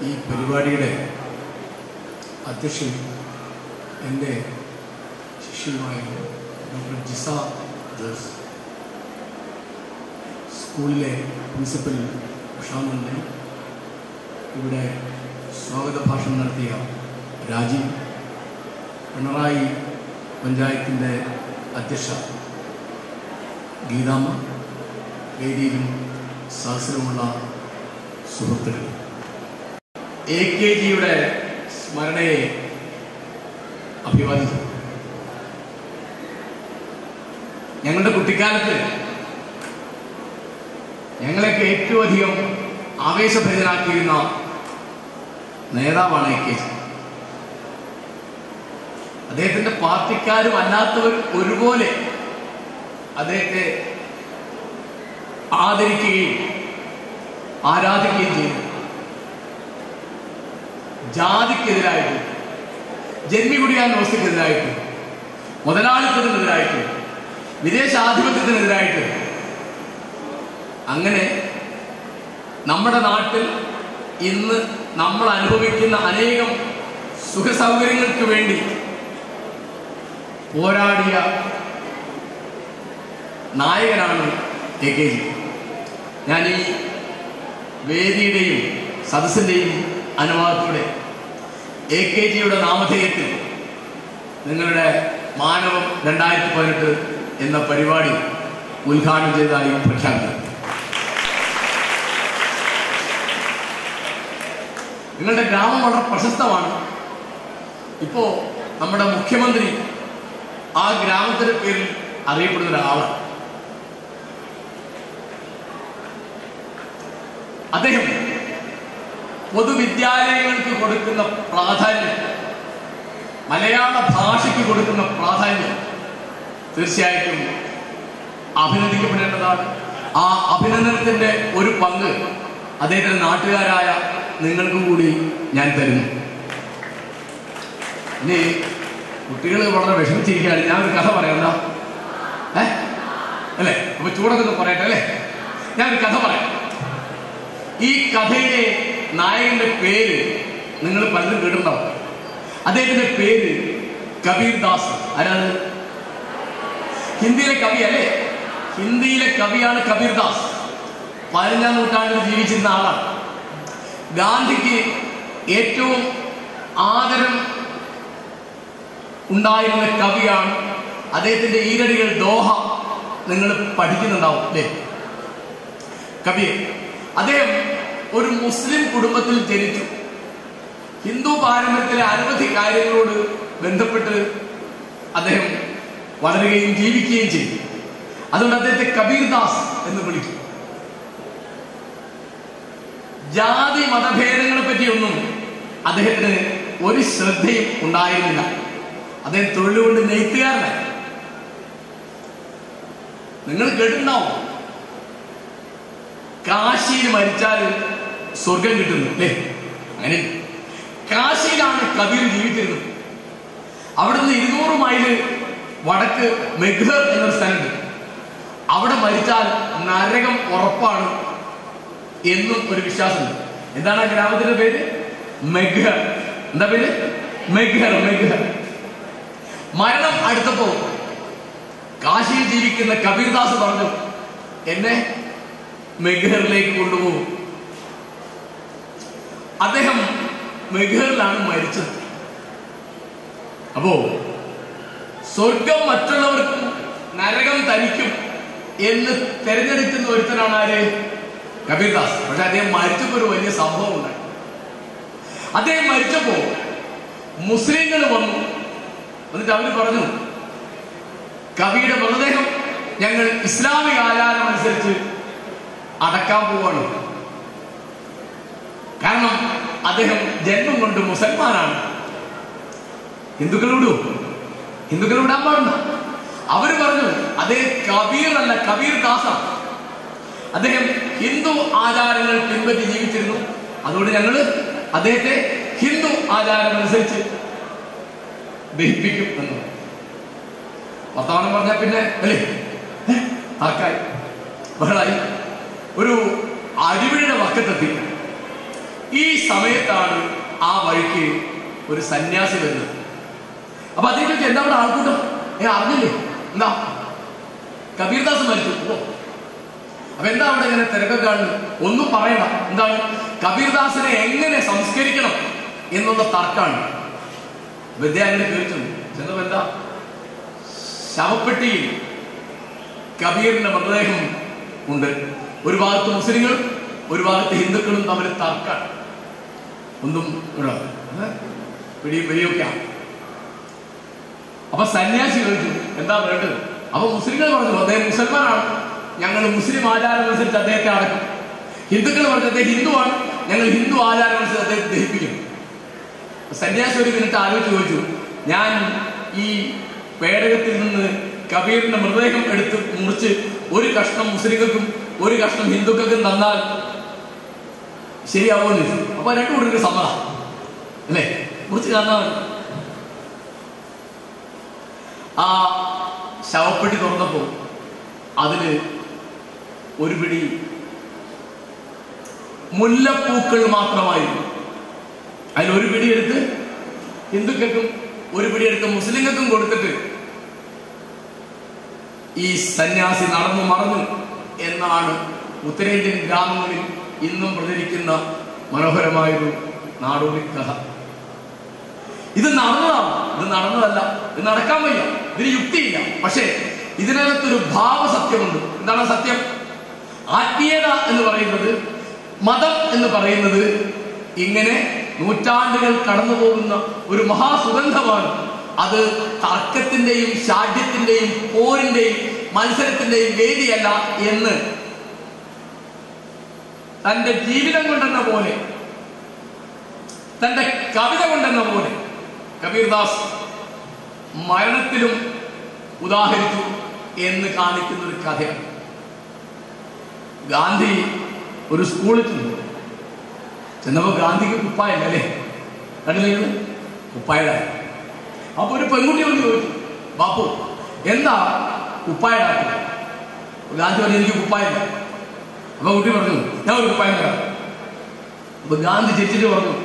ഈ പരിപാടിയുടെ അധ്യക്ഷൻ എൻ്റെ ശിഷ്യനുമായ ഡോക്ടർ ജിസ ജോസ് സ്കൂളിലെ പ്രിൻസിപ്പൽ ഉഷാനന്ദൻ ഇവിടെ സ്വാഗത ഭാഷണം നടത്തിയ രാജീവ് പിണറായി പഞ്ചായത്തിൻ്റെ അധ്യക്ഷ ഗീതാമ്മ വേദിയിലും സദസ്സിലുമുള്ള സുഹൃത്തുക്കൾ എ കെ ജിയുടെ സ്മരണയെ അഭിവാദിച്ചു ഞങ്ങളുടെ കുട്ടിക്കാലത്ത് ഞങ്ങളെയൊക്കെ ഏറ്റവും അധികം ആവേശഭരിതനാക്കിയിരുന്ന നേതാവാണ് എ കെ ജി അദ്ദേഹത്തിന്റെ പാർട്ടിക്കാരും അല്ലാത്തവർ ഒരുപോലെ അദ്ദേഹത്തെ ആദരിക്കുകയും ആരാധിക്കുകയും ചെയ്തു ജാതിക്കെതിരായിട്ടും ജന്മികുടിയാൻ വ്യവസ്ഥക്കെതിരായിട്ടും മുതലാളിത്തത്തിനെതിരായിട്ടും വിദേശാധിപത്യത്തിനെതിരായിട്ടും അങ്ങനെ നമ്മുടെ നാട്ടിൽ ഇന്ന് നമ്മൾ അനുഭവിക്കുന്ന അനേകം സുഖസൗകര്യങ്ങൾക്ക് വേണ്ടി പോരാടിയ നായകനാണ് എ കെ ജി ഞാൻ ഈ വേദിയുടെയും സദസ്സിൻ്റെയും അനുവാദത്തോടെ എ കെ ജിയുടെ നാമധേയത്തിൽ നിങ്ങളുടെ മാനവം രണ്ടായിരത്തി പതിനെട്ട് എന്ന പരിപാടി ഉദ്ഘാടനം ചെയ്തതായി പ്രഖ്യാപിക്കുന്നു നിങ്ങളുടെ ഗ്രാമം വളരെ പ്രശസ്തമാണ് ഇപ്പോ നമ്മുടെ മുഖ്യമന്ത്രി ആ ഗ്രാമത്തിന്റെ പേരിൽ അറിയപ്പെടുന്ന ഒരാളാണ് അദ്ദേഹം പൊതുവിദ്യാലയങ്ങൾക്ക് കൊടുക്കുന്ന പ്രാധാന്യം മലയാള ഭാഷയ്ക്ക് കൊടുക്കുന്ന പ്രാധാന്യം തീർച്ചയായിട്ടും അഭിനന്ദിക്കപ്പെടേണ്ടതാണ് ആ അഭിനന്ദനത്തിന്റെ ഒരു പങ്ക് അദ്ദേഹത്തിന്റെ നാട്ടുകാരായ നിങ്ങൾക്കും കൂടി ഞാൻ തരുന്നു ഇനി കുട്ടികൾ വളരെ വിഷമിച്ചിരിക്കുകയാണ് ഞാൻ ഒരു കഥ പറയാം എന്താ ഏ അല്ലേ അപ്പൊ ചൂടൊക്കെ ഒന്ന് പറയട്ടെ അല്ലേ ഞാൻ ഒരു കഥ പറയാം ഈ കഥയിലെ നായകന്റെ പേര് നിങ്ങൾ പലരും കേട്ടിട്ടുണ്ടാവും അദ്ദേഹത്തിന്റെ പേര് കബീർ ദാസ് ആരാണ് ഹിന്ദിയിലെ കവി അല്ലേ ഹിന്ദിയിലെ കവിയാണ് കബീർ ദാസ് പതിനഞ്ചാം നൂറ്റാണ്ടിൽ ജീവിച്ചിരുന്ന ആളാണ് ഗാന്ധിക്ക് ഏറ്റവും ആദരം ഉണ്ടായിരുന്ന കവിയാണ് അദ്ദേഹത്തിന്റെ ഈരടികൾ ദോഹ നിങ്ങൾ പഠിക്കുന്നുണ്ടാവും അല്ലേ കവി അദ്ദേഹം ഒരു മുസ്ലിം കുടുംബത്തിൽ ജനിച്ചു ഹിന്ദു പാരമ്പര്യത്തിലെ അനവധി കാര്യങ്ങളോട് ബന്ധപ്പെട്ട് അദ്ദേഹം വളരുകയും ജീവിക്കുകയും ചെയ്തു അതുകൊണ്ട് അദ്ദേഹത്തെ കബീർ ദാസ് എന്ന് വിളിക്കും ജാതി മതഭേദങ്ങളെ പറ്റിയൊന്നും അദ്ദേഹത്തിന് ഒരു ശ്രദ്ധയും ഉണ്ടായിരുന്നില്ല അദ്ദേഹം തൊഴിലുകൊണ്ട് നെയ്ത്തുകാരനായി നിങ്ങൾ കേട്ടിട്ടുണ്ടാവും കാശിയിൽ മരിച്ചാൽ സ്വർഗം കിട്ടുന്നു അല്ലേ അങ്ങനെ കാശിയിലാണ് കബീർ ജീവിച്ചിരുന്നത് അവിടുന്ന് ഇരുന്നൂറ് മൈല് വടക്ക് മെഘർ എന്നൊരു സ്ഥലമുണ്ട് അവിടെ മരിച്ചാൽ നരകം ഉറപ്പാണ് എന്നും ഒരു വിശ്വാസമുണ്ട് എന്താണ് ആ ഗ്രാമത്തിന്റെ പേര് മെഘർ എന്താ പേര് മെഘർ മെഘർ മരണം അടുത്തപ്പോ കാശിയിൽ ജീവിക്കുന്ന കബീർദാസ് പറഞ്ഞു എന്നെ മെഘറിലേക്ക് കൊണ്ടുപോകും അദ്ദേഹം മെഘറിലാണ് മരിച്ചത് അപ്പോ സ്വർഗം മറ്റുള്ളവർക്കും നരകം തനിക്കും എന്ന് തെരഞ്ഞെടുക്കുന്ന ഒരുത്തനാണ് ആര് കബീർദാസ് പക്ഷെ അദ്ദേഹം മരിച്ചപ്പോ ഒരു വലിയ സംഭവം ഉണ്ടായി അദ്ദേഹം മരിച്ചപ്പോ മുസ്ലിങ്ങൾ വന്നു എന്നിട്ട് അവര് പറഞ്ഞു കവിയുടെ മൃതദേഹം ഞങ്ങൾ ഇസ്ലാമിക ആചാരം അനുസരിച്ച് അടക്കാൻ പോവാണ് കാരണം അദ്ദേഹം ജന്മം കൊണ്ട് മുസൽമാനാണ് ഹിന്ദുക്കൾ വിടൂ ഹിന്ദുക്കൾ വിടാൻ പാടില്ല അവര് പറഞ്ഞു അതേ കബീർ അല്ല കബീർ ദാസാണ് അദ്ദേഹം ഹിന്ദു ആചാരങ്ങൾ പിൻപറ്റി ജീവിച്ചിരുന്നു അതുകൊണ്ട് ഞങ്ങൾ അദ്ദേഹത്തെ ഹിന്ദു ആചാരം അനുസരിച്ച് ദഹിപ്പിക്കും എന്ന് വർത്തമാനം പറഞ്ഞാൽ പിന്നെ അല്ലേ ഏ? ആർക്കായി ബഹളായി ഒരു അരുവിയുടെ വക്കത്തെത്തി ഈ സമയത്താണ് ആ വഴിക്ക് ഒരു സന്യാസി വരുന്നത് അപ്പൊ അദ്ദേഹം ചോദിച്ചു എന്താ അവിടെ ആൾക്കൂട്ടം ഏ അറിഞ്ഞില്ലേ എന്താ കബീർദാസ് മരിച്ചു ഓ അപ്പൊ എന്താ അവിടെ ഇങ്ങനെ തിരക്കൊക്കെ കാണുന്നത് ഒന്നും പറയണ്ട എന്താണ് കബീർദാസിനെ എങ്ങനെ സംസ്കരിക്കണം എന്നുള്ള തർക്കാണ് വിദ്യാർത്ഥികളെ ചോദിച്ചു ചെന്നപ്പോ എന്താ ശവപ്പെട്ടിയിൽ കബീറിന്റെ മൃതദേഹം ഉണ്ട് ഒരു ഭാഗത്ത് മുസ്ലിങ്ങൾ ഒരു ഭാഗത്ത് ഹിന്ദുക്കളും തമ്മിൽ തർക്കാണ് ഒന്നും ഇവിടെ ഏ? പിടിയും പിടിയൊക്കെയാണ് അപ്പൊ സന്യാസി ചോദിച്ചു എന്താ വേണ്ടത് അപ്പൊ മുസ്ലിങ്ങൾ പറഞ്ഞു അദ്ദേഹം മുസൽമാനാണ് ഞങ്ങൾ മുസ്ലിം ആചാരം അനുസരിച്ച് അദ്ദേഹത്തെ അടക്കും ഹിന്ദുക്കൾ പറഞ്ഞു അദ്ദേഹം ഹിന്ദുവാണ് ഞങ്ങൾ ഹിന്ദു ആചാരം അനുസരിച്ച് അദ്ദേഹത്തെ ദഹിപ്പിക്കും അപ്പൊ സന്യാസി ഒരു മിനിറ്റ് ആലോചിച്ച് ചോദിച്ചു ഞാൻ ഈ പേടകത്തിൽ നിന്ന് കബീറിന്റെ മൃതദേഹം എടുത്ത് മുറിച്ച് ഒരു കഷ്ണം മുസ്ലിങ്ങൾക്കും ഒരു കഷ്ണം ഹിന്ദുക്കൾക്കും തന്നാൽ ശരിയാവുമെന്ന് ചോദിച്ചു അപ്പൊ രണ്ടു കൂട്ടർക്ക് സമ്മതം അല്ലേ മുറിച്ച് തന്നാൽ മതി ആ ശവപ്പെട്ടി തുറന്നപ്പോ അതില് ഒരു പിടി മുല്ലപ്പൂക്കൾ മാത്രമായിരുന്നു അതിൽ ഒരു പിടി എടുത്ത് ഹിന്ദുക്കൾക്കും ഒരു പിടി എടുത്ത് മുസ്ലിങ്ങൾക്കും കൊടുത്തിട്ട് ഈ സന്യാസി നടന്നു മറന്നു എന്നാണ് ഉത്തരേന്ത്യൻ ഗ്രാമങ്ങളിൽ ഇന്നും പ്രചരിക്കുന്ന മനോഹരമായൊരു നാടോടി കഥ ഇത് നടന്നതാണ് ഇത് നടന്നതല്ല ഇത് നടക്കാൻ വയ്യ ഇതിന് യുക്തിയില്ല പക്ഷേ ഇതിനകത്തൊരു ഭാവസത്യമുണ്ട് എന്താണ് ആ സത്യം ആത്മീയത എന്ന് പറയുന്നത് മതം എന്ന് പറയുന്നത് ഇങ്ങനെ നൂറ്റാണ്ടുകൾ കടന്നു പോകുന്ന ഒരു മഹാസുഗന്ധമാണ് അത് തർക്കത്തിന്റെയും ശാഠ്യത്തിന്റെയും പോരിന്റെയും മത്സരത്തിന്റെയും വേദിയല്ല എന്ന് തന്റെ ജീവിതം കൊണ്ടെന്ന പോലെ തന്റെ കവിത കൊണ്ടെന്ന പോലെ കബീർദാസ് മരണത്തിലും ഉദാഹരിച്ചു എന്ന് കാണിക്കുന്ന ഒരു കഥയാണ് ഗാന്ധി ഒരു സ്കൂളിൽ ചെന്നു ചെന്നപ്പോ ഗാന്ധിക്ക് കുപ്പായില്ല അല്ലേ കണ്ടില്ലേ കുപ്പായുടെ അപ്പൊ ഒരു പെൺകുട്ടി വന്ന് ചോദിച്ചു ബാപ്പു എന്താ കുപ്പായടാക്കുന്നത് ഗാന്ധി പറഞ്ഞു എനിക്ക് കുപ്പായില്ല അപ്പൊ കുട്ടി പറഞ്ഞു ഞാൻ ഒരു കുപ്പായം തരാം അപ്പൊ ഗാന്ധി ചിരിച്ചിട്ട് പറഞ്ഞു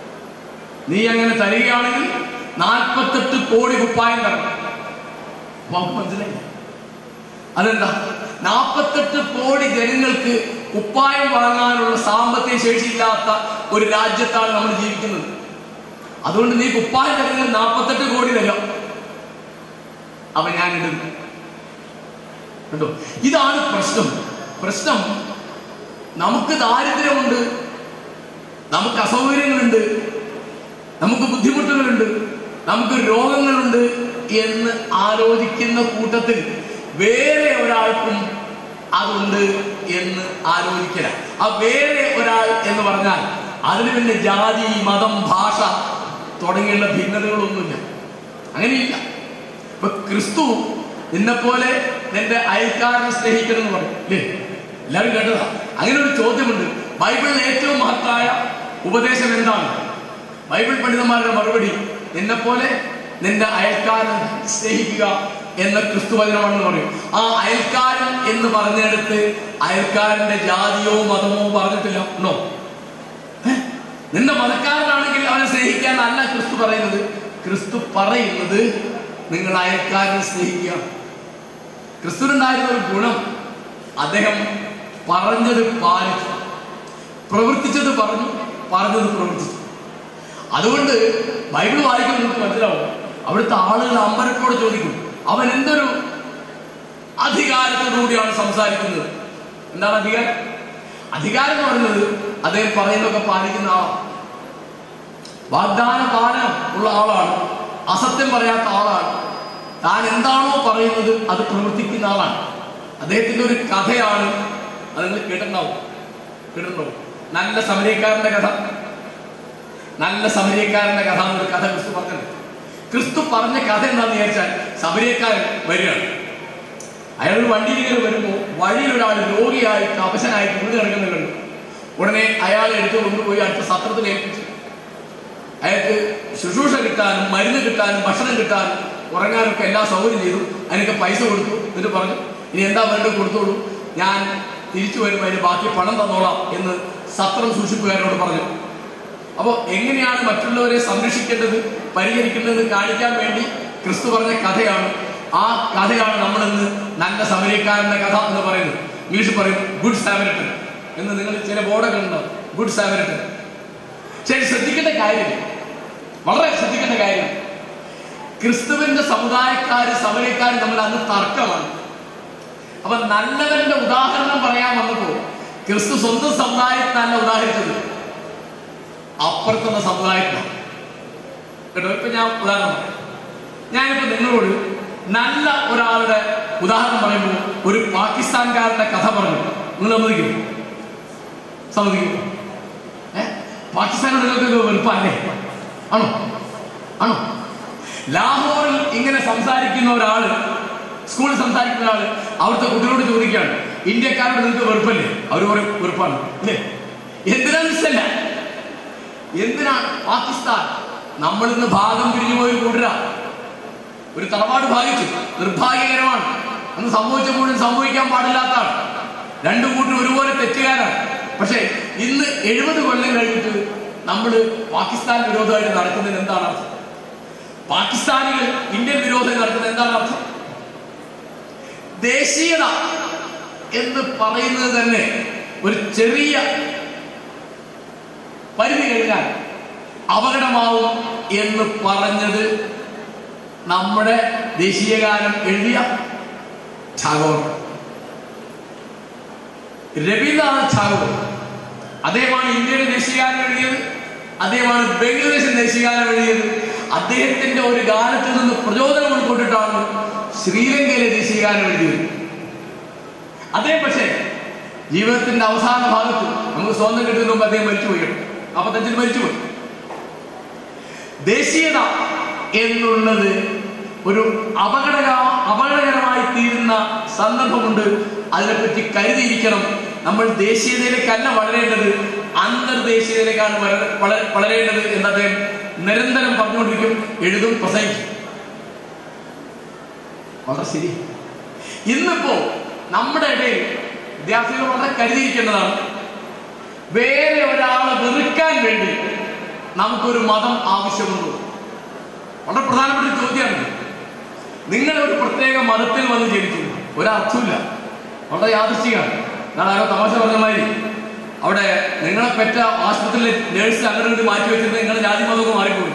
നീ അങ്ങനെ തരികയാണെങ്കിൽ നാൽപ്പത്തെട്ട് കോടി കുപ്പായം തരണം അപ്പൊ അവർക്ക് മനസ്സിലായി അതെന്താ നാൽപ്പത്തെട്ട് കോടി ജനങ്ങൾക്ക് കുപ്പായം വാങ്ങാനുള്ള സാമ്പത്തിക ശേഷിയില്ലാത്ത ഒരു രാജ്യത്താണ് നമ്മൾ ജീവിക്കുന്നത് അതുകൊണ്ട് നീ കുപ്പായം തരുന്നത് നാൽപ്പത്തെട്ട് കോടി തരാം അവ ഞാൻ ഇടുന്നു കണ്ടോ ഇതാണ് പ്രശ്നം പ്രശ്നം നമുക്ക് ദാരിദ്ര്യമുണ്ട് നമുക്ക് അസൗകര്യങ്ങളുണ്ട് നമുക്ക് ബുദ്ധിമുട്ടുകളുണ്ട് നമുക്ക് രോഗങ്ങളുണ്ട് എന്ന് ആലോചിക്കുന്ന കൂട്ടത്തിൽ വേറെ ഒരാൾക്കും അതുണ്ട് എന്ന് ആലോചിക്കല ആ വേറെ ഒരാൾ എന്ന് പറഞ്ഞാൽ അതിന് പിന്നെ ജാതി മതം ഭാഷ തുടങ്ങിയുള്ള ഭിന്നതകളൊന്നുമില്ല അങ്ങനെയില്ല ഇപ്പൊ ക്രിസ്തു നിന്നെ പോലെ നിന്റെ അയൽക്കാരനെ സ്നേഹിക്കണം എന്ന് പറയും അല്ലേ എല്ലാവരും കേട്ടതാ അങ്ങനെ ഒരു ചോദ്യമുണ്ട് ബൈബിളിൽ ഏറ്റവും മഹത്തായ ഉപദേശം എന്താണ് ബൈബിൾ പണ്ഡിതന്മാരുടെ മറുപടി നിന്നെ പോലെ നിന്റെ അയൽക്കാരൻ സ്നേഹിക്കുക എന്ന ക്രിസ്തു വചനമാണെന്ന് പറയും ആ അയൽക്കാരൻ എന്ന് പറഞ്ഞെടുത്ത് അയൽക്കാരന്റെ ജാതിയോ മതമോ പറഞ്ഞിട്ടില്ല ഉണ്ടോ ഏ? നിന്റെ മതക്കാരനാണെങ്കിൽ അവനെ സ്നേഹിക്കാൻ അല്ല ക്രിസ്തു പറയുന്നത് ക്രിസ്തു പറയുന്നത് നിങ്ങൾ അയൽക്കാരനെ സ്നേഹിക്കുക ക്രിസ്തുവിനുണ്ടായിരുന്ന ഒരു ഗുണം അദ്ദേഹം പറഞ്ഞത് പാലിച്ചു പ്രവർത്തിച്ചത് പറഞ്ഞു പറഞ്ഞത് പ്രവർത്തിച്ചു അതുകൊണ്ട് ബൈബിൾ വായിക്കുമ്പോൾ നിങ്ങൾക്ക് മനസ്സിലാവും അവിടുത്തെ ആളുകൾ അമ്പരപ്പോടെ ചോദിക്കും അവൻ എന്തൊരു അധികാരത്തോടുകൂടിയാണ് സംസാരിക്കുന്നത് എന്താണ് അധികാരം അധികാരം എന്ന് പറയുന്നത് അദ്ദേഹം പറയുന്നതൊക്കെ പാലിക്കുന്ന ആളാണ് വാഗ്ദാന പാലനം ഉള്ള ആളാണ് അസത്യം പറയാത്ത ആളാണ് താൻ എന്താണോ പറയുന്നത് അത് പ്രവർത്തിക്കുന്ന ആളാണ് അദ്ദേഹത്തിന്റെ ഒരു കഥയാണ് അത് നിങ്ങൾ കേട്ടിട്ടുണ്ടാവും കേട്ടിട്ടുണ്ടാവും നല്ല സമരീക്കാരന്റെ കഥ നല്ല സമരീക്കാരന്റെ കഥ എന്നൊരു കഥ ക്രിസ്തു പറഞ്ഞത് ക്രിസ്തു പറഞ്ഞ കഥ എന്താണെന്ന് വിചാരിച്ചാൽ സമരീക്കാരൻ വരികയാണ് അയാൾ ഒരു വണ്ടിയിൽ ഇങ്ങനെ വരുമ്പോൾ വഴിയിൽ ഒരാൾ രോഗിയായിട്ട് അവശനായിട്ട് വീട് കിടക്കുന്നത് കണ്ടു ഉടനെ അയാളെ എടുത്ത് കൊണ്ടുപോയി അടുത്ത സത്രത്തിൽ ഏൽപ്പിച്ചു അയാൾക്ക് ശുശ്രൂഷ കിട്ടാനും മരുന്ന് കിട്ടാനും ഭക്ഷണം കിട്ടാനും ഉറങ്ങാനൊക്കെ എല്ലാ സൗകര്യം ചെയ്തു അതിനൊക്കെ പൈസ കൊടുത്തു എന്നിട്ട് പറഞ്ഞു ഇനി എന്താ വേണ്ടത് കൊടുത്തോളൂ ഞാൻ തിരിച്ചു വരുമ്പോൾ അതിന് ബാക്കി പണം തന്നോളാം എന്ന് സത്രം സൂക്ഷിപ്പുകാരനോട് പറഞ്ഞു അപ്പോൾ എങ്ങനെയാണ് മറ്റുള്ളവരെ സംരക്ഷിക്കേണ്ടത് പരിഹരിക്കേണ്ടത് കാണിക്കാൻ വേണ്ടി ക്രിസ്തു പറഞ്ഞ കഥയാണ് ആ കഥയാണ് നമ്മൾ ഇന്ന് നല്ല സമരക്കാരന്റെ കഥ എന്ന് പറയുന്നത് ഇംഗ്ലീഷ് പറയും ഗുഡ് സാമരട്ടൻ എന്ന് നിങ്ങൾ ചില ബോർഡൊക്കെ ഉണ്ടോ ഗുഡ് സാമരട്ടൻ ശരി ശ്രദ്ധിക്കേണ്ട കാര്യം വളരെ ശ്രദ്ധിക്കേണ്ട കാര്യം ക്രിസ്തുവിന്റെ സമുദായക്കാര് സമരക്കാര് തമ്മിൽ അന്ന് തർക്കമാണ് അപ്പൊ നല്ലവന്റെ ഉദാഹരണം പറയാൻ വന്നപ്പോ ക്രിസ്തു സ്വന്തം സമുദായത്തിനല്ല ഉദാഹരിച്ചത് അപ്പുറത്തുള്ള സമുദായത്തിനാണ് കേട്ടോ ഇപ്പൊ ഞാൻ ഉദാഹരണം പറയാം ഞാനിപ്പോ നിങ്ങളോട് നല്ല ഒരാളുടെ ഉദാഹരണം പറയുമ്പോൾ ഒരു പാകിസ്ഥാൻകാരന്റെ കഥ പറഞ്ഞു നിങ്ങൾ സമ്മതിക്കും സമ്മതിക്കും ഏ പാകിസ്ഥാനോട് നിങ്ങൾക്ക് വെറുപ്പല്ലേ ആണോ ആണോ ലാഹോറിൽ ഇങ്ങനെ സംസാരിക്കുന്ന ഒരാള് സ്കൂളിൽ സംസാരിക്കുന്ന ഒരാള് അവിടുത്തെ കുട്ടികളോട് ചോദിക്കുകയാണ് ഇന്ത്യക്കാരോട് നിങ്ങൾക്ക് വെറുപ്പല്ലേ അവർ പറയും വെറുപ്പാണ് ഇല്ലേ എന്തിനാന്ന് വെച്ചല്ല എന്തിനാണ് പാകിസ്ഥാൻ നമ്മൾ ഇന്ന് ഭാഗം പിരിഞ്ഞു പോയി കൂട്ടരാ ഒരു തറവാട് ഭാഗിച്ചു നിർഭാഗ്യകരമാണ് അന്ന് സംഭവിച്ച മുഴുവൻ സംഭവിക്കാൻ പാടില്ലാത്തതാണ് രണ്ടു കൂട്ടരും ഒരുപോലെ തെറ്റുകാരാണ് പക്ഷേ ഇന്ന് എഴുപത് കൊല്ലം കഴിഞ്ഞിട്ട് നമ്മൾ പാകിസ്ഥാൻ വിരോധമായിട്ട് നടക്കുന്നതിന് എന്താണ് അർത്ഥം പാകിസ്ഥാനികൾ ഇന്ത്യൻ വിരോധം നടത്തുന്നത് എന്താണ് അർത്ഥം ദേശീയത എന്ന് പറയുന്നത് തന്നെ ഒരു ചെറിയ പരിധി കഴിഞ്ഞാൽ അപകടമാവും എന്ന് പറഞ്ഞത് നമ്മുടെ ദേശീയഗാനം എഴുതിയ ടാഗോർ രവീന്ദ്രനാഥ് ടാഗോർ അദ്ദേഹമാണ് ഇന്ത്യയുടെ ദേശീയഗാനം എഴുതിയത് അദ്ദേഹമാണ് ബംഗ്ലാദേശിന്റെ ദേശീയഗാനം എഴുതിയത് അദ്ദേഹത്തിന്റെ ഒരു ഗാനത്തിൽ നിന്ന് പ്രചോദനം ഉൾക്കൊണ്ടിട്ടാണ് ശ്രീലങ്കയിലെ ദേശീയഗാനം എഴുതിയത് അദ്ദേഹം പക്ഷേ ജീവിതത്തിന്റെ അവസാന ഭാഗത്ത് നമുക്ക് സ്വാതന്ത്ര്യം കിട്ടുന്നതിന് മുമ്പ് അദ്ദേഹം മരിച്ചുപോയി അപ്പത്തഞ്ചിൽ മരിച്ചുപോയി ദേശീയത എന്നുള്ളത് ഒരു അപകടക അപകടകരമായി തീരുന്ന സന്ദർഭമുണ്ട് അതിനെപ്പറ്റി കരുതിയിരിക്കണം നമ്മൾ ദേശീയതയിലേക്കല്ല വളരേണ്ടത് അന്തർദേശീയതയിലേക്കാണ് വളര- വള- വളരേണ്ടത് എന്ന് അദ്ദേഹം നിരന്തരം പറഞ്ഞുകൊണ്ടിരിക്കും എഴുതും പ്രസംഗിക്കും വളരെ ശരി ഇന്നിപ്പോ നമ്മുടെ ഇടയിൽ വിദ്യാർത്ഥികൾ വളരെ കരുതിയിരിക്കേണ്ടതാണ് വേറെ ഒരാളെ വെറുക്കാൻ വേണ്ടി നമുക്കൊരു മതം ആവശ്യമുണ്ടോ വളരെ പ്രധാനപ്പെട്ട ഒരു ചോദ്യമാണ് നിങ്ങൾ ഒരു പ്രത്യേക മതത്തിൽ വന്ന് ജനിച്ചു ഒരർത്ഥമില്ല വളരെ യാദൃശ്ചികമാണ് ഞാൻ ആരോ തമാശ പറഞ്ഞ മാതിരി അവിടെ നിങ്ങളെ പെറ്റ ആശുപത്രിയിലെ നേഴ്സ് അങ്ങനെ വേണ്ടി മാറ്റി വെച്ചിട്ട് നിങ്ങളുടെ ജാതി മതമൊക്കെ മാറിപ്പോയി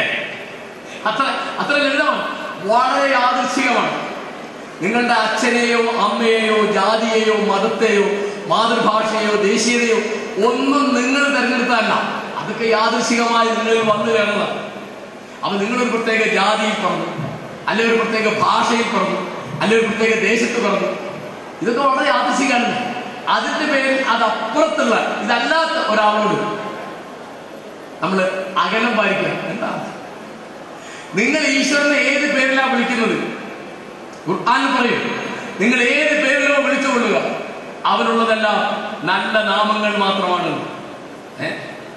അത്ര അത്ര ലളിതമാണ് വളരെ യാദൃശ്ചികമാണ് നിങ്ങളുടെ അച്ഛനെയോ അമ്മയെയോ ജാതിയെയോ മതത്തെയോ മാതൃഭാഷയോ ദേശീയതയോ ഒന്നും നിങ്ങൾ തിരഞ്ഞെടുത്തതല്ല അതൊക്കെ യാദൃശികമായി നിങ്ങളിൽ വന്നു ചേർന്നതാണ് അപ്പൊ നിങ്ങളൊരു പ്രത്യേക ജാതിയിൽ പറഞ്ഞു അല്ലെ ഒരു പ്രത്യേക ഭാഷയിൽ പറഞ്ഞു അല്ലെ ഒരു പ്രത്യേക ദേശത്ത് പറഞ്ഞു ഇതൊക്കെ വളരെ യാദൃശികമാണ് അതിന്റെ പേരിൽ അത് അപ്പുറത്തുള്ള ഇതല്ലാത്ത ഒരാളോട് നമ്മൾ അകലം പാലിക്കുക എന്താ നിങ്ങൾ ഈശ്വരനെ ഏത് പേരിലാണ് വിളിക്കുന്നത് ഖുർആൻ പറയും നിങ്ങൾ ഏത് പേരിലോ വിളിച്ചുകൊള്ളുക അവനുള്ളതെല്ലാം നല്ല നാമങ്ങൾ മാത്രമാണ് ഏ?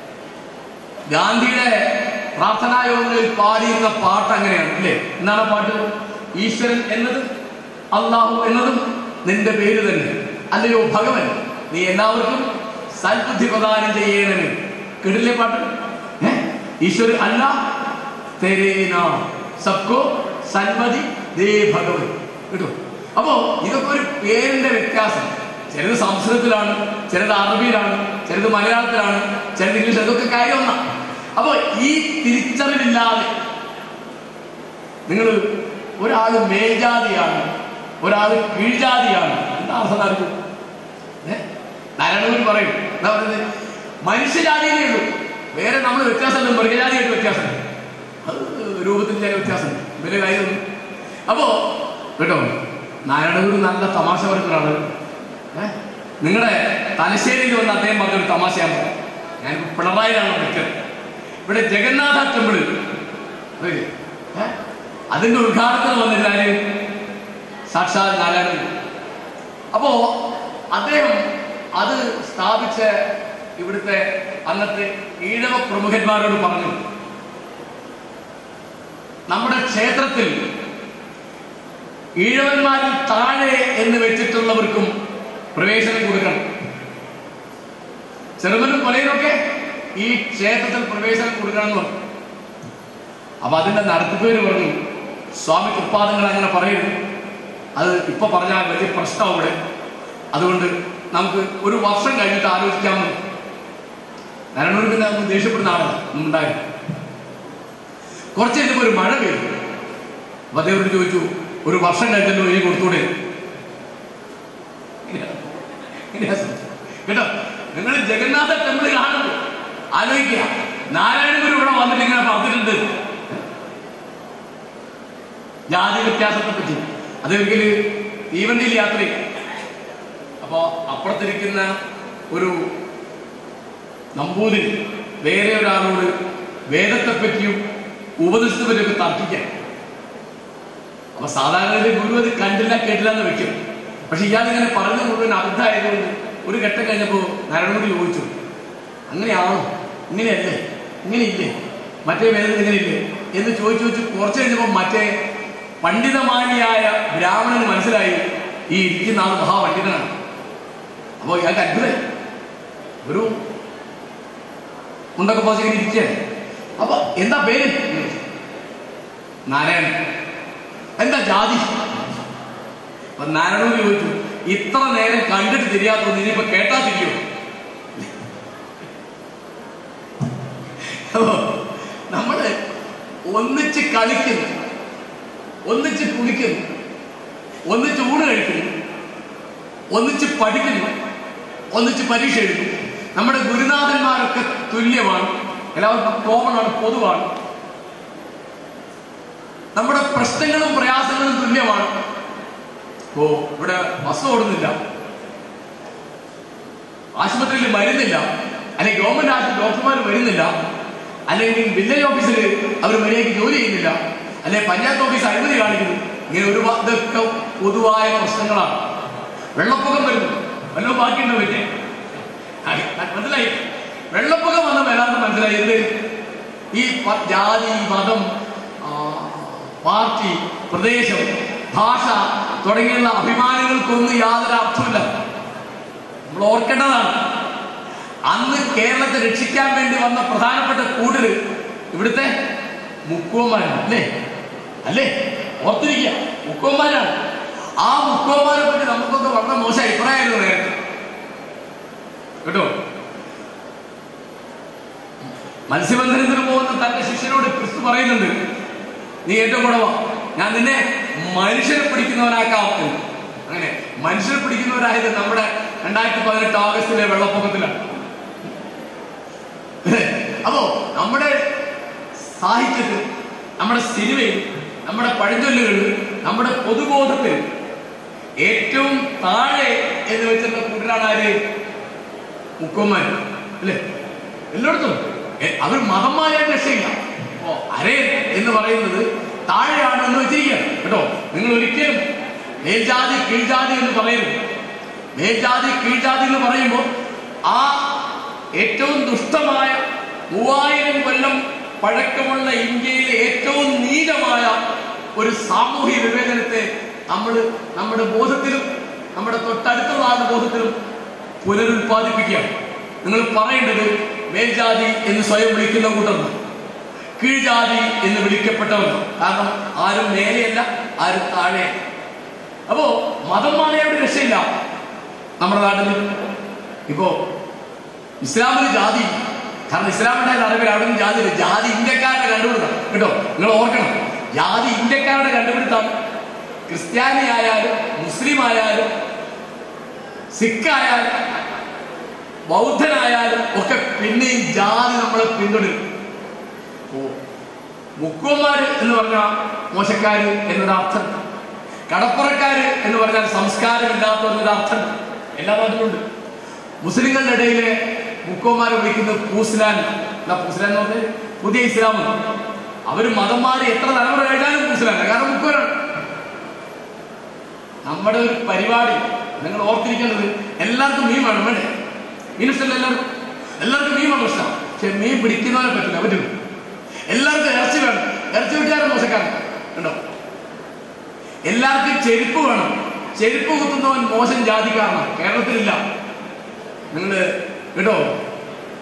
ഗാന്ധിയുടെ പ്രാർത്ഥനാ യോഗങ്ങളിൽ പാടിയിരുന്ന പാട്ട് അങ്ങനെയാണ് അല്ലേ എന്താണ് ആ പാട്ട് ഈശ്വരൻ എന്നതും അള്ളാഹു എന്നതും നിന്റെ പേര് തന്നെ അല്ലയോ ഭഗവൻ നീ എല്ലാവർക്കും സൽബുദ്ധി പ്രദാനം ചെയ്യണമേ കേട്ടില്ലേ പാട്ട് ഏ? ഈശ്വരൻ അല്ല തെരേ നാം സബ്കോ സന്മതി ദേ ഭഗവൻ കേട്ടോ അപ്പോ ഇതൊക്കെ ഒരു പേരിന്റെ വ്യത്യാസം ചിലത് സംസ്കൃതത്തിലാണ് ചിലത് അറബിയിലാണ് ചിലത് മലയാളത്തിലാണ് ചിലത് ഇംഗ്ലീഷ് അതൊക്കെ കാര്യം ഒന്നാണ് അപ്പോ ഈ തിരിച്ചറിവില്ലാതെ നിങ്ങൾ ഒരാൾ മേൽജാതിയാണ് ഒരാൾ കീഴ്ജാതിയാണ് എന്താ അർത്ഥം അറിയൂ നാരായണഗുരു പറയും എന്താ പറയുന്നത് മനുഷ്യജാതിയേ ഉള്ളൂ വേറെ നമ്മൾ വ്യത്യാസമുണ്ട് മൃഗജാതിയായിട്ട് വ്യത്യാസമുണ്ട് അത് രൂപത്തിൽ ചില വ്യത്യാസമുണ്ട് വലിയ കാര്യമൊന്നും അപ്പോ കേട്ടോ നാരായണഗുരു നല്ല തമാശ പറയുന്നതാണ് ഏഹ് നിങ്ങളുടെ തലശ്ശേരിയിൽ വന്ന് അദ്ദേഹം പറഞ്ഞൊരു തമാശ ഞാൻ പറയാം ഞാൻ പിണറായിലാണ് നിൽക്കുന്നത് ഇവിടെ ജഗന്നാഥ ടെമ്പിളിൽ അറിയില്ലേ? ഏ? അതിന്റെ ഉദ്ഘാടനത്തിന് വന്നിരുന്ന ആര് സാക്ഷാത് നാരായണൻ അപ്പോ അദ്ദേഹം അത് സ്ഥാപിച്ച ഇവിടുത്തെ അന്നത്തെ ഈഴവ പ്രമുഖന്മാരോട് പറഞ്ഞു നമ്മുടെ ക്ഷേത്രത്തിൽ ഈഴവന്മാരിൽ താഴെ എന്ന് വെച്ചിട്ടുള്ളവർക്കും പ്രവേശനം കൊടുക്കണം ചെറുമനും കൊലയിലൊക്കെ ഈ ക്ഷേത്രത്തിൽ പ്രവേശനം കൊടുക്കണമെന്ന് പറഞ്ഞു അപ്പൊ അതിന്റെ നടത്തിപ്പേര് പറഞ്ഞു സ്വാമി തൃപ്പാദങ്ങൾ അങ്ങനെ പറയരുത് അത് ഇപ്പൊ പറഞ്ഞാൽ വലിയ പ്രശ്നം അവിടെ അതുകൊണ്ട് നമുക്ക് ഒരു വർഷം കഴിഞ്ഞിട്ട് ആലോചിക്കാമെന്ന് നരനൂർ പിന്നെ നമുക്ക് ദേഷ്യപ്പെടുന്ന ആളാണ് ഉണ്ടായിരുന്നു കുറച്ച് കഴിഞ്ഞപ്പോൾ ഒരു മഴ പെയ്തു അപ്പൊ അദ്ദേഹത്തോട് ചോദിച്ചു ഒരു വർഷം കഴിഞ്ഞല്ലോ ഇനി കൊടുത്തൂടെ ഇങ്ങനെയാ- ഇങ്ങനെയാ സംഭവം. കേട്ടോ നിങ്ങൾ ജഗന്നാഥ ടെമ്പിൾ കാണുന്നു ആലോചിക്കുക നാരായണഗുരു ഇവിടെ വന്നിട്ട് ഇങ്ങനെ പറഞ്ഞിട്ടുണ്ട് ജാതി വ്യത്യാസത്തെ പറ്റി അത് ഒരിക്കല് തീവണ്ടിയിൽ യാത്ര ചെയ്യും അപ്പോ അപ്പുറത്തിരിക്കുന്ന ഒരു നമ്പൂതിരി വേറെ ഒരാളോട് വേദത്തെ പറ്റിയും ഉപദേശത്തെ പറ്റിയൊക്കെ തർക്കിക്കാൻ അപ്പൊ സാധാരണ ഒരു ഗുരു അത് കണ്ടില്ല കേട്ടില്ല എന്ന് വെക്കും പക്ഷെ ഇയാൾ ഇങ്ങനെ പറഞ്ഞു മുഴുവൻ അബദ്ധമായതുകൊണ്ട് ഒരു ഘട്ടം കഴിഞ്ഞപ്പോ നാരായണോട് ചോദിച്ചു അങ്ങനെയാണോ ഇങ്ങനെയല്ലേ ഇങ്ങനെയില്ലേ മറ്റേ വേദന ഇങ്ങനെയില്ലേ എന്ന് ചോദിച്ചു ചോദിച്ചു കുറച്ച് കഴിഞ്ഞപ്പോൾ മറ്റേ പണ്ഡിതമാനിയായ ബ്രാഹ്മണന് മനസ്സിലായി ഈ ഇരിക്കുന്ന ആൾ മഹാപണ്ഡിതനാണ് അപ്പോൾ ഇയാൾക്ക് അത്ഭുതം ഒരു മുണ്ടൊക്കെ പോയി ഇങ്ങനെ ഇരിക്കുകയാണ് അപ്പൊ എന്താ പേര് നാരായണൻ എന്താ ജാതി അപ്പൊ നാരായണോട് ചോദിച്ചു ഇത്ര നേരം കണ്ടിട്ട് തിരിയാത്തത് ഇനിയിപ്പോ കേട്ടാ തിരിയോ അപ്പോ നമ്മള് ഒന്നിച്ച് കളിക്കുന്നു ഒന്നിച്ച് കുളിക്കുന്നു ഒന്നിച്ച് ഊണ് കഴിക്കുന്നു ഒന്നിച്ച് പഠിക്കുന്നു ഒന്നിച്ച് പരീക്ഷ എഴുതുന്നു നമ്മുടെ ഗുരുനാഥന്മാരൊക്കെ തുല്യമാണ് എല്ലാവർക്കും കോമൺ ആണ് പൊതുവാണ് നമ്മുടെ പ്രശ്നങ്ങളും പ്രയാസങ്ങളും തുല്യമാണ് ഓ ഇവിടെ ബസ് ഓടുന്നില്ല ആശുപത്രിയിൽ മരുന്നില്ല അല്ലെങ്കിൽ ഗവൺമെന്റ് ആശുപത്രി ഡോക്ടർമാർ വരുന്നില്ല അല്ലെങ്കിൽ വില്ലേജ് ഓഫീസിൽ അവർ മര്യാദയ്ക്ക് ജോലി ചെയ്യുന്നില്ല അല്ലെങ്കിൽ പഞ്ചായത്ത് ഓഫീസ് അഴിമതി കാണിക്കുന്നു ഇങ്ങനെ ഒരുപാട് ഇതൊക്കെ പൊതുവായ പ്രശ്നങ്ങളാണ് വെള്ളപ്പൊക്കം വരുന്നു വല്ലതും ബാക്കിയുണ്ടോ പറ്റേ മനസ്സിലായി വെള്ളപ്പൊക്കം വന്ന എല്ലാവർക്കും മനസ്സിലായി എന്ത് ഈ പ- ജാതി മതം ആ, പാർട്ടി പ്രദേശം ഭാഷ തുടങ്ങിയുള്ള അഭിമാനങ്ങൾക്കൊന്നും യാതൊരു അർത്ഥമില്ല നമ്മൾ ഓർക്കേണ്ടതാണ് അന്ന് കേരളത്തെ രക്ഷിക്കാൻ വേണ്ടി വന്ന പ്രധാനപ്പെട്ട കൂട്ടര് ഇവിടുത്തെ മുക്കുവന്മാരാണ് അല്ലേ അല്ലേ ഓർത്തിരിക്കുക മുക്കുവന്മാരാണ് ആ മുക്കുവന്മാരെ പറ്റി നമുക്കൊക്കെ വളരെ മോശം അഭിപ്രായമായിരുന്നു നേരത്തെ കേട്ടോ മത്സ്യബന്ധനത്തിന് പോകുന്ന തന്റെ ശിഷ്യനോട് ക്രിസ്തു പറയുന്നുണ്ട് നീ ഏറ്റവും കൂടെ വാ ഞാൻ നിന്നെ മനുഷ്യരെ പിടിക്കുന്നവനാക്കാം എന്ന്. അങ്ങനെ മനുഷ്യരെ പിടിക്കുന്നവരായത് നമ്മുടെ രണ്ടായിരത്തി പതിനെട്ട് ഓഗസ്റ്റിലെ വെള്ളപ്പൊക്കത്തിലാണ് അപ്പോ നമ്മുടെ സാഹിത്യത്തിൽ നമ്മുടെ സിനിമയിൽ നമ്മുടെ പഴഞ്ചൊല്ലുകളിൽ നമ്മുടെ പൊതുബോധത്തിൽ ഏറ്റവും താഴെ എന്ന് വെച്ചിട്ടുള്ള കൂട്ടരാണ് ആര് മുക്കന്മാർ അല്ലേ എല്ലായിടത്തും എ- അവർ മതം മാറിയാൽ രക്ഷയില്ല ഓ അരേ എന്ന് പറയുന്നത് താഴെയാണ് എന്ന് വെച്ചിരിക്കുകയാണ് കേട്ടോ നിങ്ങൾ ഒരിക്കലും മേൽജാതി കീഴ്ജാതി എന്ന് പറയരുത് മേൽജാതി കീഴ്ജാതി എന്ന് പറയുമ്പോൾ ആ ഏറ്റവും ദുഷ്ടമായ മൂവായിരം കൊല്ലം പഴക്കമുള്ള ഇന്ത്യയിലെ ഏറ്റവും നീചമായ ഒരു സാമൂഹ്യ വിവേചനത്തെ നമ്മൾ നമ്മുടെ ബോധത്തിലും നമ്മുടെ തൊട്ടടുത്തുള്ള ആളുടെ ബോധത്തിലും പുനരുത്പാദിപ്പിക്കുകയാണ് നിങ്ങൾ പറയേണ്ടത് മേൽജാതി എന്ന് സ്വയം വിളിക്കുന്ന കൂട്ടർന്ന് കീഴ്ജാതി എന്ന് വിളിക്കപ്പെട്ടവർ കാരണം ആരും മേലെയല്ല ആരും താഴെയല്ല അപ്പോ മതം മാറിയവിടെ രക്ഷയില്ല നമ്മുടെ നാട്ടിൽ ഇപ്പോ ഇസ്ലാമിന് ജാതി കാരണം ഇസ്ലാമിന്റെ അറിവിൽ അവിടെ നിന്ന് ജാതി ഇല്ല. ജാതി ഇന്ത്യക്കാരുടെ കണ്ടുപിടുത്തം കേട്ടോ നിങ്ങൾ ഓർക്കണം ജാതി ഇന്ത്യക്കാരുടെ കണ്ടുപിടുത്തം ക്രിസ്ത്യാനി ആയാലും മുസ്ലിം ആയാലും സിഖ് ആയാലും ബൗദ്ധനായാലും ഒക്കെ പിന്നെയും ജാതി നമ്മളെ പിന്തുടരും ഓ മുക്കുവന്മാര് എന്ന് പറഞ്ഞാൽ മോശക്കാര് എന്നൊരു അർത്ഥം കടപ്പുറക്കാര് എന്ന് പറഞ്ഞാൽ സംസ്കാരമില്ലാത്ത എന്നൊരു അർത്ഥം എല്ലാ നാട്ടിലുണ്ട് മുസ്ലിങ്ങളുടെ ഇടയിലെ മുക്കോമാരെ വിളിക്കുന്നത് പൂസ്ലാൻ എന്താ പൂസ്ലാൻ എന്ന് പറഞ്ഞാൽ പുതിയ ഇസ്ലാം അവര് മതം മാറി എത്ര തലമുറ കഴിഞ്ഞാലും പൂസ്ലാൻ കാരണം മുക്കോരാണ് നമ്മുടെ ഒരു പരിപാടി നിങ്ങൾ ഓർത്തിരിക്കേണ്ടത് എല്ലാവർക്കും മീൻ വേണം വേണ്ടേ മീൻ ഇഷ്ടമല്ല എല്ലാവർക്കും എല്ലാവർക്കും മീൻ വേണം ഇഷ്ടം പക്ഷെ മീൻ പിടിക്കുന്നവരെ പറ്റില്ല പറ്റില്ല എല്ലാവർക്കും ഇറച്ചി വേണം ഇറച്ചി വിട്ടുകാരൻ മോശക്കാരൻ കണ്ടോ എല്ലാവർക്കും ചെരുപ്പ് വേണം ചെരുപ്പ് കുത്തുന്നവൻ മോശം ജാതിക്കാരനാണ് കേരളത്തിലില്ല നിങ്ങൾ കേട്ടോ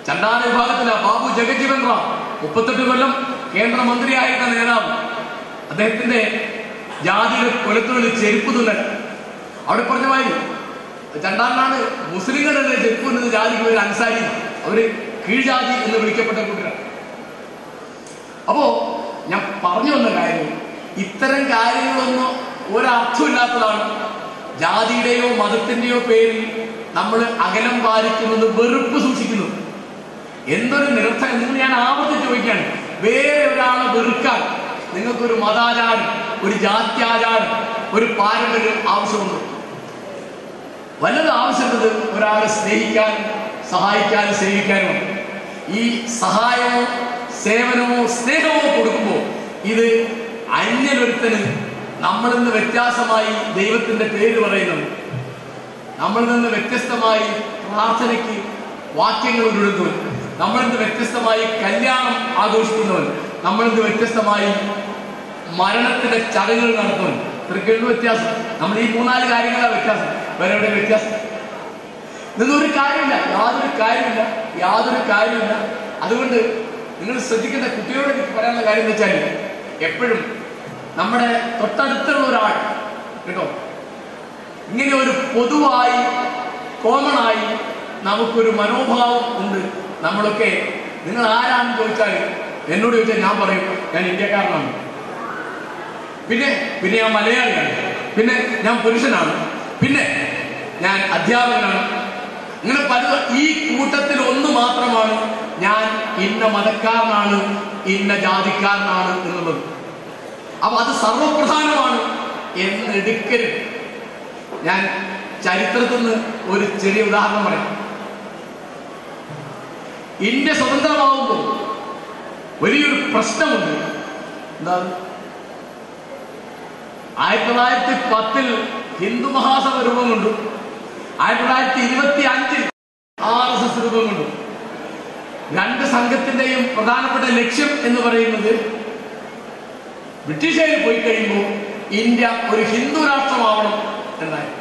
ചണ്ടാല വിഭാഗത്തിലെ ബാബു ജഗജീവൻ റാം മുപ്പത്തെട്ട് കൊല്ലം കേന്ദ്രമന്ത്രിയായിരുന്ന നേതാവ് അദ്ദേഹത്തിന്റെ ജാതിയുടെ കൊലത്തുകളിൽ ചെരുപ്പ് തുന്നൽ അവിടെ പറഞ്ഞ മാതിരി ചണ്ടാലിനാണ് മുസ്ലിങ്ങളുടെ ചെരുപ്പ് തുന്നത് ജാതിക്ക് ഒരു അൻസാരി അവര് കീഴ്ജാതി എന്ന് വിളിക്കപ്പെട്ട കൂട്ടരാണ് അപ്പോ ഞാൻ പറഞ്ഞു വന്ന കാര്യം ഇത്തരം കാര്യങ്ങളൊന്നും ഒരർത്ഥമില്ലാത്തതാണ് ജാതിയുടെയോ മതത്തിന്റെയോ പേരിൽ നമ്മൾ അകലം പാലിക്കുന്നത് വെറുപ്പ് സൂക്ഷിക്കുന്നത് എന്തൊരു നിരർത്ഥകം നിങ്ങൾ ഞാൻ ആവർത്തിച്ച് ചോദിക്കുകയാണ് വേറെ ഒരാളെ വെറുക്കാൻ നിങ്ങൾക്കൊരു മതാചാരം ഒരു ജാത്യാചാരം ഒരു പാരമ്പര്യം ആവശ്യമുണ്ട് വല്ലതും ആവശ്യമുള്ളത് ഒരാളെ സ്നേഹിക്കാനും സഹായിക്കാനും സേവിക്കാനുമാണ് ഈ സഹായമോ സേവനമോ സ്നേഹമോ കൊടുക്കുമ്പോൾ ഇത് അന്യനൊരുത്തന് നമ്മളിൽ നിന്ന് വ്യത്യാസമായി ദൈവത്തിന്റെ പേര് പറയുന്നത് നമ്മളിൽ നിന്ന് വ്യത്യസ്തമായി പ്രാർത്ഥനയ്ക്ക് വാക്യങ്ങൾ ഉരുളുന്നവൻ നമ്മളിൽ നിന്ന് വ്യത്യസ്തമായി കല്യാണം ആഘോഷിക്കുന്നവൻ നമ്മളിൽ നിന്ന് വ്യത്യസ്തമായി മരണത്തിന്റെ ചടങ്ങുകൾ നടത്തുന്നവൻ ഇത്രയ്ക്കുള്ള വ്യത്യാസം നമ്മൾ ഈ മൂന്നാല് കാര്യങ്ങളാണ് വ്യത്യാസം വേറെ എവിടെ വ്യത്യാസം ഇതൊന്നും കാര്യമില്ല യാതൊരു കാര്യമില്ല യാതൊരു കാര്യമില്ല അതുകൊണ്ട് നിങ്ങൾ ശ്രദ്ധിക്കേണ്ട കുട്ടികളോട് എനിക്ക് പറയാനുള്ള കാര്യം എന്ന് വെച്ചാൽ എപ്പോഴും നമ്മുടെ തൊട്ടടുത്തുള്ള ഒരാൾ കേട്ടോ ഇങ്ങനെ ഒരു പൊതുവായി കോമൺ ആയി നമുക്കൊരു മനോഭാവം ഉണ്ട് നമ്മളൊക്കെ നിങ്ങൾ ആരാണെന്ന് ചോദിച്ചാൽ എന്നോട് ചോദിച്ചാൽ ഞാൻ പറയും ഞാൻ ഇന്ത്യക്കാരനാണ് പിന്നെ പിന്നെ ഞാൻ മലയാളിയാണ് പിന്നെ ഞാൻ പുരുഷനാണ് പിന്നെ ഞാൻ അധ്യാപകനാണ് ഇങ്ങനെ പല ഈ കൂട്ടത്തിൽ ഒന്ന് മാത്രമാണ് ഞാൻ ഇന്ന മതക്കാരനാണ് ഇന്ന ജാതിക്കാരനാണ് എന്നുള്ളത് അപ്പൊ അത് സർവപ്രധാനമാണ് എന്ന് എടുക്കരുത് ഞാൻ ചരിത്രത്തിൽ നിന്ന് ഒരു ചെറിയ ഉദാഹരണം പറയാം ഇന്ത്യ സ്വതന്ത്രമാവുമ്പോൾ വലിയൊരു പ്രശ്നമുണ്ട് എന്താ ആയിരത്തി തൊള്ളായിരത്തി പത്തിൽ ഹിന്ദു മഹാസഭ രൂപം കൊണ്ടു ആയിരത്തി തൊള്ളായിരത്തി ഇരുപത്തി അഞ്ചിൽ ആർ എസ് എസ് രൂപം കൊണ്ടു രണ്ട് സംഘത്തിന്റെയും പ്രധാനപ്പെട്ട ലക്ഷ്യം എന്ന് പറയുന്നത് ബ്രിട്ടീഷുകാർ പോയി കഴിയുമ്പോൾ ഇന്ത്യ ഒരു ഹിന്ദു രാഷ്ട്രമാവണം എന്നായി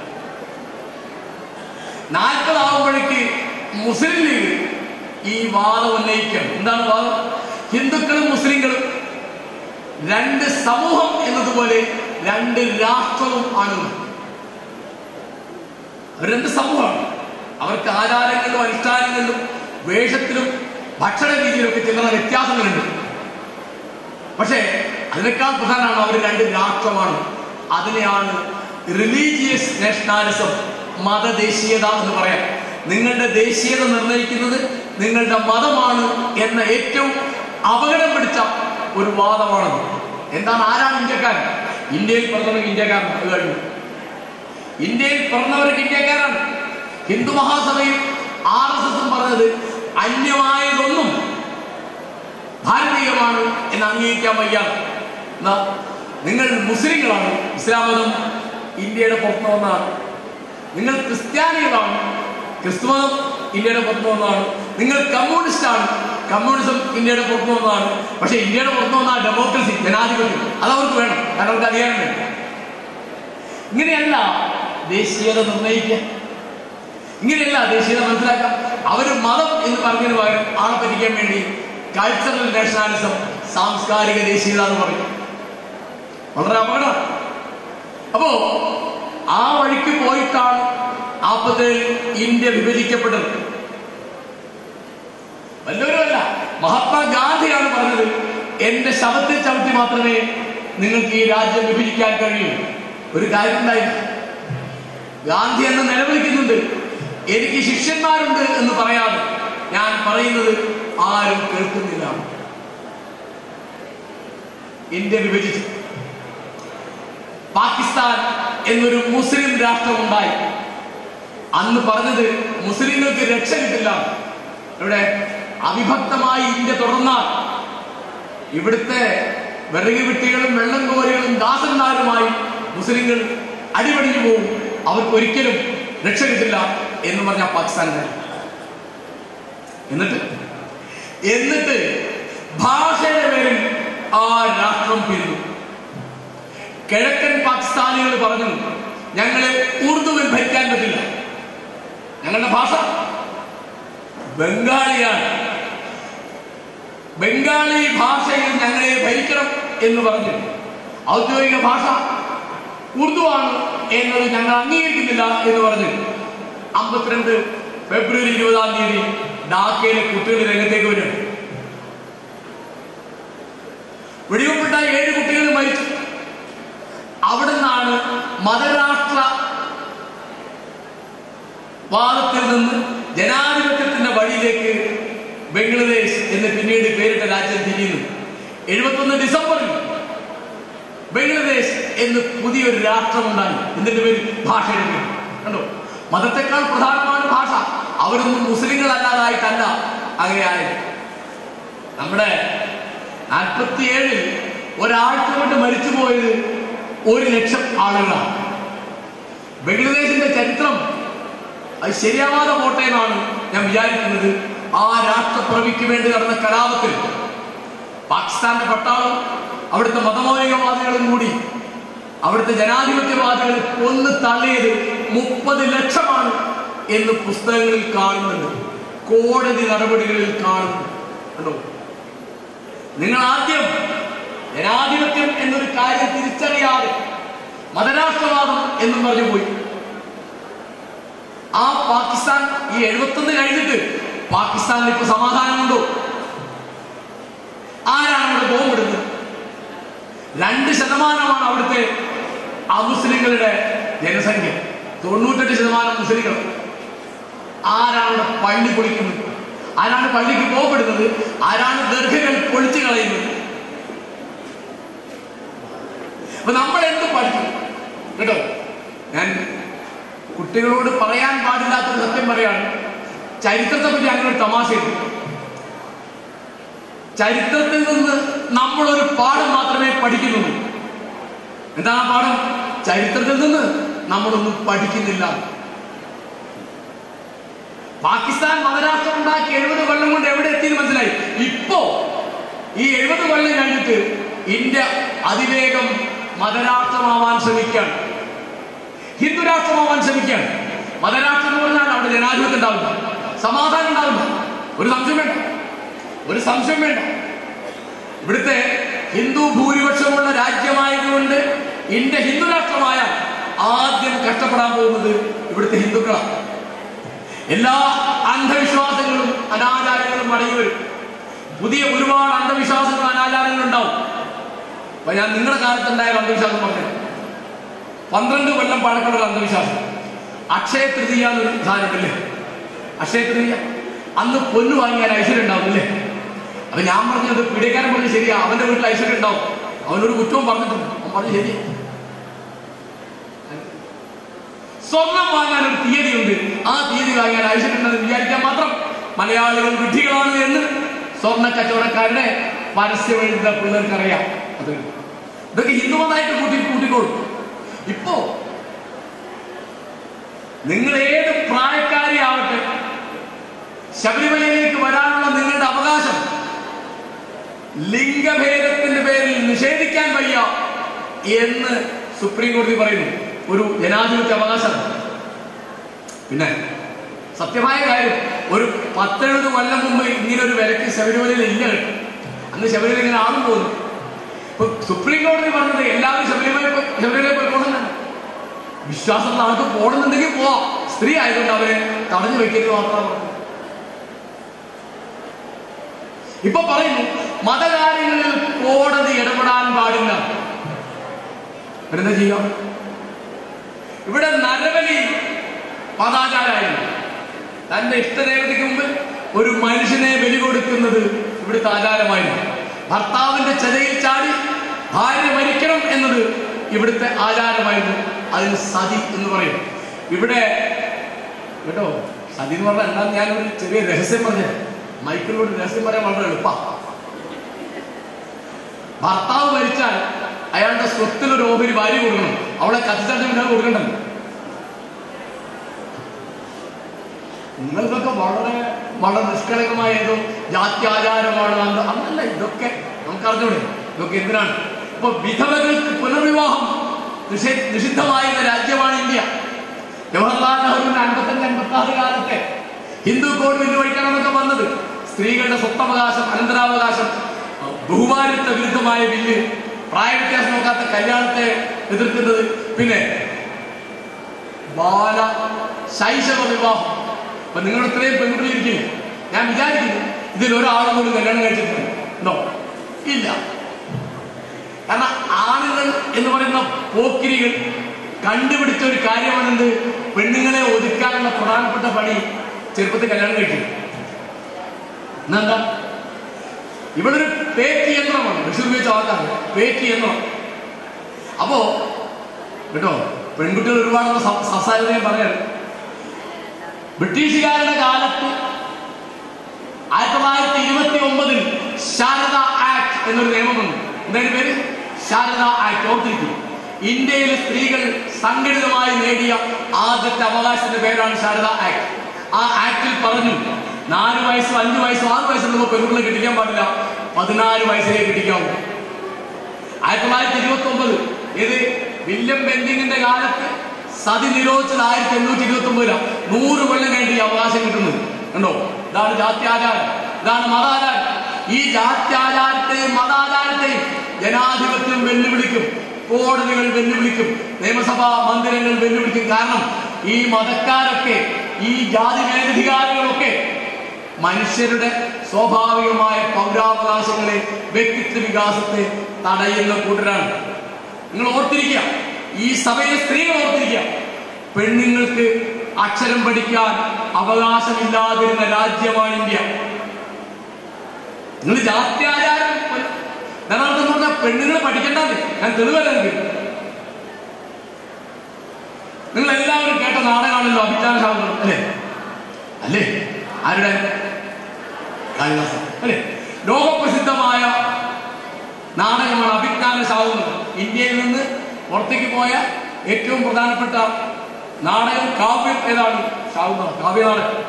നാൽപ്പതാവുമ്പോഴേക്ക് മുസ്ലിം ലീഗ് ഈ വാദം ഉന്നയിക്കണം എന്താണ് വാദം ഹിന്ദുക്കളും മുസ്ലിങ്ങളും രണ്ട് സമൂഹം എന്നതുപോലെ രണ്ട് രാഷ്ട്രവും ആണ് അവർ രണ്ട് സമൂഹമാണ് അവർക്ക് ആചാരങ്ങളിലും അനുഷ്ഠാനങ്ങളിലും വേഷത്തിലും ഭക്ഷണ രീതിയിലൊക്കെ ചില വ്യത്യാസങ്ങളുണ്ട് പക്ഷേ അതിനേക്കാൾ പ്രധാനമാണ് അവർ രണ്ട് രാഷ്ട്രമാണ് അതിനെയാണ് റിലീജിയസ് നാഷണാലിസം മതദേശീയത എന്ന് പറയാം നിങ്ങളുടെ ദേശീയത നിർണ്ണയിക്കുന്നത് നിങ്ങളുടെ മതമാണ് എന്ന ഏറ്റവും അപകടം പിടിച്ച ഒരു വാദമാണത് എന്താണ് ആരാണ് ഇന്ത്യക്കാരൻ ഇന്ത്യയിൽ പിറന്നവർക്ക് ഇന്ത്യക്കാരൻ അത് കഴിഞ്ഞു ഇന്ത്യയിൽ പിറന്നവർക്ക് ഇന്ത്യക്കാരാണ് ഹിന്ദു മഹാസഭയും ആർ എസ് എസും പറഞ്ഞത് അന്യമായതൊന്നും ഭാരതീയമാണ് എന്ന് അംഗീകരിക്കാൻ വയ്യ എന്നാ നിങ്ങൾ മുസ്ലിങ്ങളാണ് ഇസ്ലാം മതം ഇന്ത്യയുടെ പുറത്തു വന്നതാണ് നിങ്ങൾ ക്രിസ്ത്യാനികളാണ് ക്രിസ്തുമതം ഇന്ത്യയുടെ പുറത്തു വന്നതാണ് നിങ്ങൾ കമ്മ്യൂണിസ്റ്റ് ആണ് കമ്മ്യൂണിസം ഇന്ത്യയുടെ പുറത്തു വന്നതാണ് പക്ഷെ ഇന്ത്യയുടെ പുറത്തു വന്ന ഡെമോക്രസി ജനാധിപത്യം അത് അവർക്ക് വേണം കാരണം അവർക്ക് അധികാരം വേണം ഇങ്ങനെയല്ല ദേശീയത നിർണ്ണയിക്കുക ഇങ്ങനെയല്ല ദേശീയത മനസ്സിലാക്കാം അവര് മതം എന്ന് പറഞ്ഞതിന് പകരം ആളെ പറ്റിക്കാൻ വേണ്ടി കൾച്ചറൽ നാഷണാലിസം സാംസ്കാരിക ദേശീയത എന്ന് പറയും വളരെ അപകടമാണ് അപ്പോ ആ വഴിക്ക് പോയിട്ടാണ് നാൽപ്പത്തേഴിൽ ഇന്ത്യ വിഭജിക്കപ്പെട്ടത് വല്ലവരുമല്ല മഹാത്മാഗാന്ധിയാണ് പറഞ്ഞത് എന്റെ ശവത്തിൽ ചവിട്ടി മാത്രമേ നിങ്ങൾക്ക് ഈ രാജ്യം വിഭജിക്കാൻ കഴിയൂ ഒരു കാര്യം ഉണ്ടായില്ല ഗാന്ധി എന്ന് നിലവിളിക്കുന്നുണ്ട് എനിക്ക് ശിഷ്യന്മാരുണ്ട് എന്ന് പറയാതെ ഞാൻ പറയുന്നത് ആരും കേൾക്കുന്നില്ല ഇന്ത്യ വിഭജിച്ചു പാകിസ്ഥാൻ എന്നൊരു മുസ്ലിം രാഷ്ട്രമുണ്ടായി അന്ന് പറഞ്ഞത് മുസ്ലിങ്ങൾക്ക് രക്ഷ കിട്ടില്ല ഇവിടെ അവിഭക്തമായി ഇന്ത്യ തുടർന്നാൽ ഇവിടുത്തെ വിറക് വിട്ടികളും വെള്ളം കോരികളും ദാസന്മാരുമായി മുസ്ലിങ്ങൾ അടിപടിഞ്ഞു പോകും അവർക്ക് ഒരിക്കലും രക്ഷ കിട്ടില്ല എന്ന് പറഞ്ഞ പാകിസ്ഥാൻകാർ എന്നിട്ട് എന്നിട്ട് ഭാഷയുടെ പേരിൽ ആ രാഷ്ട്രം പിരിഞ്ഞു കിഴക്കൻ പാകിസ്ഥാനികൾ പറഞ്ഞു ഞങ്ങളെ ഉറുദുവിൽ ഭരിക്കാൻ പറ്റില്ല ഞങ്ങളുടെ ഭാഷ ബംഗാളിയാണ് ബംഗാളി ഭാഷയിൽ ഞങ്ങളെ ഭരിക്കണം എന്ന് പറഞ്ഞു ഔദ്യോഗിക ഭാഷ ഉറുദുവാണ് എന്നത് ഞങ്ങൾ അംഗീകരിക്കുന്നില്ല എന്ന് പറഞ്ഞു അമ്പത്തിരണ്ട് ഫെബ്രുവരി ഇരുപതാം തീയതി ഡാക്കയിലെ കുട്ടികൾ രംഗത്തേക്ക് വരും വെടിവെപ്പെട്ട ഏഴ് കുട്ടികൾ മരിച്ചു അവിടെ നിന്നാണ് മതരാഷ്ട്ര വാദത്തിൽ നിന്ന് ജനാധിപത്യത്തിന്റെ വഴിയിലേക്ക് ബംഗ്ലാദേശ് എന്ന് പിന്നീട് പേരിട്ട രാജ്യം തിരിയുന്നു എഴുപത്തൊന്ന് ഡിസംബറിൽ ബംഗ്ലാദേശ് എന്ന് പുതിയൊരു രാഷ്ട്രമുണ്ടായി എന്തിന്റെ പേര് ഭാഷയുടെ പേര് കണ്ടോ മതത്തെക്കാൾ പ്രധാനമാണ് ഭാഷ അവരൊന്നും മുസ്ലിങ്ങളല്ലാതായിട്ടല്ല അങ്ങനെയായത് നമ്മുടെ നാൽപ്പത്തിയേഴിൽ ഒരാഴ്ച കൊണ്ട് മരിച്ചു പോയത് ഒരു ലക്ഷം ആളുകളാണ് ബംഗ്ലാദേശിന്റെ ചരിത്രം അത് ശരിയാവാതെ പോട്ടെ എന്നാണ് ഞാൻ വിചാരിക്കുന്നത് ആ രാഷ്ട്രപ്രവിക്ക് വേണ്ടി നടന്ന കലാപത്തിൽ പാകിസ്ഥാന്റെ പട്ടാളം അവിടുത്തെ മതമൗലികവാദികളും കൂടി അവിടുത്തെ ജനാധിപത്യവാദികൾ ഒന്ന് തള്ളിയത് മുപ്പത് ലക്ഷമാണ് എന്ന് പുസ്തകങ്ങളിൽ കാണുന്നുണ്ട് കോടതി നടപടികളിൽ കാണുന്നു കണ്ടോ നിങ്ങൾ ആദ്യം ജനാധിപത്യം എന്നൊരു കാര്യം തിരിച്ചറിയാതെ മതരാഷ്ട്രവാദം എന്നും പറഞ്ഞു പോയി ആ പാകിസ്ഥാൻ ഈ എഴുപത്തൊന്ന് കഴിഞ്ഞിട്ട് പാകിസ്ഥാനിൽ ഇപ്പൊ സമാധാനമുണ്ടോ ആരാണ് അവിടെ ബോംബിടുന്നത് രണ്ട് ശതമാനമാണ് അവിടുത്തെ അമുസ്ലിങ്ങളുടെ ജനസംഖ്യ തൊണ്ണൂറ്റെട്ട് ശതമാനം മുസ്ലിങ്ങൾ ആരാണ് അവിടെ പള്ളി പൊളിക്കുന്നത് ആരാണ് പള്ളിക്ക് ബോംബിടുന്നത് ആരാണ് ദീർഘകൾ പൊളിച്ചു കളയുന്നത് അപ്പൊ നമ്മൾ എന്ത് പഠിക്കും കേട്ടോ ഞാൻ കുട്ടികളോട് പറയാൻ പാടില്ലാത്തൊരു സത്യം പറയാണ് ചരിത്രത്തെ പറ്റി അങ്ങനെ ഒരു തമാശയുണ്ട് ചരിത്രത്തിൽ നിന്ന് നമ്മളൊരു പാഠം മാത്രമേ പഠിക്കുന്നുള്ളൂ എന്താണ് ആ പാഠം ചരിത്രത്തിൽ നിന്ന് നമ്മളൊന്നും പഠിക്കുന്നില്ല പാകിസ്ഥാൻ മതരാഷ്ട്രം ഉണ്ടാക്കി എഴുപത് കൊല്ലം കൊണ്ട് എവിടെ എത്തിയെന്ന് മനസ്സിലായി ഇപ്പോ ഈ എഴുപത് കൊല്ലം കഴിഞ്ഞിട്ട് ഇന്ത്യ അതിവേഗം മതരാഷ്ട്രമാവാൻ ശ്രമിക്കുകയാണ് ഹിന്ദു രാഷ്ട്രമാവാൻ ശ്രമിക്കുകയാണ് മതരാഷ്ട്രം എന്ന് പറഞ്ഞാൽ അവിടെ ജനാധിപത്യം ഉണ്ടാവില്ല സമാധാനം ഉണ്ടാവില്ല ഒരു സംശയം വേണ്ട ഒരു സംശയം വേണ്ട ഇവിടുത്തെ ഹിന്ദു ഭൂരിപക്ഷമുള്ള രാജ്യമായതുകൊണ്ട് ഇന്ത്യ ഹിന്ദു രാഷ്ട്രമായാൽ ആദ്യം കഷ്ടപ്പെടാൻ പോകുന്നത് ഇവിടുത്തെ ഹിന്ദുക്കളാണ് എല്ലാ അന്ധവിശ്വാസങ്ങളും അനാചാരങ്ങളും മടങ്ങി വരും പുതിയ ഒരുപാട് അന്ധവിശ്വാസങ്ങളും അനാചാരങ്ങളും ഉണ്ടാവും അപ്പൊ ഞാൻ നിങ്ങളുടെ കാലത്തുണ്ടായ ഒരു അന്ധവിശ്വാസം പറഞ്ഞു പന്ത്രണ്ട് കൊല്ലം പഴക്കമുള്ള ഒരു അന്ധവിശ്വാസം അക്ഷയ തൃതീയ എന്നൊരു സാധനമല്ലേ അക്ഷയ തൃതീയ അന്ന് പൊന്നു വാങ്ങിയാൽ ഐശ്വര്യം ഉണ്ടാവും അല്ലേ അപ്പൊ ഞാൻ പറഞ്ഞത് പീഡിയക്കാരൻ പറഞ്ഞു ശരിയാ അവന്റെ വീട്ടിൽ ഐശ്വര്യം ഉണ്ടാവും അവനൊരു കുറ്റവും പറഞ്ഞിട്ടുണ്ട് അവൻ പറഞ്ഞു ശരി സ്വർണം വാങ്ങാൻ ഒരു തീയതിയുണ്ട് ആ തീയതി വാങ്ങാൻ ഐശ്വര്യം ഉണ്ടെന്ന് വിചാരിക്കാൻ മാത്രം മലയാളികൾ വിഡ്ഢികളാണ് എന്ന് സ്വർണ്ണ കച്ചവടക്കാരുടെ പരസ്യം എഴുതുന്ന പിള്ളേർക്കറിയാം അത് ഇതൊക്കെ ഹിന്ദുമതായിട്ട് കൂട്ടി കൂട്ടിക്കോളും ഇപ്പോ നിങ്ങൾ ഏത് പ്രായക്കാരിയാവട്ടെ ശബരിമലയിലേക്ക് വരാനുള്ള നിങ്ങളുടെ അവകാശം ലിംഗഭേദത്തിന്റെ പേരിൽ നിഷേധിക്കാൻ വയ്യ എന്ന് സുപ്രീം കോടതി പറയുന്നു ഒരു ജനാധിപത്യ അവകാശം പിന്നെ സത്യമായ കാര്യം ഒരു പത്തെഴുപത് കൊല്ലം മുമ്പ് ഇങ്ങനെ ഒരു വിലക്ക് ശബരിമലയിൽ ഇല്ല കേട്ടോ അന്ന് ശബരിമല ഇങ്ങനെ ആളും പോകുന്നു ഇപ്പൊ സുപ്രീം കോടതി പറഞ്ഞത് എല്ലാവരും ശബരിമല പോ- ശബരിമലയിൽ പോയി പോകണമെന്നാണ് വിശ്വാസം നമുക്ക് പോകണമെന്നുണ്ടെങ്കിൽ പോവാം സ്ത്രീ ആയതുകൊണ്ട് അവരെ തടഞ്ഞു വെക്കരുത് മാത്രമാണ് പറഞ്ഞത്. ഇപ്പൊ പറയുന്നു മതകാര്യങ്ങളിൽ കോടതി ഇടപെടാൻ പാടില്ല എന്താ ചെയ്യാം ഇവിടെ നരബലി മതാചാരായിരുന്നു തന്റെ ഇഷ്ടദേവതയ്ക്ക് മുമ്പ് ഒരു മനുഷ്യനെ ബലി കൊടുക്കുന്നത് ഇവിടുത്തെ ആചാരമായിരുന്നു ഭർത്താവിന്റെ ചെതയിൽ ചാടി ഭാര്യ മരിക്കണം എന്നത് ഇവിടുത്തെ ആചാരമായിരുന്നു അതിന് സതി എന്ന് പറയും ഇവിടെ കേട്ടോ സതി എന്ന് പറഞ്ഞാൽ എന്താ ഞാനൊരു ചെറിയ രഹസ്യം പറഞ്ഞത് മൈക്കിലൂടെ രഹസ്യം പറയാൻ വളരെ എളുപ്പമാണ് ഭർത്താവ് മരിച്ചാൽ അയാളുടെ സ്വത്തിൽ ഒരു ഓഹരി ഭാര്യ കൊടുക്കണം അവളെ കത്തിച്ചാൽ പിന്നെ അത് കൊടുക്കണ്ടല്ലോ നിങ്ങൾക്കൊക്കെ വളരെ വളരെ നിഷ്കളങ്കമായ ഏതോ ജാത്യാചാരമാണ് അന്ന് അന്നല്ല ഇതൊക്കെ നമുക്കറിഞ്ഞൂടെ ഇതൊക്കെ എന്തിനാണ് ഇപ്പൊ വിധവകൾക്ക് പുനർവിവാഹം നിഷേ നിഷിദ്ധമായിരുന്ന രാജ്യമാണ് ഇന്ത്യ ജവഹർലാൽ നെഹ്റുവിന്റെ അൻപത്തഞ്ച് അൻപത്തി ആറ് കാലത്തെ ഹിന്ദു കോഡ് ബില്ല് വഴിക്കാണെന്നൊക്കെ വന്നത് സ്ത്രീകളുടെ സ്വത്തവകാശം അനന്തരാവകാശം ബഹുമാനത്തെ വിരുദ്ധമായ ബില്ല് പ്രായവ്യത്യാസം നോക്കാത്ത കല്യാണത്തെ എതിർക്കുന്നത് പിന്നെ ബാല ശൈശവ വിവാഹം അപ്പൊ നിങ്ങൾ ഇത്രയും പെൺകുട്ടികൾ ഇരിക്കില്ല ഞാൻ വിചാരിക്കുന്നു ഇതിൽ ഒരാളും പോലും കല്യാണം കഴിച്ചിട്ടുണ്ട് ഉണ്ടോ ഇല്ല കാരണം ആണുങ്ങൾ എന്ന് പറയുന്ന പോക്കിരികൾ കണ്ടുപിടിച്ച ഒരു കാര്യമാണെന്ത് പെണ്ണുങ്ങളെ ഒതുക്കാനുള്ള പ്രധാനപ്പെട്ട പണി ചെറുപ്പത്തിൽ കല്യാണം കഴിക്കും എന്നെന്താ ഇവിടെ ഒരു പേറ്റ് യന്ത്രമാണ് ബഷീർ ഉപയോഗിച്ച വാക്കാണ് പേറ്റ് യന്ത്രം അപ്പോ കേട്ടോ പെൺകുട്ടികൾ ഒരുപാട് സംസാരിക്കാൻ പറയാൻ ബ്രിട്ടീഷുകാരുടെ കാലത്ത് ആയിരത്തി തൊള്ളായിരത്തി ഇരുപത്തി ഒമ്പതിൽ ശാരദ ആക്ട് എന്നൊരു നിയമം വന്നു എന്തായാലും പേര് ശാരദ ആക്ട് ഓർത്തിരിക്കും ഇന്ത്യയിലെ സ്ത്രീകൾ സംഘടിതമായി നേടിയ ആദ്യത്തെ അവകാശത്തിന്റെ പേരാണ് ശാരദ ആക്ട് ആ ആക്ടിൽ പറഞ്ഞു നാല് വയസ്സോ അഞ്ച് വയസ്സോ ആറ് വയസ്സുള്ളപ്പോൾ പെൺകുട്ടികളെ കെട്ടിക്കാൻ പാടില്ല പതിനാല് വയസ്സിലേ കെട്ടിക്കാവൂ ആയിരത്തി തൊള്ളായിരത്തി ഇരുപത്തി ഒമ്പത് ഇത് വില്യം ബെന്റിങ്ങിന്റെ കാലത്ത് സതി നിരോധിച്ചത് ആയിരത്തി എണ്ണൂറ്റി ഇരുപത്തി ഒമ്പതിലാണ് നൂറ് കൊല്ലം കഴിഞ്ഞ് ഈ അവകാശം കിട്ടുന്നത് കണ്ടോ ഇതാണ് ജാത്യാചാരം ഇതാണ് മതാചാരം ഈ ജാത്യാചാരത്തെയും മതാചാരത്തെയും ജനാധിപത്യം വെല്ലുവിളിക്കും കോടതികൾ വെല്ലുവിളിക്കും നിയമസഭാ മന്ദിരങ്ങൾ വെല്ലുവിളിക്കും കാരണം ഈ മതക്കാരൊക്കെ ഈ ജാതി മേലധികാരികളൊക്കെ മനുഷ്യരുടെ സ്വാഭാവികമായ പൗരാവകാശങ്ങളെ വ്യക്തിത്വ വികാസത്തെ തടയുന്ന കൂട്ടരാണ് നിങ്ങൾ ഓർത്തിരിക്കുക ഈ സഭയിലെ സ്ത്രീകൾ ഓർത്തിരിക്കുക പെണ്ണുങ്ങൾക്ക് അക്ഷരം പഠിക്കാൻ അവകാശമില്ലാതിരുന്ന രാജ്യമാണ് ഇന്ത്യ നിങ്ങൾ ജാത്യാചാരം നിലനിർത്തുന്ന പറഞ്ഞാൽ പെണ്ണുങ്ങൾ പഠിക്കേണ്ടത് ഞാൻ തെളിവല്ല എനിക്ക് നിങ്ങൾ എല്ലാവരും കേട്ട നാടകമാണല്ലോ അഭിജ്ഞാന ശാസ്ത്രം അല്ലേ അല്ലേ ആരുടെ കാളിദാസൻ അല്ലേ ലോകപ്രസിദ്ധമായ നാടകമാണ് അഭിജ്ഞാന ശാകുന്നത് ഇന്ത്യയിൽ നിന്ന് പുറത്തേക്ക് പോയ ഏറ്റവും പ്രധാനപ്പെട്ട നാടകം കാവ്യം ഏതാണ് ശാകുന്നത് കാവ്യ നാടകം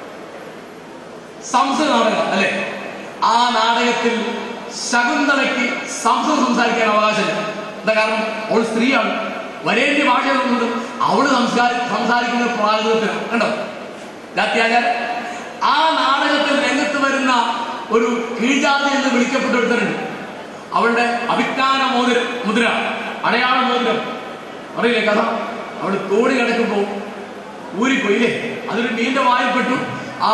സംസ്കൃത നാടകം അല്ലെ ആ നാടകത്തിൽ ശകുന്തളയ്ക്ക് സംസ്കൃതം സംസാരിക്കാൻ അവകാശമില്ല എന്താ കാരണം അവൾ സ്ത്രീയാണ് വരേണ്യ ഭാഷകളുണ്ട് അവള് സംസ്കാര സംസാരിക്കുന്ന പ്രാകൃതത്തിലാണ് കണ്ടോ ജാത്യാചാരം ആ നാടകത്തിൽ രംഗത്ത് വരുന്ന ഒരു കീഴ്ജാതി എന്ന് വിളിക്കപ്പെട്ട ഒരുത്തരുണ്ട് അവളുടെ അഭിജ്ഞാന മോതിര മുദ്ര അടയാള മോതിരം അറിയില്ലേ കഥ അവള് തോണി കിടക്കുമ്പോ ഊരിപ്പോയില്ലേ അതൊരു മീന്റെ വായിൽപ്പെട്ടു ആ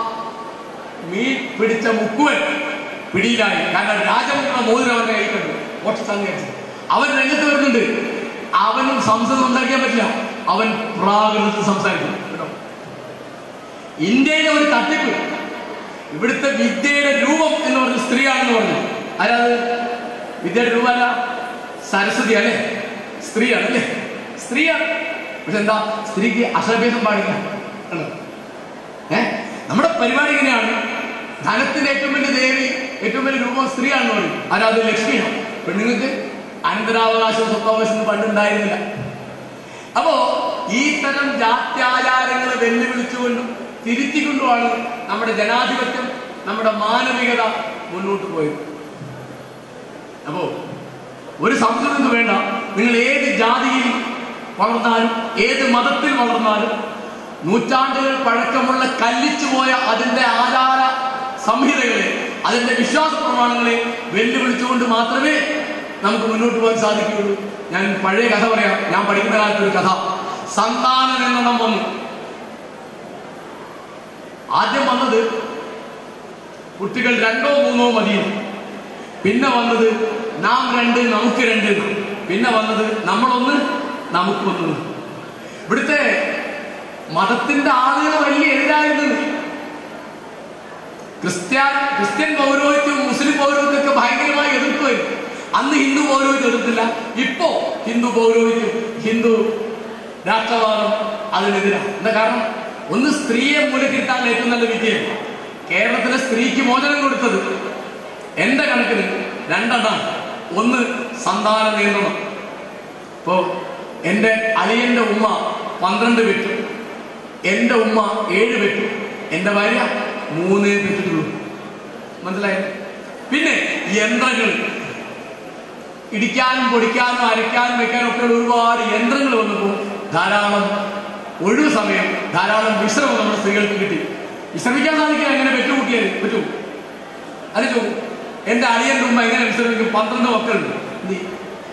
മീൻ പിടിച്ച മുക്കുവൻ പിടിയിലായി കാരണം രാജമുദ്ര മോതിരം അവന്റെ കൈ കണ്ടു കുറച്ച് സംഘടിച്ചു അവൻ രംഗത്ത് വരുന്നുണ്ട് അവനും സംസദം ഉണ്ടാക്കിയാൻ പറ്റില്ല അവൻ പ്രാകൃതത്തിൽ സംസാരിക്കും കേട്ടോ ഇന്ത്യയിലെ ഒരു തട്ടിപ്പ് ഇവിടുത്തെ വിദ്യയുടെ രൂപം എന്ന് പറഞ്ഞ സ്ത്രീയാണെന്ന് പറഞ്ഞു ആരാത് വിദ്യയുടെ രൂപം അല്ല സരസ്വതി അല്ലേ സ്ത്രീയാണ് അല്ലേ സ്ത്രീയാണ് പക്ഷെ എന്താ സ്ത്രീക്ക് അക്ഷരഭേദം പാടില്ല ആണോ? ഏ നമ്മുടെ പരിപാടി ഇങ്ങനെയാണ് ധനത്തിന്റെ ഏറ്റവും വലിയ ദേവി ഏറ്റവും വലിയ രൂപം സ്ത്രീയാണെന്ന് പറയും ആരാത് ലക്ഷ്മിയാണ് പെണ്ണുങ്ങൾക്ക് അനന്തരാവകാശവും സ്വത്തവകാശവും പണ്ടുണ്ടായിരുന്നില്ല അപ്പോ ഈ തരം ജാത്യാചാരങ്ങളെ വെല്ലുവിളിച്ചുകൊണ്ടും തിരുത്തിക്കൊണ്ടുമാണ് നമ്മുടെ ജനാധിപത്യം നമ്മുടെ മാനവികത മുന്നോട്ട് പോയത് അപ്പോ ഒരു സംസ്കൃതം വേണ്ട നിങ്ങൾ ഏത് ജാതിയിൽ വളർന്നാലും ഏത് മതത്തിൽ വളർന്നാലും നൂറ്റാണ്ടുകൾ പഴക്കമുള്ള കല്ലിച്ചു പോയ അതിന്റെ ആചാര സംഹിതകളെ അതിന്റെ വിശ്വാസ പ്രമാണങ്ങളെ വെല്ലുവിളിച്ചുകൊണ്ട് മാത്രമേ നമുക്ക് മുന്നോട്ട് പോകാൻ സാധിക്കുകയുള്ളൂ ഞാൻ പഴയ കഥ പറയാം ഞാൻ പഠിക്കുന്ന കാലത്ത് ഒരു കഥ സന്താനം എന്നെണ്ണം വന്നു ആദ്യം വന്നത് കുട്ടികൾ രണ്ടോ മൂന്നോ മതി പിന്നെ വന്നത് നാം രണ്ട് നമുക്ക് രണ്ട് പിന്നെ വന്നത് നമ്മളൊന്ന് നമുക്കൊന്ന് ഇവിടുത്തെ മതത്തിന്റെ ആളുകൾ വലിയ എതിരായിരുന്നു ക്രിസ്ത്യാൻ ക്രിസ്ത്യൻ പൗരോഹിത്യവും മുസ്ലിം പൗരോഹിത്യവും ഒക്കെ ഭയങ്കരമായി എതിർക്കുമായിരുന്നു അന്ന് ഹിന്ദു പൗരോഹിത്യം എതിർത്തില്ല ഇപ്പോ ഹിന്ദു പൗരോഹിത്യം ഹിന്ദു രാഷ്ട്രവാദം അതിനെതിരാണ് എന്താ കാരണം ഒന്ന് സ്ത്രീയെ മൂലക്കിട്ടാൻ ഏറ്റവും നല്ല വിജയം കേരളത്തിലെ സ്ത്രീക്ക് മോചനം കൊടുത്തത് എന്റെ കണക്കിന് രണ്ടെണ്ണമാണ് ഒന്ന് സന്താന നിയന്ത്രണം ഇപ്പോ എന്റെ അളിയന്റെ ഉമ്മ പന്ത്രണ്ട് പെറ്റു എന്റെ ഉമ്മ ഏഴ് പെറ്റു എന്റെ ഭാര്യ മൂന്നേ പെറ്റിട്ടുള്ളൂ മനസ്സിലായി പിന്നെ യന്ത്രങ്ങൾ ഇടിക്കാനും പൊടിക്കാനും അരയ്ക്കാനും വെക്കാനും ഒക്കെ ഒരുപാട് യന്ത്രങ്ങൾ വന്നപ്പോൾ ധാരാളം ഒഴിവ് സമയം ധാരാളം വിശ്രമം നമ്മുടെ സ്ത്രീകൾക്ക് കിട്ടി വിശ്രമിക്കാൻ സാധിക്കാൻ എങ്ങനെ പെറ്റുകൂട്ടിയാൽ പറ്റൂ അറിയിച്ചു എന്റെ അളിയന്റെ ഉമ്മ എങ്ങനെ വിശ്രമിക്കും പന്ത്രണ്ട് മക്കളുണ്ട് എന്ത് ചെയ്യും?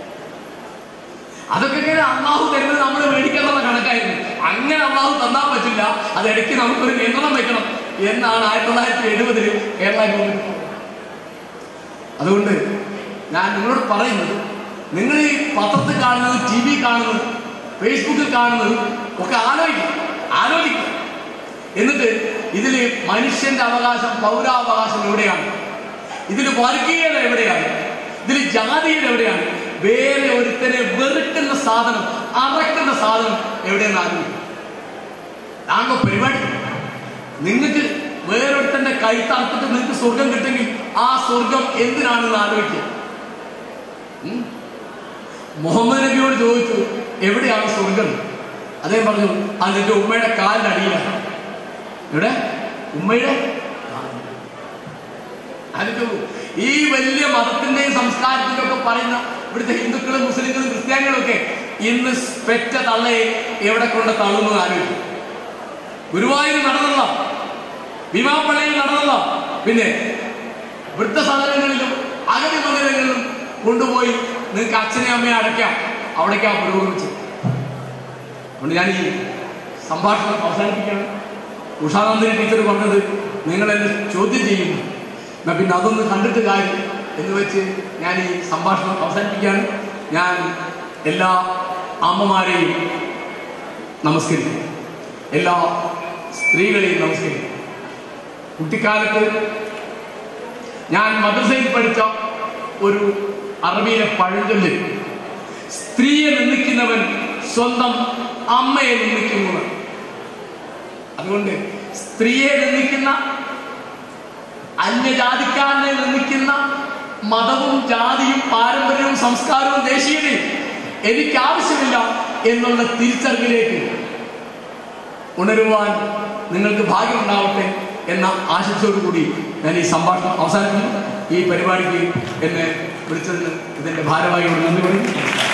അതൊക്കെ ഇങ്ങനെ അള്ളാഹു തരുന്നത് നമ്മൾ മേടിക്കാനുള്ള കണക്കായിരുന്നു അങ്ങനെ അള്ളാഹു തന്നാൽ പറ്റില്ല അത് ഇടയ്ക്ക് നമുക്കൊരു നിയന്ത്രണം വെക്കണം എന്നാണ് ആയിരത്തി തൊള്ളായിരത്തി എഴുപതിൽ കേരള ഗവൺമെന്റ് അതുകൊണ്ട് ഞാൻ നിങ്ങളോട് പറയുന്നത് നിങ്ങൾ ഈ പത്രത്തിൽ കാണുന്നത് ടി വി കാണുന്നത് ഫേസ്ബുക്കിൽ കാണുന്നത് ഒക്കെ ആലോചിക്കും ആലോചിക്കും എന്നിട്ട് ഇതിൽ മനുഷ്യന്റെ അവകാശം പൗരാവകാശം എവിടെയാണ് ഇതിൽ വർഗീയത എവിടെയാണ് ഇതിൽ ജാതീയത എവിടെയാണ് വേറെ ഒരുത്തനെ വെറുക്കുന്ന സാധനം അറക്കുന്ന സാധനം എവിടെയെന്ന് ആലോചിക്കും താങ്കൾ പരിപാടി നിങ്ങൾക്ക് വേറൊരുത്തന്റെ കൈ തറത്തിട്ട് നിങ്ങൾക്ക് സ്വർഗം കിട്ടുമെങ്കിൽ ആ സ്വർഗം എന്തിനാണെന്ന് ആലോചിക്കുക ഉം? മുഹമ്മദ് നബിയോട് ചോദിച്ചു എവിടെയാണ് സ്വർഗം അദ്ദേഹം പറഞ്ഞു അത് എന്റെ ഉമ്മയുടെ കാലിന്റെ അടിയിലാണ് എവിടെ ഉമ്മയുടെ കാലിന്റെ അതിന്റെ ഈ വലിയ മതത്തിന്റെയും സംസ്കാരത്തിന്റെ ഒക്കെ പറയുന്ന ഇവിടുത്തെ ഹിന്ദുക്കളും മുസ്ലിങ്ങളും ക്രിസ്ത്യാനികളും ഒക്കെ ഇന്ന് പെറ്റ തള്ളയെ എവിടെ കൊണ്ട് തള്ളുന്നു ആലോചിക്കും ഗുരുവായൂർ നടന്നതാ ഭീമാപ്പള്ളിയിൽ നടന്നതാ പിന്നെ വൃദ്ധസദനങ്ങളിലും അഗതി മന്ദിരങ്ങളിലും കൊണ്ടുപോയി നിങ്ങൾക്ക് അച്ഛനെ അമ്മയെ അടയ്ക്കാം അവിടേക്കാ പുരോഗമിച്ചു അതുകൊണ്ട് ഞാൻ ഈ സംഭാഷണം അവസാനിപ്പിക്കുകയാണ് ഉഷാനന്ദിനി ടീച്ചർ പറഞ്ഞത് നിങ്ങൾ എന്നെ ചോദ്യം ചെയ്യുന്നു എന്നാ പിന്നെ അതൊന്ന് കണ്ടിട്ട് കാര്യം എന്ന് വെച്ച് ഞാൻ ഈ സംഭാഷണം അവസാനിപ്പിക്കുകയാണ് ഞാൻ എല്ലാ അമ്മമാരെയും നമസ്കരിക്കും എല്ലാ സ്ത്രീകളെയും നമസ്കരിക്കും കുട്ടിക്കാലത്ത് ഞാൻ മദ്രസയിൽ പഠിച്ച ഒരു അറബിയിലെ പഴഞ്ചൊല്ല് സ്ത്രീയെ നിന്ദിക്കുന്നവൻ സ്വന്തം അമ്മയെ നിന്ദിക്കുന്നു അതുകൊണ്ട് സ്ത്രീയെ നിന്ദിക്കുന്ന അന്യജാതിക്കാരനെ നിന്ദിക്കുന്ന മതവും ജാതിയും പാരമ്പര്യവും സംസ്കാരവും ദേശീയതയും എനിക്ക് ആവശ്യമില്ല എന്നുള്ള തിരിച്ചറിവിലേക്ക് ഉണരുവാൻ നിങ്ങൾക്ക് ഭാഗ്യമുണ്ടാവട്ടെ എന്ന ആശംസയോടുകൂടി ഞാൻ ഈ സംഭാഷണം അവസാനിക്കുന്നു ഈ പരിപാടിക്ക് എന്നെ വിളിച്ചതിന് ഇതിന്റെ ഭാരവാഹിയോട് നന്ദി പറയുന്നു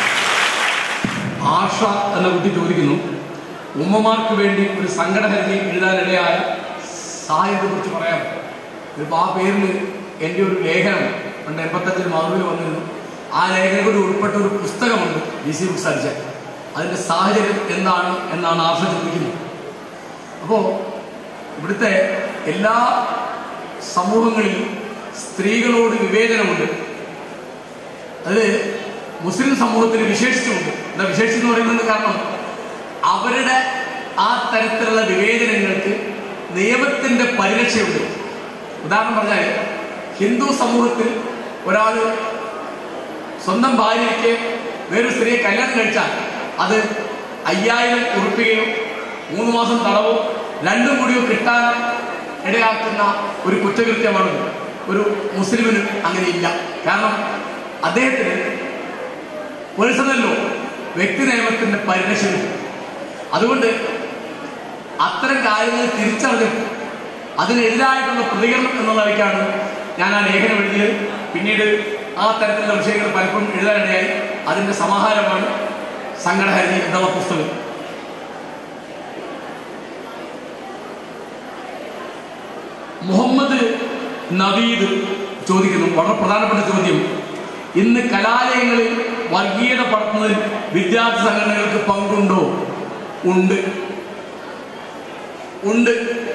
ആഷ എന്ന കുട്ടി ചോദിക്കുന്നു ഉമ്മമാർക്ക് വേണ്ടി ഒരു സങ്കടഹരണി എഴുതാനിടയായ സഹായത്തെ കുറിച്ച് പറയാം ഇപ്പൊ ആ പേരിൽ എൻ്റെ ഒരു ലേഖനം പണ്ട് എൺപത്തഞ്ചിൽ മാധുവിൽ വന്നിരുന്നു ആ ലേഖനം കൂടി ഉൾപ്പെട്ട ഒരു പുസ്തകമുണ്ട് ഡി സി ബുക്സ് അടിച്ച അതിന്റെ സാഹചര്യം എന്താണ് എന്നാണ് ആർഷ ചോദിക്കുന്നത് അപ്പോൾ ഇവിടുത്തെ എല്ലാ സമൂഹങ്ങളിലും സ്ത്രീകളോട് വിവേചനമുണ്ട് അത് മുസ്ലിം സമൂഹത്തിൽ വിശേഷിച്ചുമുണ്ട് എന്താ വിശേഷിച്ച് എന്ന് പറയുന്നത് കാരണം അവരുടെ ആ തരത്തിലുള്ള വിവേചനങ്ങൾക്ക് നിയമത്തിന്റെ പരിരക്ഷയുണ്ട് ഉദാഹരണം പറഞ്ഞാൽ ഹിന്ദു സമൂഹത്തിൽ ഒരാൾ സ്വന്തം ഭാര്യയ്ക്ക് വേറൊരു സ്ത്രീയെ കല്യാണം കഴിച്ചാൽ അത് അയ്യായിരം ഉറുപ്പികയോ മൂന്ന് മാസം തടവോ രണ്ടും കൂടിയോ കിട്ടാൻ ഇടയാക്കുന്ന ഒരു കുറ്റകൃത്യമാണ് ഒരു മുസ്ലിമിന് അങ്ങനെ ഇല്ല കാരണം അദ്ദേഹത്തിന് പേഴ്സണൽ ലോ വ്യക്തി നിയമത്തിന്റെ പരിരക്ഷയുണ്ട് അതുകൊണ്ട് അത്തരം കാര്യങ്ങൾ തിരിച്ചറിഞ്ഞ് അതിനെതിരായിട്ടുള്ള പ്രതികരണം എന്ന നിലയ്ക്കാണ് ഞാൻ ആ ലേഖനം എഴുതിയത് പിന്നീട് ആ തരത്തിലുള്ള വിഷയങ്ങൾ പലപ്പോഴും എഴുതാനിടയായി അതിന്റെ സമാഹാരമാണ് സങ്കടഹരി എന്നുള്ള പുസ്തകം മുഹമ്മദ് നവീദ് ചോദിക്കുന്നു വളരെ പ്രധാനപ്പെട്ട ചോദ്യം ഇന്ന് കലാലയങ്ങളിൽ വർഗീയത പടർത്തുന്നതിൽ വിദ്യാർത്ഥി സംഘടനകൾക്ക് പങ്കുണ്ടോ ഉണ്ട് ഉണ്ട്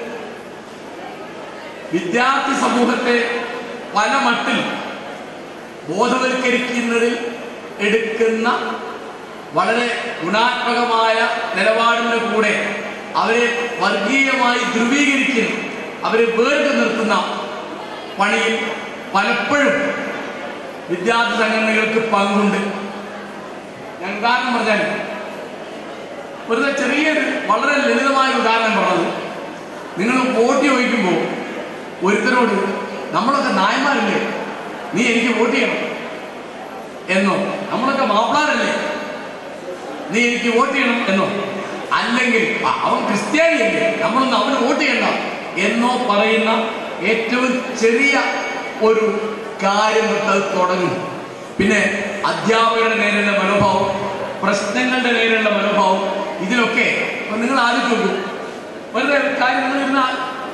വിദ്യാർത്ഥി സമൂഹത്തെ പല മട്ടിൽ ബോധവൽക്കരിക്കുന്നതിൽ എടുക്കുന്ന വളരെ ഗുണാത്മകമായ നിലപാടിന്റെ കൂടെ അവരെ വർഗീയമായി ധ്രുവീകരിക്കുന്ന അവരെ വേറിട്ട് നിർത്തുന്ന പണിയിൽ പലപ്പോഴും വിദ്യാർത്ഥി സംഘടനകൾക്ക് പങ്കുണ്ട് ഞാൻ ഉദാഹരണം പറഞ്ഞാൽ വെറുതെ ചെറിയൊരു വളരെ ലളിതമായ ഒരു ഉദാഹരണം പറഞ്ഞത് നിങ്ങൾ വോട്ട് ചോദിക്കുമ്പോൾ ഒരുത്തരോട് നമ്മളൊക്കെ നായന്മാരല്ലേ നീ എനിക്ക് വോട്ട് ചെയ്യണം എന്നോ നമ്മളൊക്കെ മാപ്പിളാരല്ലേ നീ എനിക്ക് വോട്ട് ചെയ്യണം എന്നോ അല്ലെങ്കിൽ "ആ, അവൻ ക്രിസ്ത്യാനിയല്ലേ നമ്മളൊന്ന് അവന് വോട്ട് ചെയ്യണ്ട എന്നോ പറയുന്ന ഏറ്റവും ചെറിയ ഒരു കാര്യം തൊട്ട് അത് തുടങ്ങും പിന്നെ അധ്യാപകരുടെ നേരെയുള്ള മനോഭാവം പ്രശ്നങ്ങളുടെ നേരെയുള്ള മനോഭാവം ഇതിലൊക്കെ അപ്പൊ നിങ്ങൾ ആലോചിച്ച് നോക്കൂ വെറുതെ ഒരു കാര്യം നിങ്ങൾ ഇരുന്ന്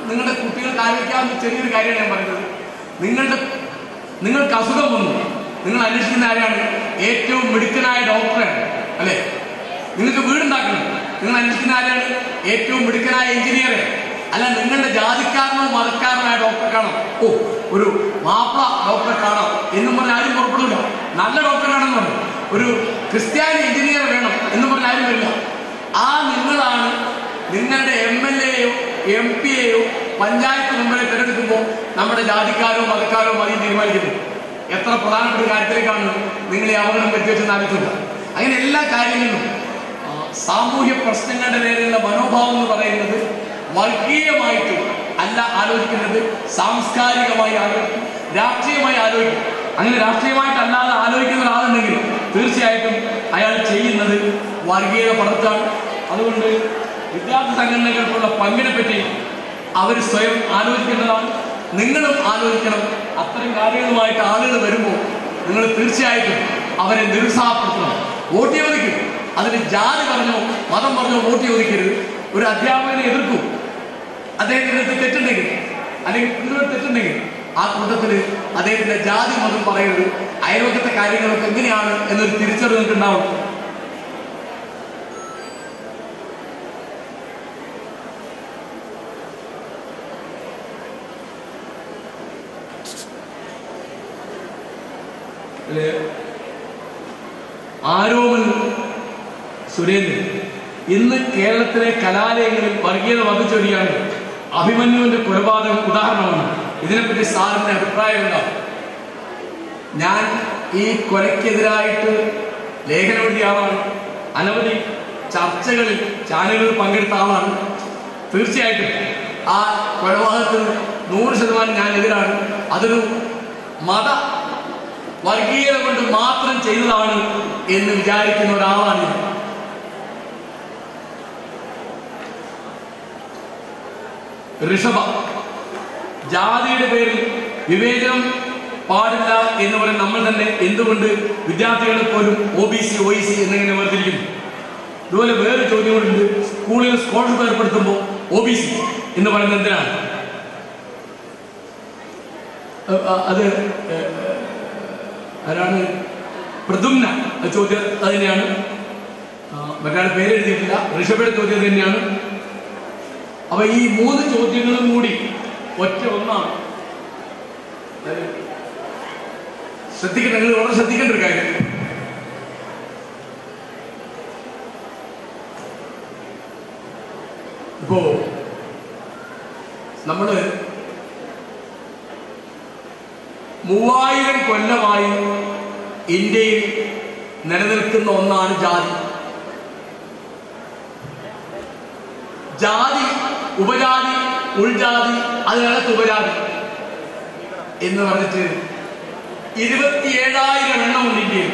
നിങ്ങളുടെ കുട്ടികൾക്ക് ആലോചിക്കാവുന്ന ചെറിയൊരു കാര്യമാണ് ഞാൻ പറയുന്നത് നിങ്ങളുടെ നിങ്ങൾക്ക് അസുഖം വന്നു നിങ്ങൾ അന്വേഷിക്കുന്ന ആരാണ് ഏറ്റവും മിടുക്കനായ ഡോക്ടറാണ് അല്ലേ നിങ്ങൾക്ക് വീടുണ്ടാക്കണം നിങ്ങൾ അന്വേഷിക്കുന്ന ആരാണ് ഏറ്റവും മിടുക്കനായ എഞ്ചിനീയറെ അല്ല നിങ്ങളുടെ ജാതിക്കാരനോ മതക്കാരനായ ഡോക്ടറെ കാണാം ഓ ഒരു മാപ്പിള ഡോക്ടറെ കാണാം എന്നും പറഞ്ഞ് ആരും പുറപ്പെടില്ല നല്ല ഡോക്ടറെ കാണുമെന്ന് പറയും ഒരു ക്രിസ്ത്യാനി എഞ്ചിനീയർ വേണം എന്നും പറഞ്ഞ് ആരും വരില്ല ആ നിങ്ങളാണ് നിങ്ങളുടെ എം എൽ എയോ എം പി എയോ പഞ്ചായത്ത് മെമ്പറെ തിരഞ്ഞെടുക്കുമ്പോൾ നമ്മുടെ ജാതിക്കാരോ മതക്കാരോ മതി തീരുമാനിക്കുന്നത് എത്ര പ്രധാനപ്പെട്ട കാര്യത്തിലേക്കാണ് നിങ്ങൾ ഈ അപകടം പറ്റിവെച്ചെന്ന് ആലോചിക്കുക അങ്ങനെ എല്ലാ കാര്യങ്ങളിലും ആ, സാമൂഹ്യ പ്രശ്നങ്ങളുടെ നേരെയുള്ള മനോഭാവം എന്ന് പറയുന്നത് വർഗീയമായിട്ട് അല്ല ആലോചിക്കുന്നത് സാംസ്കാരികമായി ആലോചിക്കും രാഷ്ട്രീയമായി ആലോചിക്കും അങ്ങനെ രാഷ്ട്രീയമായിട്ടല്ലാതെ ആലോചിക്കുന്ന ഒരാളുണ്ടെങ്കിൽ തീർച്ചയായിട്ടും അയാൾ ചെയ്യുന്നത് വർഗീയത പടർത്താണ് അതുകൊണ്ട് വിദ്യാർത്ഥി സംഘടനകൾക്കുള്ള പങ്കിനെ പറ്റി അവർ സ്വയം ആലോചിക്കേണ്ടതാണ് നിങ്ങളും ആലോചിക്കണം അത്തരം കാര്യങ്ങളുമായിട്ട് ആളുകൾ വരുമ്പോൾ നിങ്ങൾ തീർച്ചയായിട്ടും അവരെ നിരുത്സാഹപ്പെടുത്തണം വോട്ട് ചോദിക്കും അതിന് ജാതി പറഞ്ഞോ മതം പറഞ്ഞോ വോട്ട് ചോദിക്കരുത് ഒരു അധ്യാപകനെ എതിർക്കൂ അദ്ദേഹത്തിന്റെ അടുത്ത് തെറ്റുണ്ടെങ്കിൽ അല്ലെങ്കിൽ നിങ്ങളുടെ തെറ്റുണ്ടെങ്കിൽ ആ കൂട്ടത്തിൽ അദ്ദേഹത്തിന്റെ ജാതി മതം പറയരുത് അയൽവക്കത്തെ കാര്യങ്ങളൊക്കെ എങ്ങനെയാണ് എന്നൊരു തിരിച്ചറിവ് നിങ്ങൾക്ക് ഉണ്ടാവണം ഇതില് ആരോമൽ സുരേന്ദ്രൻ ഇന്ന് കേരളത്തിലെ കലാലയങ്ങളിൽ വർഗീയത വർദ്ധിച്ചൊരിയാണ് അഭിമന്യുവിന്റെ കൊലപാതകം ഉദാഹരണമാണ് ഇതിനെപ്പറ്റി സാറിന്റെ അഭിപ്രായം ഉണ്ടാവും ഞാൻ ഈ കൊലയ്ക്കെതിരായിട്ട് ലേഖനം എഴുതിയ ആളാണ് അനവധി ചർച്ചകളിൽ ചാനലുകളിൽ പങ്കെടുത്ത ആളാണ് തീർച്ചയായിട്ടും ആ കൊലപാതകത്തിന് നൂറ് ശതമാനം ഞാൻ എതിരാണ് അതൊരു മത വർഗീയത കൊണ്ട് മാത്രം ചെയ്തതാണ് എന്ന് വിചാരിക്കുന്ന ഒരാളാണ് ഞാൻ ഋഷഭ ജാതിയുടെ പേരിൽ വിവേചനം പാടില്ല എന്ന് പറയുന്ന നമ്മൾ തന്നെ എന്തുകൊണ്ട് വിദ്യാർത്ഥികളെ പോലും O B C O C എന്നിങ്ങനെ വേർതിരിക്കുന്നു ഇതുപോലെ വേറെ ചോദ്യങ്ങളുണ്ട് സ്കൂളിൽ സ്കോളർഷിപ്പ് ഏർപ്പെടുത്തുമ്പോൾ ഒ ബി സി എന്ന് പറയുന്നത് എന്തിനാണ് അഹ് അഹ് അത് ഏഹ്, ആരാണ് പ്രദുമ്ന ആ ചോദ്യം അത് തന്നെയാണ് ആ, മറ്റൊരാൾ പേര് എഴുതിയിട്ടില്ല ഋഷഭയുടെ ചോദ്യം അത് തന്നെയാണ് അപ്പൊ ഈ മൂന്ന് ചോദ്യങ്ങളും കൂടി ഒറ്റ ഒന്നാണ് അത് ശ്രദ്ധിക്കണം നിങ്ങൾ വളരെ ശ്രദ്ധിക്കേണ്ട ഒരു കാര്യം ഇപ്പോ നമ്മള് മൂവായിരം കൊല്ലമായി ഇന്ത്യയിൽ നിലനിൽക്കുന്ന ഒന്നാണ് ജാതി ജാതി ഉപജാതി ഉൾജാതി അതിനകത്ത് ഉപജാതി എന്ന് പറഞ്ഞിട്ട് ഇരുപത്തിയേഴായിരം എണ്ണമുണ്ട് ഇന്ത്യയിൽ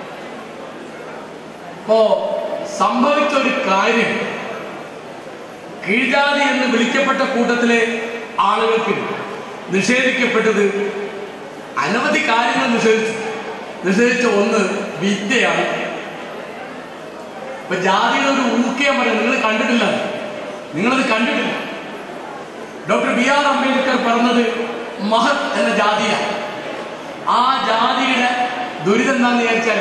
ഇപ്പോ സംഭവിച്ച ഒരു കാര്യം കീഴ്ജാതി എന്ന് വിളിക്കപ്പെട്ട കൂട്ടത്തിലെ ആളുകൾക്ക് നിഷേധിക്കപ്പെട്ടത് അനവധി കാര്യങ്ങൾ നിഷേധിച്ചു നിഷേധിച്ച ഒന്ന് വിദ്യയാണ് ഇപ്പൊ ജാതിയുടെ ഒരു ഊക്കിയാൻ പറയാം നിങ്ങൾ കണ്ടിട്ടില്ല നിങ്ങളത് കണ്ടിട്ടില്ല ഡോക്ടർ ബി ആർ അംബേദ്കർ പറഞ്ഞത് മഹത് എന്ന ജാതിയാണ് ആ ജാതിയുടെ ദുരിതം എന്താന്ന് വിചാരിച്ചാൽ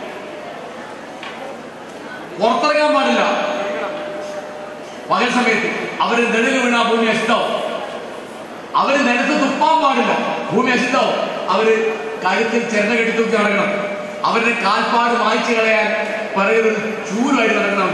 പുറത്തിറങ്ങാൻ പാടില്ല പകൽ സമയത്ത് അവര് നിഴല് വീണ ഭൂമി അശുദ്ധാവും അവര് നിലത്ത് തുപ്പാൻ പാടില്ല ഭൂമി അശുദ്ധാവും അവര് കഴുത്തിൽ ചെണ്ട കെട്ടി തൂക്കി നടക്കണം അവരുടെ കാൽപ്പാട് മായ്ച്ചു കളയാൻ പറയുന്നത് ചൂരുമായിട്ട് നടക്കണം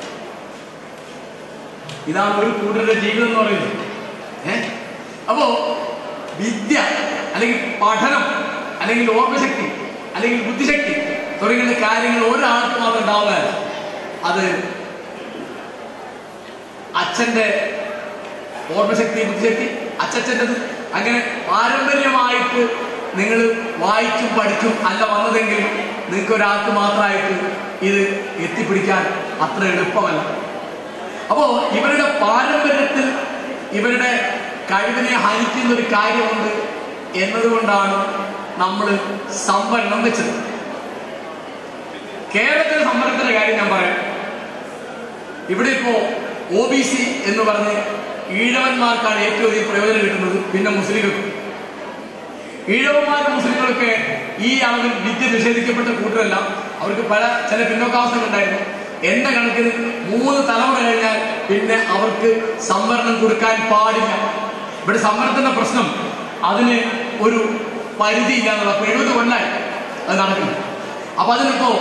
ഇതാണ് ഒരു കൂട്ടരുടെ ജീവിതം എന്ന് പറയുന്നത് ഏ അപ്പോ വിദ്യ അല്ലെങ്കിൽ പഠനം അല്ലെങ്കിൽ ഓർമ്മശക്തി അല്ലെങ്കിൽ ബുദ്ധിശക്തി തുടങ്ങിയ കാര്യങ്ങൾ ഒരാൾക്ക് മാത്രം ഉണ്ടാവുക അത് അച്ഛന്റെ ഓർമ്മശക്തി ബുദ്ധിശക്തി അച്ഛൻ്റെത് അങ്ങനെ പാരമ്പര്യമായിട്ട് നിങ്ങൾ വായിച്ചും പഠിച്ചും അല്ല വന്നതെങ്കിൽ നിങ്ങൾക്ക് ഒരാൾക്ക് മാത്രമായിട്ട് ഇത് എത്തിപ്പിടിക്കാൻ അത്ര എളുപ്പമല്ല അപ്പോ ഇവരുടെ പാരമ്പര്യത്തിൽ ഇവരുടെ കഴിവിനെ ഹനിക്കുന്ന ഒരു കാര്യമുണ്ട് എന്നതുകൊണ്ടാണ് നമ്മൾ സംവരണം വെച്ചത് കേരളത്തിലെ സംവരണത്തിന്റെ കാര്യം ഞാൻ പറയാം ഇവിടെ ഇപ്പോ ഒ ബി സി എന്ന് പറഞ്ഞ് ഈഴവന്മാർക്കാണ് ഏറ്റവും അധികം പ്രയോജനം കിട്ടുന്നത് പിന്നെ മുസ്ലിങ്ങൾക്ക് ഈഴവന്മാരും മുസ്ലിങ്ങളൊക്കെ ഈ അളവിൽ വിദ്യ നിഷേധിക്കപ്പെട്ട കൂട്ടരല്ല അവർക്ക് പല ചില പിന്നോക്കാവസ്ഥകൾ ഉണ്ടായിരുന്നു എന്റെ കണക്കിന് മൂന്ന് തലമുറ കഴിഞ്ഞാൽ പിന്നെ അവർക്ക് സംവരണം കൊടുക്കാൻ പാടില്ല ഇവിടെ സംവരണത്തിന്റെ പ്രശ്നം അതിന് ഒരു പരിധി ഇല്ലാന്നുള്ള അപ്പൊ എഴുപത് കൊല്ലായി അത് നടക്കുന്നു അപ്പൊ അതിനിപ്പോ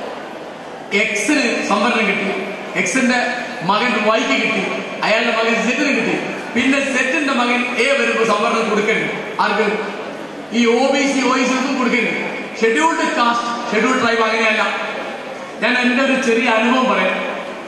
എക്സിന് സംവരണം കിട്ടി എക്സിന്റെ മകൻ വൈക്ക് കിട്ടി അയാളുടെ മകൻ സെറ്റിന് കിട്ടി പിന്നെ സെറ്റിന്റെ മകൻ എ വരുമ്പോൾ സംവരണം കൊടുക്കരുത് ആർക്ക് ഈ O B C O C ഒന്നും കൊടുക്കരുത് ഷെഡ്യൂൾഡ് കാസ്റ്റ് ഷെഡ്യൂൾഡ് ട്രൈബ് അങ്ങനെയല്ല ഞാൻ എൻ്റെ ഒരു ചെറിയ അനുഭവം പറയാം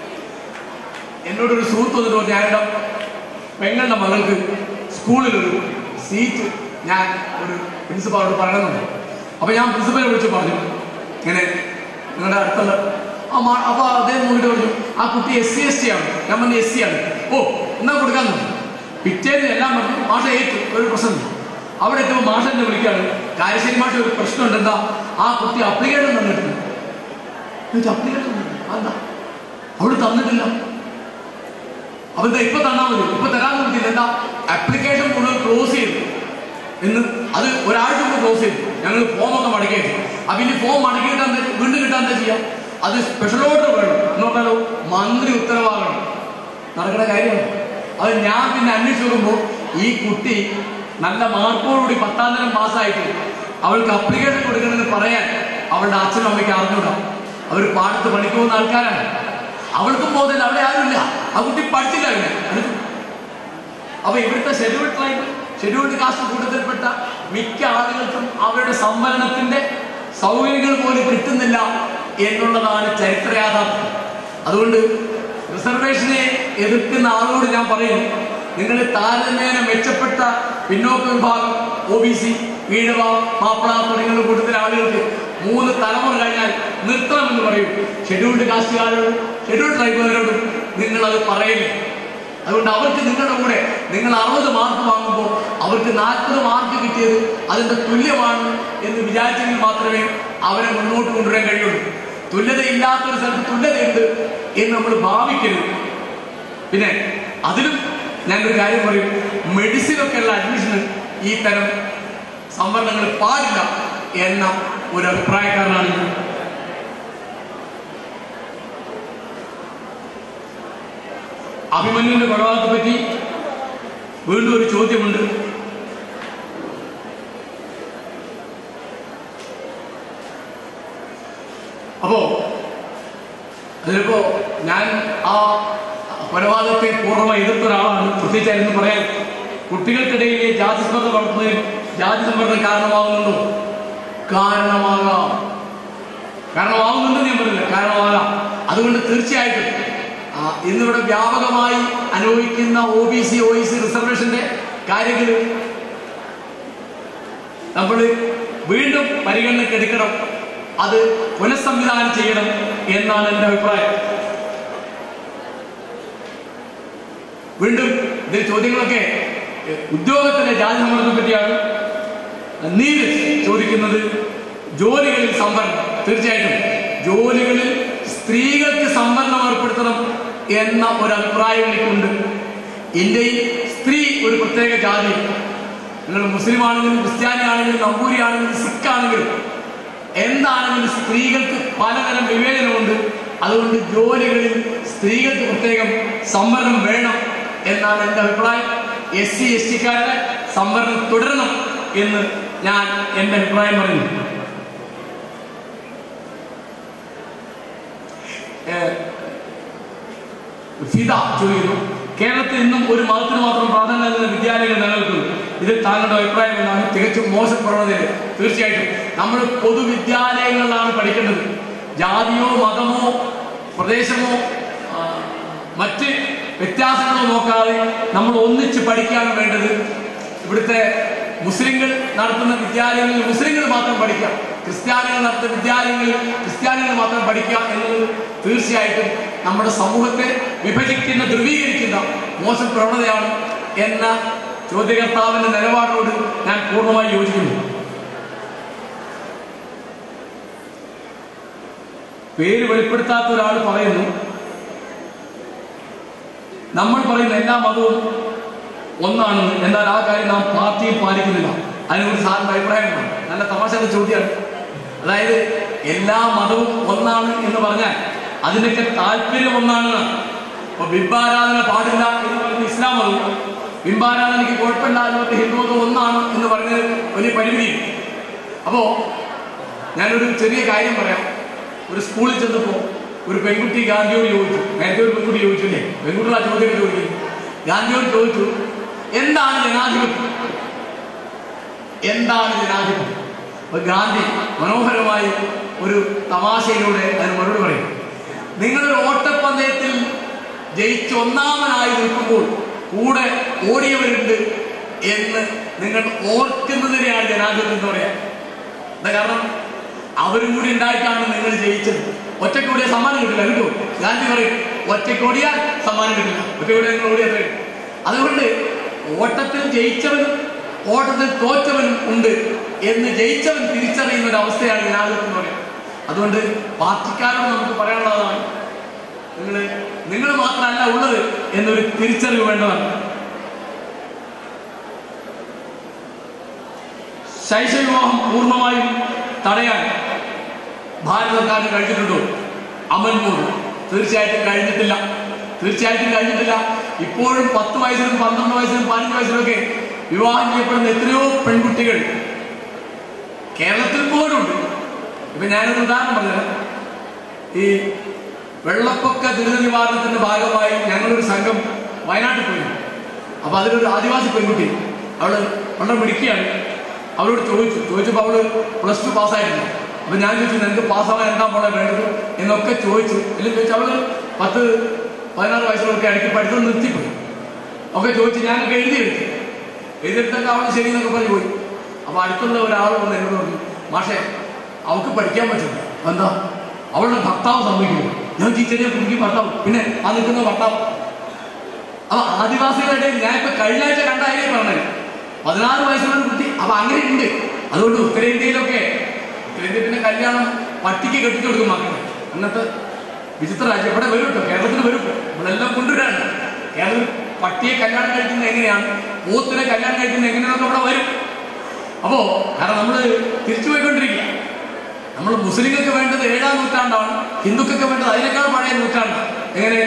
എന്നോടൊരു സുഹൃത്ത് വന്നിട്ട് പറഞ്ഞു ഞാനെൻ്റെ പെങ്ങളുടെ മകൾക്ക് സ്കൂളിലൊരു സീറ്റ് ഞാൻ ഒരു പ്രിൻസിപ്പാളോട് പറയണമെന്നുണ്ട് അപ്പൊ ഞാൻ പ്രിൻസിപ്പലിനെ വിളിച്ച് പറഞ്ഞു ഇങ്ങനെ നിങ്ങളുടെ അടുത്തുള്ള ആ മാ അപ്പൊ അദ്ദേഹം നോക്കിയിട്ട് പറഞ്ഞു ആ കുട്ടി എസ് സി എസ് ടി ആണ് ഞാൻ പറഞ്ഞു എസ് സി ആണ് ഓ എന്നാ കൊടുക്കാൻ പറഞ്ഞു പിറ്റേന്ന് എല്ലാം പറഞ്ഞു മാഷ ഏറ്റു ഒരു പ്രശ്നം അവിടെ എത്തുമ്പോൾ മാഷ എന്നെ വിളിക്കാണ് കാരശ്ശേരി മാഷ ഒരു പ്രശ്നമുണ്ട് എന്താ ആ കുട്ടി അപ്ലിക്കേഷൻ തന്നിട്ടില്ല അപ്ലിക്കേഷൻ എന്താ അവിടെ തന്നിട്ടില്ല അപ്പൊ എന്താ ഇപ്പൊ തന്നാ മതി ഇപ്പൊ തരാൻ പറ്റില്ല എന്താ ആപ്ലിക്കേഷൻ മുഴുവൻ ക്ലോസ് ചെയ്തു എന്ന് അത് ഒരാഴ്ച മുമ്പ് ക്ലോസ് ചെയ്തു ഞങ്ങൾ ഫോം ഒക്കെ മടക്കി അപ്പൊ ഇനി ഫോം മടക്കി കിട്ടാൻ എന്താ- വീണ്ടും കിട്ടാൻ എന്താ ചെയ്യാം അത് സ്പെഷ്യൽ ഓർഡർ വേണം എന്ന് പറഞ്ഞാലോ മന്ത്രി ഉത്തരവാകണം നടക്കുന്ന കാര്യമാണ് അത് ഞാൻ പിന്നെ അന്വേഷിച്ച് നോക്കുമ്പോൾ ഈ കുട്ടി നല്ല മാർക്കോടുകൂടി പത്താം തരം പാസ്സായിട്ട് അവൾക്ക് അപ്ലിക്കേഷൻ കൊടുക്കണമെന്ന് പറയാൻ അവളുടെ അച്ഛനും അമ്മയ്ക്ക് അറിഞ്ഞൂടാ അവർ പാടത്ത് പണിക്ക് പോകുന്ന ആൾക്കാരാണ് അവൾക്കും പോകുന്നില്ല അവിടെ ആരുമില്ല ആ കുട്ടി പഠിച്ചില്ല പിന്നെ അടുത്ത് അപ്പൊ ഇവിടുത്തെ ഷെഡ്യൂൾഡ് ട്രൈബ് ഷെഡ്യൂൾഡ് കാസ്റ്റ് കൂട്ടത്തിൽപ്പെട്ട മിക്ക ആളുകൾക്കും അവരുടെ സംവരണത്തിന്റെ സൗകര്യങ്ങൾ പോലും കിട്ടുന്നില്ല എന്നുള്ളതാണ് ചരിത്ര യാഥാർത്ഥ്യം അതുകൊണ്ട് റിസർവേഷനെ എതിർക്കുന്ന ആളോട് ഞാൻ പറയുന്നു നിങ്ങൾ താരതമ്യേന മെച്ചപ്പെട്ട പിന്നോക്ക വിഭാഗം O B C Ezhava Mappila തുടങ്ങിയ കൂട്ടത്തിലെ ആളുകൾക്ക് മൂന്ന് തലമുറ കഴിഞ്ഞാൽ നിർത്തണമെന്ന് പറയും ഷെഡ്യൂൾഡ് കാസ്റ്റുകാരോടും ഷെഡ്യൂൾഡ് ട്രൈബുകാരോടും നിങ്ങൾ അത് പറയില്ല അതുകൊണ്ട് അവർക്ക് നിങ്ങളുടെ കൂടെ നിങ്ങൾ അറുപത് മാർക്ക് വാങ്ങുമ്പോൾ അവർക്ക് നാൽപ്പത് മാർക്ക് കിട്ടിയത് അതിന്റെ തുല്യമാണ് എന്ന് വിചാരിച്ചെങ്കിൽ മാത്രമേ അവരെ മുന്നോട്ട് കൊണ്ടുവരാൻ കഴിയുള്ളൂ തുല്യത ഇല്ലാത്തൊരു സ്ഥലത്ത് തുല്യതയുണ്ട് എന്ന് നമ്മൾ ഭാവിക്കരുത് പിന്നെ അതിലും ഞാനൊരു കാര്യം പറയും മെഡിസിൻ ഒക്കെ ഉള്ള അഡ്മിഷന് ഈ തരം സംവരണങ്ങൾ പാടില്ല എന്ന ഒരു അഭിപ്രായക്കാരനാണ് ഞാൻ അഭിമന്യുവിന്റെ കൊലപാതകത്തെ പറ്റി വീണ്ടും ഒരു ചോദ്യമുണ്ട് അപ്പോ അതിലിപ്പോ ഞാൻ ആ കൊലപാതകത്തെ പൂർണ്ണമായി എതിർത്ത ഒരാളാണ് പ്രത്യേകിച്ചായിരുന്നു പറയാൻ കുട്ടികൾക്കിടയിലെ ജാതി സ്പർദ്ധ വളർത്തുന്നതിൽ ജാതി സമ്മർദ്ദം കാരണമാകുന്നുണ്ടോ കാരണമാകാം കാരണമാകുന്നുണ്ടെന്ന് ഞാൻ പറഞ്ഞില്ല കാരണമാകാം അതുകൊണ്ട് തീർച്ചയായിട്ടും ആ, ഇന്നിവിടെ വ്യാപകമായി അനുഭവിക്കുന്ന O B C O C റിസർവേഷന്റെ കാര്യങ്ങൾ നമ്മൾ വീണ്ടും പരിഗണനയ്ക്ക് എടുക്കണം അത് പുനഃസംവിധാനം ചെയ്യണം എന്നാണ് എൻ്റെ അഭിപ്രായം വീണ്ടും ഇതിൽ ചോദ്യങ്ങളൊക്കെ എഹ്, ഉദ്യോഗത്തിന്റെ ജാതി സമ്മർദ്ദത്തെ പറ്റിയാണ് നീരജ് ചോദിക്കുന്നത് ജോലികളിൽ സംവരണം തീർച്ചയായിട്ടും ജോലികളിൽ സ്ത്രീകൾക്ക് സംവരണം ഏർപ്പെടുത്തണം എന്ന ഒരു അഭിപ്രായം എനിക്കുണ്ട് ഇന്ത്യയിൽ സ്ത്രീ ഒരു പ്രത്യേക ജാതി നിങ്ങൾ മുസ്ലിം ആണെങ്കിലും ക്രിസ്ത്യാനി ആണെങ്കിലും നമ്പൂരി ആണെങ്കിലും സിഖ് ആണെങ്കിലും എന്താണെങ്കിലും സ്ത്രീകൾക്ക് പലതരം വിവേചനമുണ്ട് അതുകൊണ്ട് ജോലികളിൽ സ്ത്രീകൾക്ക് പ്രത്യേകം സംവരണം വേണം എന്നാണ് എൻ്റെ അഭിപ്രായം എസ് സി എസ് ടിക്കാരുടെ സംവരണം തുടരണം എന്ന് ഞാൻ എൻ്റെ അഭിപ്രായം പറയുന്നു ഏഹ്, ഫിദ ചോദിക്കുന്നു കേരളത്തിൽ ഇന്നും ഒരു മതത്തിന് മാത്രം പ്രാധാന്യം നൽകുന്ന വിദ്യാലയങ്ങൾ നിലനിൽക്കുന്നു ഇതിൽ താങ്കളുടെ അഭിപ്രായം എന്നാണ് തികച്ചും മോശം പ്രവണതയിൽ തീർച്ചയായിട്ടും നമ്മൾ പൊതുവിദ്യാലയങ്ങളിലാണ് പഠിക്കേണ്ടത് ജാതിയോ മതമോ പ്രദേശമോ ആ, മറ്റ് വ്യത്യാസങ്ങളോ നോക്കാതെ നമ്മൾ ഒന്നിച്ച് പഠിക്കാണ് വേണ്ടത് ഇവിടുത്തെ മുസ്ലിങ്ങൾ നടത്തുന്ന വിദ്യാലയങ്ങളിൽ മുസ്ലിങ്ങൾ മാത്രം പഠിക്കാം ക്രിസ്ത്യാനികൾ നടത്തുന്ന വിദ്യാലയങ്ങളിൽ ക്രിസ്ത്യാനികൾ മാത്രം പഠിക്കുക എന്നത് തീർച്ചയായിട്ടും നമ്മുടെ സമൂഹത്തെ വിഭജിക്കുന്ന ധ്രുവീകരിക്കുന്ന മോശം പ്രവണതയാണ് എന്ന ചോദ്യകർത്താവിന്റെ നിലപാടിനോട് ഞാൻ പൂർണ്ണമായി യോജിക്കുന്നു പേര് വെളിപ്പെടുത്താത്ത ഒരാൾ പറയുന്നു നമ്മൾ പറയുന്ന എല്ലാ മതവും ഒന്നാണെന്ന് എന്നാൽ ആ കാര്യം നാം പാർട്ടിയിൽ പാലിക്കുന്നില്ല അതിനെക്കുറിച്ച് സാറിന്റെ അഭിപ്രായമാണ് നല്ല തമാശയുടെ ചോദ്യമാണ് അതായത് എല്ലാ മതവും ഒന്നാണ് എന്ന് പറഞ്ഞാൽ അതിനൊക്കെ താല്പര്യം ഒന്നാണെന്നാണ് അപ്പൊ ബിംബാരാധന പാടില്ല എന്ന് പറയുന്ന ഇസ്ലാം മതവും ബിംബാരാധനയ്ക്ക് കുഴപ്പമില്ല എന്ന് പറഞ്ഞ ഹിന്ദു മതം ഒന്നാണ് എന്ന് പറഞ്ഞത് വലിയ പരിമിതിയുണ്ട് അപ്പോ ഞാനൊരു ചെറിയ കാര്യം പറയാം ഒരു സ്കൂളിൽ ചെന്നപ്പോ ഒരു പെൺകുട്ടി ഗാന്ധിയോട് ചോദിച്ചു നേരത്തെ ഒരു പെൺകുട്ടി ചോദിച്ചില്ലേ പെൺകുട്ടികളാ ചോദ്യം ചോദിക്കുന്നു ഗാന്ധിയോട് ചോദിച്ചു എന്താണ് ജനാധിപത്യം എന്താണ് ജനാധിപത്യം അപ്പൊ ഗാന്ധി മനോഹരമായി ഒരു തമാശയിലൂടെ അതിന് മറുപടി പറയും നിങ്ങളൊരു ഓട്ടപ്പന്തയത്തിൽ ജയിച്ച് ഒന്നാമനായി നിൽക്കുമ്പോൾ കൂടെ ഓടിയവരുണ്ട് എന്ന് നിങ്ങൾ ഓർക്കുന്നതിനെയാണ് ജനാധിപത്യം എന്ന് പറയാം എന്താ കാരണം അവരും കൂടി ഉണ്ടായിട്ടാണ് നിങ്ങൾ ജയിച്ചത് ഒറ്റയ്ക്ക് ഓടിയാൽ സമ്മാനം കിട്ടില്ല കിട്ടുമോ ഗാന്ധി പറയും ഒറ്റയ്ക്ക് ഓടിയാൽ സമ്മാനം കിട്ടില്ല ഒറ്റയ്ക്ക് ഓടിയാൽ നിങ്ങൾ ഓടിയാൽ തരും അതുകൊണ്ട് ഓട്ടത്തിൽ ജയിച്ചവനും ഓട്ടത്തിൽ തോറ്റവനും ഉണ്ട് എന്ന് ജയിച്ചവൻ തിരിച്ചറിയുന്ന ഒരു അവസ്ഥയാണ് ജനാധിപത്യം എന്ന് പറയുന്നത് അതുകൊണ്ട് പാർട്ടിക്കാരോട് നമുക്ക് പറയാനുള്ളതാണ് നിങ്ങൾ നിങ്ങൾ മാത്രമല്ല ഉള്ളത് എന്നൊരു തിരിച്ചറിവ് വേണ്ടതാണ് ശൈശവ വിവാഹം പൂർണ്ണമായും തടയാൻ ഭാരത സർക്കാരിന് കഴിഞ്ഞിട്ടുണ്ടോ അമൻമൂർ തീർച്ചയായിട്ടും കഴിഞ്ഞിട്ടില്ല തീർച്ചയായിട്ടും കഴിഞ്ഞിട്ടില്ല ഇപ്പോഴും പത്ത് വയസ്സിലും പന്ത്രണ്ട് വയസ്സിലും പതിനഞ്ച് വയസ്സിലും ഒക്കെ വിവാഹം ചെയ്യപ്പെടുന്ന എത്രയോ പെൺകുട്ടികൾ കേരളത്തിൽ പോലും ഉണ്ട് ഇപ്പൊ ഞാനൊരു ഉദാഹരണം പറഞ്ഞത് ഈ വെള്ളപ്പൊക്ക ദുരിത നിവാരണത്തിന്റെ ഭാഗമായി ഞങ്ങളൊരു സംഘം വയനാട്ടിൽ പോയി അപ്പൊ അതിലൊരു ആദിവാസി പെൺകുട്ടി അവള് വളരെ മിടിക്കുകയാണ് അവളോട് ചോദിച്ചു ചോദിച്ചപ്പോൾ അവള് പ്ലസ് ടു പാസ്സായിട്ടില്ല അപ്പൊ ഞാൻ ചോദിച്ചു നിനക്ക് പാസ്സാവാൻ എന്താ മോളെ വേണ്ടത് എന്നൊക്കെ ചോദിച്ചു എല്ലാം ചോദിച്ചു അവള് പത്ത് പതിനാറ് വയസ്സിലൊക്കെ ഇടയ്ക്ക് പഠിത്തം നിർത്തിപ്പോയി ഒക്കെ ചോദിച്ചു ഞാനൊക്കെ എഴുതിയെടുത്തു എഴുതിയെടുത്തൊക്കെ അവൾ ശരി എന്നൊക്കെ പറഞ്ഞു പോയി അപ്പൊ അടുത്തുള്ള ഒരാൾ വന്ന് എന്നോട് പറഞ്ഞു മാഷെ അവൾക്ക് പഠിക്കാൻ പറ്റില്ല എന്താ അവളുടെ ഭർത്താവ് സമ്മതിക്കുന്നു ഞാൻ ടീച്ചറെ കുടുക്കി ഭർത്താവ് പിന്നെ ആ നിൽക്കുന്ന ഭർത്താവ് അപ്പൊ ആദിവാസികളുടെ ഞാൻ ഇപ്പൊ കഴിഞ്ഞ ആഴ്ച കണ്ട കാര്യം പറഞ്ഞത് പതിനാറ് വയസ്സുള്ള ഒരു കുട്ടി അപ്പൊ അങ്ങനെ ഉണ്ട് അതുകൊണ്ട് ഉത്തരേന്ത്യയിലൊക്കെ ഉത്തരേന്ത്യ പിന്നെ കല്യാണം പട്ടിക്ക് കെട്ടിച്ചു കൊടുക്കും മക്കളെ അങ്ങനത്തെ വിചിത്ര രാജ്യം ഇവിടെ വരും കേട്ടോ കേരളത്തിൽ വരും ഇപ്പൊ. നമ്മളെല്ലാം കൊണ്ടുവരാണ് കേരളത്തിൽ പട്ടിയെ കല്യാണം കഴിക്കുന്നത് എങ്ങനെയാണ് പോത്തിനെ കല്യാണം കഴിക്കുന്നത് എങ്ങനെയാണെന്നൊക്കെ ഇവിടെ വരും അപ്പോ കാരണം നമ്മൾ തിരിച്ചു പോയിക്കൊണ്ടിരിക്കുക നമ്മൾ മുസ്ലിങ്ങൾക്ക് വേണ്ടത് ഏഴാം നൂറ്റാണ്ടാണ് ഹിന്ദുക്കൾക്ക് വേണ്ടത് അതിനേക്കാൾ പഴയ നൂറ്റാണ്ടാണ് എങ്ങനെ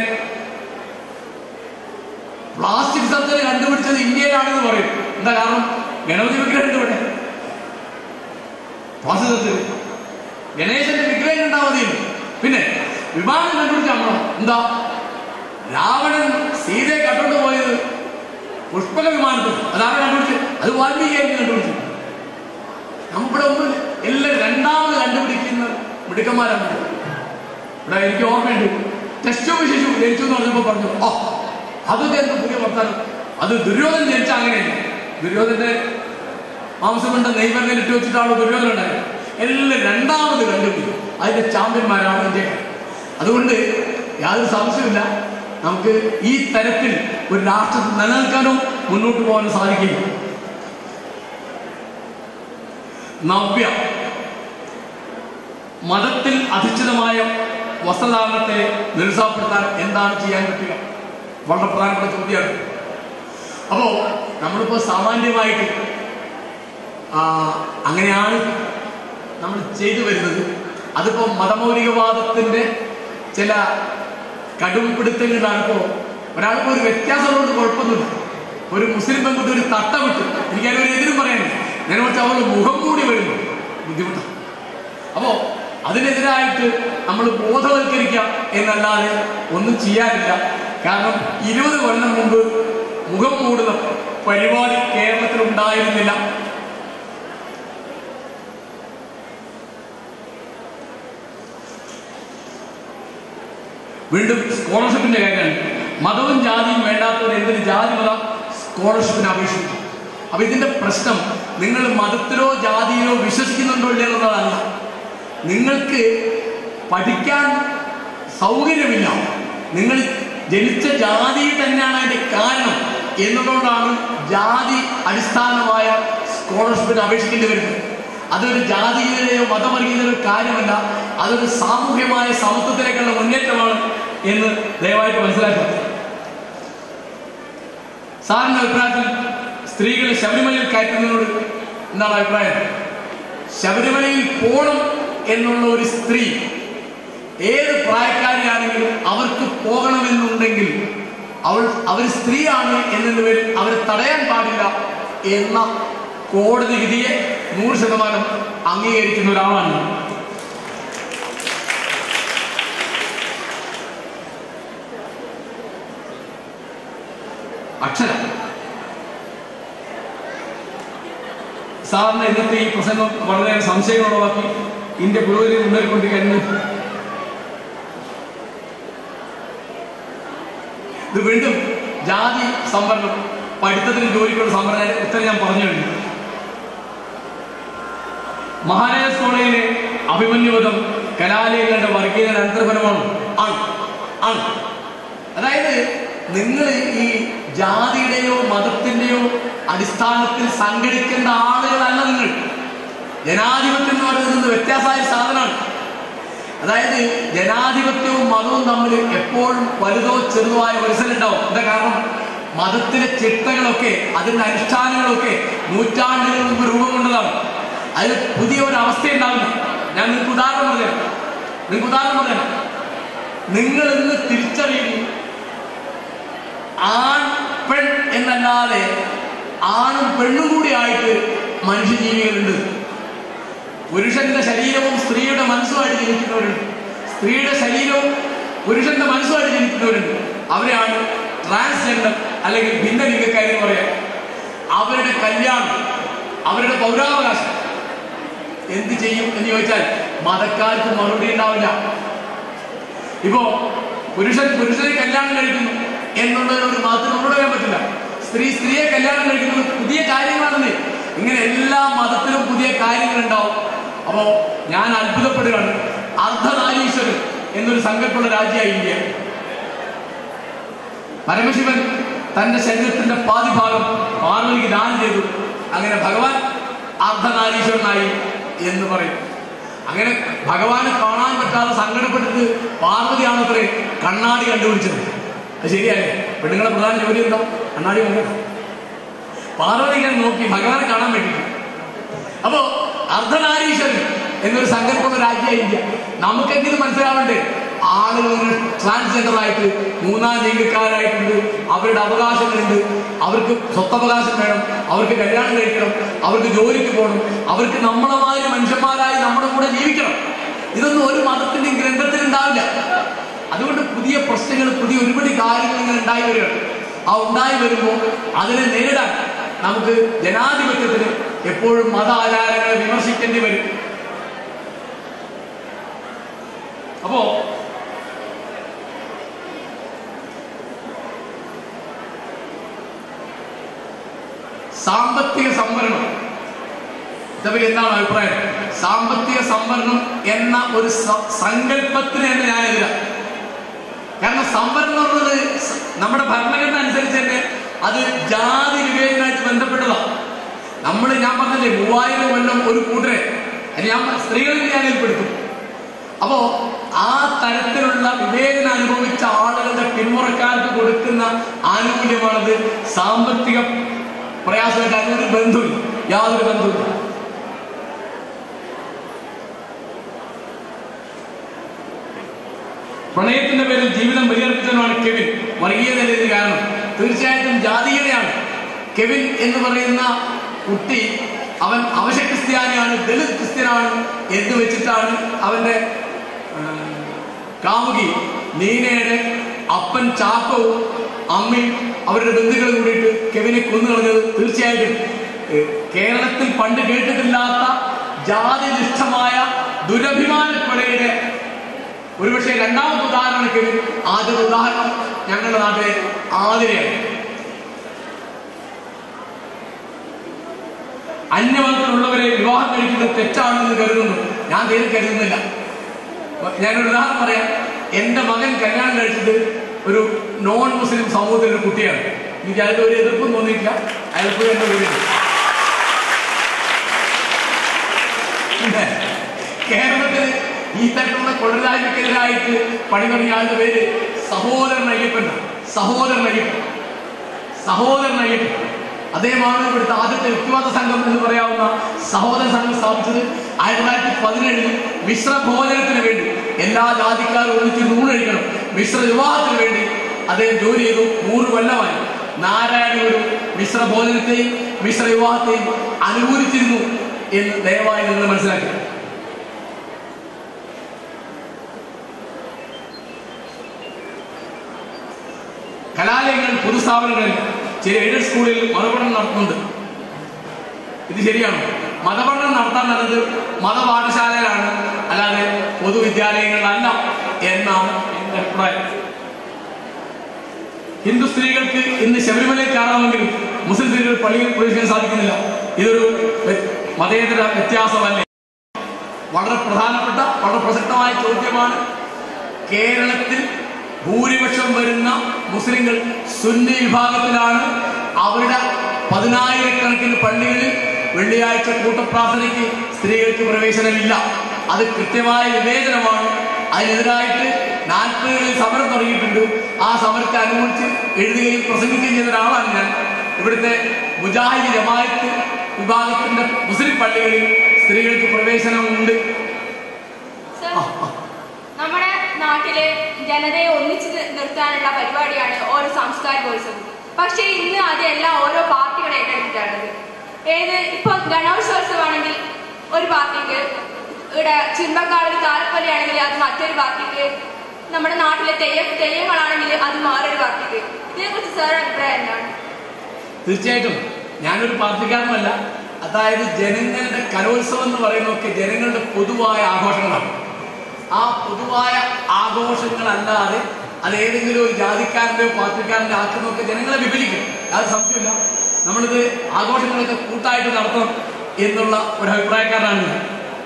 പ്ലാസ്റ്റിക് സർജറി കണ്ടുപിടിച്ചത് ഇന്ത്യയിലാണെന്ന് പറയും എന്താ കാരണം ഗണപതി വിഗ്രഹം ഉണ്ട് ഇവിടെ പ്ലാസ്റ്റിക് സർജറി ഗണേശന്റെ വിഗ്രഹം ഉണ്ടാ മതിയുണ്ട് പിന്നെ വിമാനം കണ്ടുപിടിച്ച നമ്മളോ എന്താ രാവണൻ സീതയെ കണ്ടോണ്ട് പോയത് പുഷ്പക വിമാനത്തിൽ അതാണ് കണ്ടുപിടിച്ചത് അത് വാൽമീകിയായിരുന്നു കണ്ടുപിടിച്ചത് നമ്മുടെ ഒന്നും എല്ലാം രണ്ടാമത് കണ്ടുപിടിക്കുന്ന മിടുക്കന്മാരാണ് ഇവിടെ എനിക്ക് ഓർമ്മയുണ്ട് ടെസ്റ്റോ ശിശു ജനിച്ചു എന്ന് പറഞ്ഞപ്പോ പറഞ്ഞു ഓ അതൊക്കെ എന്താ പുതിയ വർത്താനം അത് ദുര്യോധന ജനിച്ച അങ്ങനെയല്ല ദുര്യോധന്റെ മാംസമുണ്ട നെയ്മറിനെ ഇട്ട് വെച്ചിട്ടാണ് ദുര്യോധന ഉണ്ടായത് എല്ലാം രണ്ടാമത് കണ്ടുപിടിക്കും അതിന്റെ ചാമ്പ്യന്മാരാണ് ഇന്ത്യക്കാർ അതുകൊണ്ട് യാതൊരു സംശയമില്ല നമുക്ക് ഈ തരത്തിൽ ഒരു രാഷ്ട്രത്തിൽ നിലനിൽക്കാനോ മുന്നോട്ട് പോകാനോ സാധിക്കില്ല നവ്യ മതത്തിൽ അധിഷ്ഠിതമായ വസ്ത്രധാരണത്തെ നിരുത്സാഹപ്പെടുത്താൻ എന്താണ് ചെയ്യാൻ പറ്റുക വളരെ പ്രധാനപ്പെട്ട ചോദ്യമാണ് അപ്പോ നമ്മളിപ്പോ സാമാന്യമായിട്ട് ആ, അങ്ങനെയാണ് നമ്മൾ ചെയ്തു വരുന്നത് അതിപ്പോ മതമൗലികവാദത്തിന്റെ ചില കടുംപിടുത്തങ്ങളിലാണ് ഇപ്പോ ഒരാൾക്ക് ഒരു വ്യത്യാസമുള്ളത് കുഴപ്പമൊന്നുമില്ല ഒരു മുസ്ലിം പെൺകുട്ടി ഒരു തട്ട വിട്ടു എനിക്കതിന് ഒരു എതിരും പറയാനില്ല നേരെ മറിച്ച് അവളുടെ മുഖം കൂടി വരുന്നു ബുദ്ധിമുട്ടാണ് അപ്പോ അതിനെതിരായിട്ട് നമ്മൾ ബോധവൽക്കരിക്കാം എന്നല്ലാതെ ഒന്നും ചെയ്യാനില്ല കാരണം ഇരുപത് കൊല്ലം മുമ്പ് മുഖം മൂടുന്ന പരിപാടി കേരളത്തിൽ ഉണ്ടായിരുന്നില്ല വീണ്ടും സ്കോളർഷിപ്പിന്റെ കാര്യമാണ് മതവും ജാതിയും വേണ്ടാത്തവർ എന്തിന് ജാതി മത സ്കോളർഷിപ്പിന് അപേക്ഷിച്ചു അപ്പൊ ഇതിന്റെ പ്രശ്നം നിങ്ങൾ മതത്തിലോ ജാതിയിലോ വിശ്വസിക്കുന്നുണ്ടോ ഇല്ലയോ എന്നുള്ളതല്ല നിങ്ങൾക്ക് പഠിക്കാൻ സൗകര്യമില്ല നിങ്ങൾ ജനിച്ച ജാതി തന്നെയാണ് അതിന്റെ കാരണം എന്നതുകൊണ്ടാണ് ജാതി അടിസ്ഥാനമായ സ്കോളർഷിപ്പിന് അപേക്ഷിക്കേണ്ടി വരുന്നത് അതൊരു ജാതീയതയോ മതവർഗീയതയോ കാര്യമല്ല അതൊരു സാമൂഹ്യമായ സമത്വത്തിലേക്കുള്ള മുന്നേറ്റമാണ് എന്ന് ദയവായിട്ട് മനസ്സിലാക്കുക സാറിന്റെ അഭിപ്രായത്തിൽ സ്ത്രീകളെ ശബരിമലയിൽ കയറ്റുന്നതിനോട് എന്താണ് അഭിപ്രായം ശബരിമലയിൽ പോണം എന്നുള്ള ഒരു സ്ത്രീ ഏത് പ്രായക്കാരിയാണെങ്കിലും അവർക്ക് പോകണമെന്നുണ്ടെങ്കിൽ അവൾ അവർ സ്ത്രീയാണ് എന്നതിന് പേരിൽ അവരെ തടയാൻ പാടില്ല എന്ന കോടതി വിധിയെ നൂറ് ശതമാനം അംഗീകരിക്കുന്ന ഒരാളാണ് ഞാൻ. അക്ഷര സാറിന് ഇന്നത്തെ ഈ പ്രസംഗം വളരെ സംശയങ്ങളുളവാക്കി ഇന്ത്യ പുരോഗതി മുന്നേറിക്കൊണ്ടിരിക്കുന്നു ഇത് വീണ്ടും ജാതി സംവരണം പഠിത്തത്തിന് ജോലിക്കുള്ള സംവരണം അതിന്റെ ഉത്തരം ഞാൻ പറഞ്ഞു കഴിഞ്ഞു മഹാരാജാസ് കോളേജിലെ അഭിമന്യുവധം കലാലയങ്ങളുടെ വർഗീയതയുടെ അനന്തരഫലമാണ് ആണ് ആണ് അതായത് നിങ്ങൾ ഈ ജാതിയുടെയോ മതത്തിന്റെയോ അടിസ്ഥാനത്തിൽ സംഘടിക്കേണ്ട ആളുകളല്ല നിങ്ങൾ ജനാധിപത്യം എന്ന് പറയുന്നത് വ്യത്യാസമായ സാധനമാണ് അതായത് ജനാധിപത്യവും മതവും തമ്മിൽ എപ്പോഴും വലുതോ ചെറുതോ ആയ മത്സരമുണ്ടാവും എന്താ കാരണം മതത്തിലെ ചിട്ടകളൊക്കെ അതിന്റെ അനുഷ്ഠാനങ്ങളൊക്കെ നൂറ്റാണ്ടുകൾ മുമ്പ് രൂപം കൊണ്ടതാണ് അതിൽ പുതിയ ഒരു അവസ്ഥ ഉണ്ടാവില്ല ഞാൻ നിങ്ങൾക്ക് ഉദാഹരണം പറഞ്ഞുതരാം നിങ്ങൾക്ക് ഉദാഹരണം പറഞ്ഞുതരാം നിങ്ങൾ ഇന്ന് തിരിച്ചറിയുന്നു ആൺ പെൺ എന്നല്ലാതെ ആണും പെണ്ണും കൂടി ആയിട്ട് മനുഷ്യജീവികളുണ്ട് പുരുഷന്റെ ശരീരവും സ്ത്രീയുടെ മനസ്സുമായിട്ട് ജനിക്കുന്നവരുണ്ട് സ്ത്രീയുടെ ശരീരവും പുരുഷന്റെ മനസ്സുമായിട്ട് ജനിക്കുന്നവരുണ്ട് അവരെയാണ് ട്രാൻസ്ജെൻഡർ അല്ലെങ്കിൽ ഭിന്നലിംഗക്കാരെന്ന് പറയാം അവരുടെ കല്യാണം അവരുടെ പൗരാവകാശം എന്ത് ചെയ്യും എന്ന് ചോദിച്ചാൽ മതക്കാർക്ക് മറുപടി ഉണ്ടാവില്ല ഇപ്പോ പുരുഷൻ പുരുഷനെ കല്യാണം കഴിക്കുന്നു എന്നുള്ളത് ഒരു മതത്തിന് മറുപടി പറയാൻ പറ്റില്ല സ്ത്രീ സ്ത്രീയെ കല്യാണം കഴിക്കുന്നത് പുതിയ കാര്യങ്ങളാണെന്ന് ഇങ്ങനെ എല്ലാ മതത്തിലും പുതിയ കാര്യങ്ങൾ ഉണ്ടാവും അപ്പോ ഞാൻ അത്ഭുതപ്പെടുകയാണ് അർദ്ധനാരീശ്വരൻ എന്നൊരു സങ്കല്പമുള്ള രാജ്യമായി ഇന്ത്യ പരമശിവൻ തന്റെ ശരീരത്തിന്റെ പാതി ഭാഗം പാർവതിക്ക് ദാനം ചെയ്തു അങ്ങനെ ഭഗവാൻ അർദ്ധനാരീശ്വരനായി എന്ന് പറയും അങ്ങനെ ഭഗവാനെ കാണാൻ പറ്റാതെ സങ്കടപ്പെട്ടിട്ട് പാർവതിയാണ് അത്രേ കണ്ണാടി കണ്ടുപിടിച്ചത് അത് ശരിയല്ലേ പെണ്ണുങ്ങളെ പ്രധാന ജോലി എന്താ കണ്ണാടി നോക്കണം പാർവതി ഇങ്ങനെ നോക്കി ഭഗവാനെ കാണാൻ വേണ്ടിയിട്ട് അപ്പോ അർദ്ധനാരീശ്വരൻ എന്നൊരു സങ്കല്പമുള്ള രാജ്യ ഇന്ത്യ നമുക്കെങ്കിലും മനസ്സിലാവണ്ടേ ആളുകൾ ട്രാൻസ്ജെൻഡർ ആയിട്ട് മൂന്നാം ലിംഗക്കാരായിട്ടുണ്ട് അവരുടെ അവകാശങ്ങളുണ്ട് അവർക്ക് സ്വത്തവകാശം വേണം അവർക്ക് കല്യാണം കഴിക്കണം അവർക്ക് ജോലിക്ക് പോകണം അവർക്ക് നമ്മളെ മാതിരി മനുഷ്യന്മാരായി നമ്മുടെ കൂടെ ജീവിക്കണം ഇതൊന്നും ഒരു മതത്തിന്റെയും ഗ്രന്ഥത്തിൽ ഉണ്ടാവില്ല അതുകൊണ്ട് പുതിയ പ്രശ്നങ്ങൾ പുതിയ ഒരുപാട് കാര്യങ്ങൾ ഇങ്ങനെ ഉണ്ടായി വരികയാണ് ആ ഉണ്ടായി വരുമ്പോൾ അതിനെ നേരിടാൻ നമുക്ക് ജനാധിപത്യത്തിന് എപ്പോഴും മത ആചാരങ്ങളെ വിമർശിക്കേണ്ടി വരും അപ്പോ സാമ്പത്തിക സംവരണം ഇതവർ എന്താണ് അഭിപ്രായം സാമ്പത്തിക സംവരണം എന്ന ഒരു സ- സങ്കല്പത്തിന് തന്നെ ഞാൻ എതിരാ കാരണം സംവരണം എന്ന് പറയുന്നത് സ- നമ്മുടെ ഭരണഘടന അനുസരിച്ച് തന്നെ അത് ജാതി വിവേചനമായിട്ട് ബന്ധപ്പെട്ടതാണ് നമ്മൾ ഞാൻ പറഞ്ഞില്ലേ മൂവായിരം കൊല്ലം ഒരു കൂട്ടരെ അത് ഞാൻ സ്ത്രീകളിൽ ഞാൻ ഏർപ്പെടുത്തും അപ്പോ ആ തരത്തിലുള്ള വിവേചനം അനുഭവിച്ച ആളുകളുടെ പിന്മുറക്കാർക്ക് കൊടുക്കുന്ന ആനുകൂല്യമാണത് സാമ്പത്തിക പ്രയാസമായിട്ട് അതിനൊരു ബന്ധമില്ല യാതൊരു ബന്ധമില്ല പ്രണയത്തിന്റെ പേരിൽ ജീവിതം ബലിയർപ്പിച്ചവനാണ് കെവിൻ വർഗീയതയുടെ ഇതിന് കാരണം തീർച്ചയായിട്ടും ജാതീയതയാണ് കെവിൻ എന്ന് പറയുന്ന കുട്ടി അവൻ അവശ ക്രിസ്ത്യാനിയാണ് ദളിത് ക്രിസ്ത്യനാണ് എന്ന് വെച്ചിട്ടാണ് അവന്റെ ആ, കാമുകി നീനയുടെ അപ്പൻ ചാക്കവും അമ്മയും അവരുടെ ബന്ധുക്കളും കൂടിയിട്ട് കെവിനെ കൊന്നു കളഞ്ഞത് തീർച്ചയായിട്ടും ഏ, കേരളത്തിൽ പണ്ട് കേട്ടിട്ടില്ലാത്ത ജാതിനിഷ്ഠമായ ദുരഭിമാന കൊലയുടെ ഒരുപക്ഷെ രണ്ടാമത്തെ ഉദാഹരണം കെവിൻ ആദ്യത്തെ ഉദാഹരണം ഞങ്ങളുടെ നാട്ടിലെ ആതിരയാണ് അന്യമതത്തിലുള്ളവരെ വിവാഹം കഴിക്കുന്നത് തെറ്റാണെന്ന് കരുതുന്നു ഞാൻ തീരെ കരുതുന്നില്ല ഞാനൊരു ഉദാഹരണം പറയാം എന്റെ മകൻ കല്യാണം കഴിച്ചത് ഒരു നോൺ മുസ്ലിം സമൂഹത്തിലെ ഒരു കുട്ടിയാണ് എനിക്ക് അതിൽ ഒരു എതിർപ്പും തോന്നിയിട്ടില്ല അയാൾക്ക് എന്റെ വീടുണ്ട് പിന്നെ കേരളത്തിൽ ഈ തരത്തിലുള്ള കൊള്ളരാജ്യക്കെതിരായിട്ട് പണി തുടങ്ങിയ ആളുടെ പേര് സഹോദരൻ അയ്യപ്പൻ സഹോദരൻ അയ്യപ്പൻ സഹോദരനായിട്ട് അദ്ദേഹമാണ് ഇവിടുത്തെ ആദ്യത്തെ യുക്തിവാദ സംഘം എന്ന് പറയാവുന്ന സഹോദര സംഘം സ്ഥാപിച്ചത് ആയിരത്തി തൊള്ളായിരത്തി പതിനേഴിൽ മിശ്ര ഭോജനത്തിന് വേണ്ടി എല്ലാ ജാതിക്കാരും ഒന്നിച്ച് നൂണഴിക്കണം മിശ്ര വിവാഹത്തിന് വേണ്ടി അദ്ദേഹം ജോലി ചെയ്തു നൂറ് കൊല്ലമായി നാരായണ ഒരു മിശ്ര ഭോജനത്തെയും മിശ്ര വിവാഹത്തെയും അനുകൂലിച്ചിരുന്നു എന്ന് ദയവായി നിങ്ങൾ മനസ്സിലാക്കി കലാലയങ്ങൾ പൊതുസ്ഥാപനങ്ങളിൽ ചില എയ്ഡഡ് സ്കൂളിൽ മതപഠനം നടത്തുന്നുണ്ട് ഇത് ശരിയാണോ മതപഠനം നടത്താൻ നല്ലത് മതപാഠശാലയിലാണ് അല്ലാതെ പൊതുവിദ്യാലയങ്ങളിലല്ല എന്നാണ് എന്റെ അഭിപ്രായം ഹിന്ദു സ്ത്രീകൾക്ക് ഇന്ന് ശബരിമലയിൽ കയറാമെങ്കിലും മുസ്ലിം സ്ത്രീകൾ പള്ളിയിൽ പ്രവേശിക്കാൻ സാധിക്കുന്നില്ല ഇതൊരു വ്യ- മതേതര വ്യത്യാസമല്ലേ വളരെ പ്രധാനപ്പെട്ട വളരെ പ്രസക്തമായ ചോദ്യമാണ് കേരളത്തിൽ ഭൂരിപക്ഷം വരുന്ന മുസ്ലിങ്ങൾ സുന്നി വിഭാഗത്തിലാണ് അവരുടെ പതിനായിരക്കണക്കിന് പള്ളികളിൽ വെള്ളിയാഴ്ച കൂട്ടപ്രാർത്ഥനയ്ക്ക് സ്ത്രീകൾക്ക് പ്രവേശനമില്ല അത് കൃത്യമായ വിവേചനമാണ് അതിനെതിരായിട്ട് നാൽപ്പതുകളിൽ സമരം തുടങ്ങിയിട്ടുണ്ട് ആ സമരത്തെ അനുകൂലിച്ച് എഴുതുകയും പ്രസംഗിക്കുകയും ചെയ്ത ഒരാളാണ് ഞാൻ ഇവിടുത്തെ മുജാഹിദ് ജമായത്ത് വിഭാഗത്തിന്റെ മുസ്ലിം പള്ളികളിൽ സ്ത്രീകൾക്ക് പ്രവേശനമുണ്ട് സർ, നമ്മുടെ നാട്ടിലെ ജനതയെ ഒന്നിച്ചു നി- നിർത്താനുള്ള പരിപാടിയാണ് ഓരോ സാംസ്കാരികോത്സവം പക്ഷേ ഇന്ന് അതെല്ലാം ഓരോ പാർട്ടികൾ ഏറ്റെടുത്തിട്ടാണത് ഏത് ഇപ്പൊ ഗണോത്സവമാണെങ്കിൽ ഒരു പാർട്ടിക്ക് ഇവിടെ ചിമ്പക്കാട് താലപ്പൊലിയാണെങ്കിൽ അത് മറ്റൊരു പാർട്ടിക്ക് നമ്മുടെ നാട്ടിലെ തെയ്യ തെയ്യങ്ങളാണെങ്കിൽ അത് വേറൊരു പാർട്ടിക്ക് ഇതിനെക്കുറിച്ച് സാർ അഭിപ്രായം എന്താണ് തീർച്ചയായിട്ടും ഞാനൊരു പാർട്ടിക്കാരനല്ല അതായത് ജനങ്ങളുടെ കലോത്സവം എന്ന് പറയുന്നതൊക്കെ ജനങ്ങളുടെ പൊതുവായ ആഘോഷങ്ങളാണ് ആ പൊതുവായ ആഘോഷങ്ങളല്ലാതെ അത് ഏതെങ്കിലും ഒരു ജാതിക്കാരൻ്റെയോ പാർട്ടിക്കാരൻ്റെ ആക്കുന്നതൊക്കെ ജനങ്ങളെ വിഭജിക്കും അത് സംശയമില്ല നമ്മളിത് ആഘോഷങ്ങളൊക്കെ കൂട്ടായിട്ട് നടത്തണം എന്നുള്ള ഒരു അഭിപ്രായക്കാരനാണ് ഞാൻ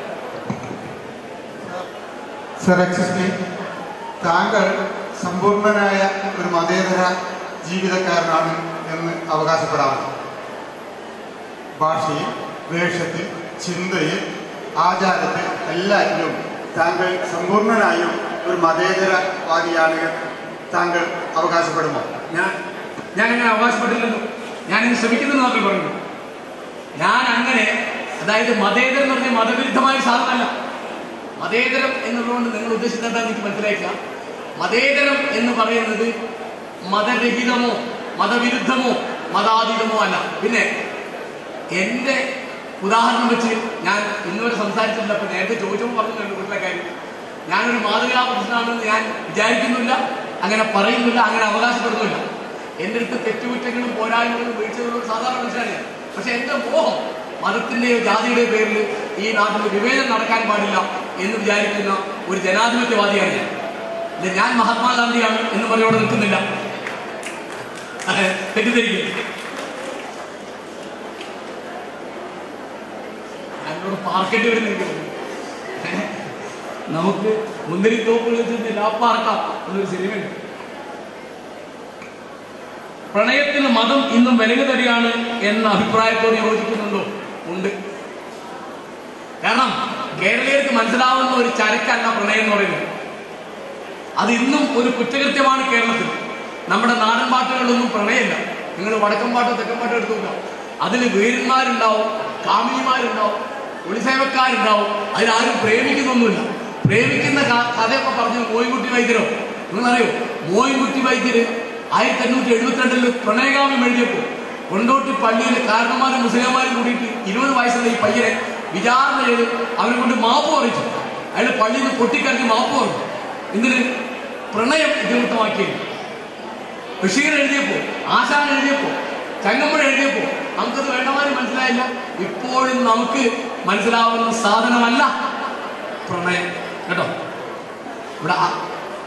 സർ എക്സിസ്റ്റി താങ്കൾ സമ്പൂർണനായ ഒരു മതേതര ജീവിതക്കാരനാണ് എന്ന് അവകാശപ്പെടാമോ ഭാഷയിൽ വേഷത്തിൽ ചിന്തയിൽ ആചാരത്തിൽ എല്ലാറ്റിലും താങ്കൾ സമ്പൂർണനായും ഒരു മതേതരവാദിയാണ് എന്ന് താങ്കൾ അവകാശപ്പെടുമോ ഞാൻ ഞാൻ അങ്ങനെ അവകാശപ്പെട്ടില്ലല്ലോ ഞാൻ ഇന്ന് ശ്രമിക്കുന്നു മാത്രമേ പറഞ്ഞു ഞാൻ അങ്ങനെ അതായത് മതേതരം എന്ന് പറഞ്ഞാൽ മതവിരുദ്ധമായ ഒരു സാധനമല്ല മതേതരം എന്നുള്ളതുകൊണ്ട് നിങ്ങൾ ഉദ്ദേശിക്കുന്നത് എന്താണെന്ന് എനിക്ക് മനസ്സിലായില്ല മതേതരം എന്ന് പറയുന്നത് മതരഹിതമോ മതവിരുദ്ധമോ മതാതീതമോ അല്ല പിന്നെ എൻ്റെ ഉദാഹരണം വെച്ച് ഞാൻ ഇന്നുവരെ സംസാരിച്ചില്ല അപ്പൊ നേരത്തെ ചോദിച്ചപ്പോൾ പറഞ്ഞല്ലോ വീട്ടിലെ കാര്യം ഞാനൊരു മാതൃകാ പുരുഷനാണെന്ന് ഞാൻ വിചാരിക്കുന്നില്ല അങ്ങനെ പറയുന്നില്ല അങ്ങനെ അവകാശപ്പെടുന്നില്ല എൻ്റെ അടുത്ത് തെറ്റുകുറ്റങ്ങളും പോരായ്മകളും വീഴ്ചകളും ഒരു സാധാരണ മനുഷ്യനാണ് ഞാൻ പക്ഷെ എൻ്റെ മോഹം മതത്തിന്റെയോ ജാതിയുടെയോ പേരിൽ ഈ നാട്ടിൽ വിവേചനം നടക്കാൻ പാടില്ല എന്ന് വിചാരിക്കുന്ന ഒരു ജനാധിപത്യവാദിയാണ് ഞാൻ ഇല്ല, ഞാൻ മഹാത്മാഗാന്ധിയാണ് എന്ന് പറഞ്ഞോടെ നിൽക്കുന്നില്ല തെറ്റിദ്ധരിക്കുന്നു ഞാനിവിടെ പാർക്കേണ്ടി വരുന്ന എനിക്ക് തോന്നുന്നു. ഏ? നമുക്ക് മുന്തിരിത്തോപ്പുകളിൽ ചെന്ന് ലാപ്പാർക്കാം എന്നൊരു സിനിമയുണ്ട് പ്രണയത്തിന് മതം ഇന്നും വിലങ്ങ് തരികയാണ് എന്ന അഭിപ്രായത്തോട് യോജിക്കുന്നുണ്ടോ ഉണ്ട് കാരണം കേരളീയർക്ക് മനസ്സിലാവുന്ന ഒരു ചരക്കല്ല പ്രണയം എന്ന് പറയുന്നത് അത് ഇന്നും ഒരു കുറ്റകൃത്യമാണ് കേരളത്തിൽ നമ്മുടെ നാടൻ പാട്ടുകളിലൊന്നും പ്രണയമില്ല നിങ്ങൾ വടക്കൻ പാട്ടോ തെക്കൻ പാട്ടോ എടുത്തു നോക്കാം അതിൽ വീരന്മാരുണ്ടാവും കാമിനിമാരുണ്ടാവും ഒളിസേവക്കാരുണ്ടാവും അതിലാരും പ്രേമിക്കുന്നൊന്നുമില്ല പ്രേമിക്കുന്ന ക- കഥയൊക്കെ പറഞ്ഞു മോയിൻകുട്ടി വൈദ്യരോ നിങ്ങളറിയോ മോയിൻകുട്ടി വൈദ്യര് ആയിരത്തി എണ്ണൂറ്റി എഴുപത്തിരണ്ടിൽ പ്രണയകാമം എഴുതിയപ്പോൾ കൊണ്ടോട്ടി പള്ളിയിലെ കാരണന്മാരും മുസ്ലിംമാരും കൂടിയിട്ട് ഇരുപത് വയസ്സുള്ള ഈ പയ്യനെ വിചാരണ ചെയ്ത് അവനെ കൊണ്ട് മാപ്പ് പറിച്ചു അയാൾ പള്ളിയിൽ നിന്ന് പൊട്ടിക്കരഞ്ഞ് മാപ്പ് പറഞ്ഞു എന്തിന് പ്രണയം ഇതിവൃത്തമാക്കിയത് ബഷീർ എഴുതിയപ്പോ ആശാൻ എഴുതിയപ്പോ ചങ്ങമ്പുഴ എഴുതിയപ്പോ നമുക്കത് വേണ്ടമാതിരി മനസ്സിലായില്ല ഇപ്പോഴും നമുക്ക് മനസ്സിലാവുന്ന സാധനമല്ല പ്രണയം കേട്ടോ ഇവിടെ ആ-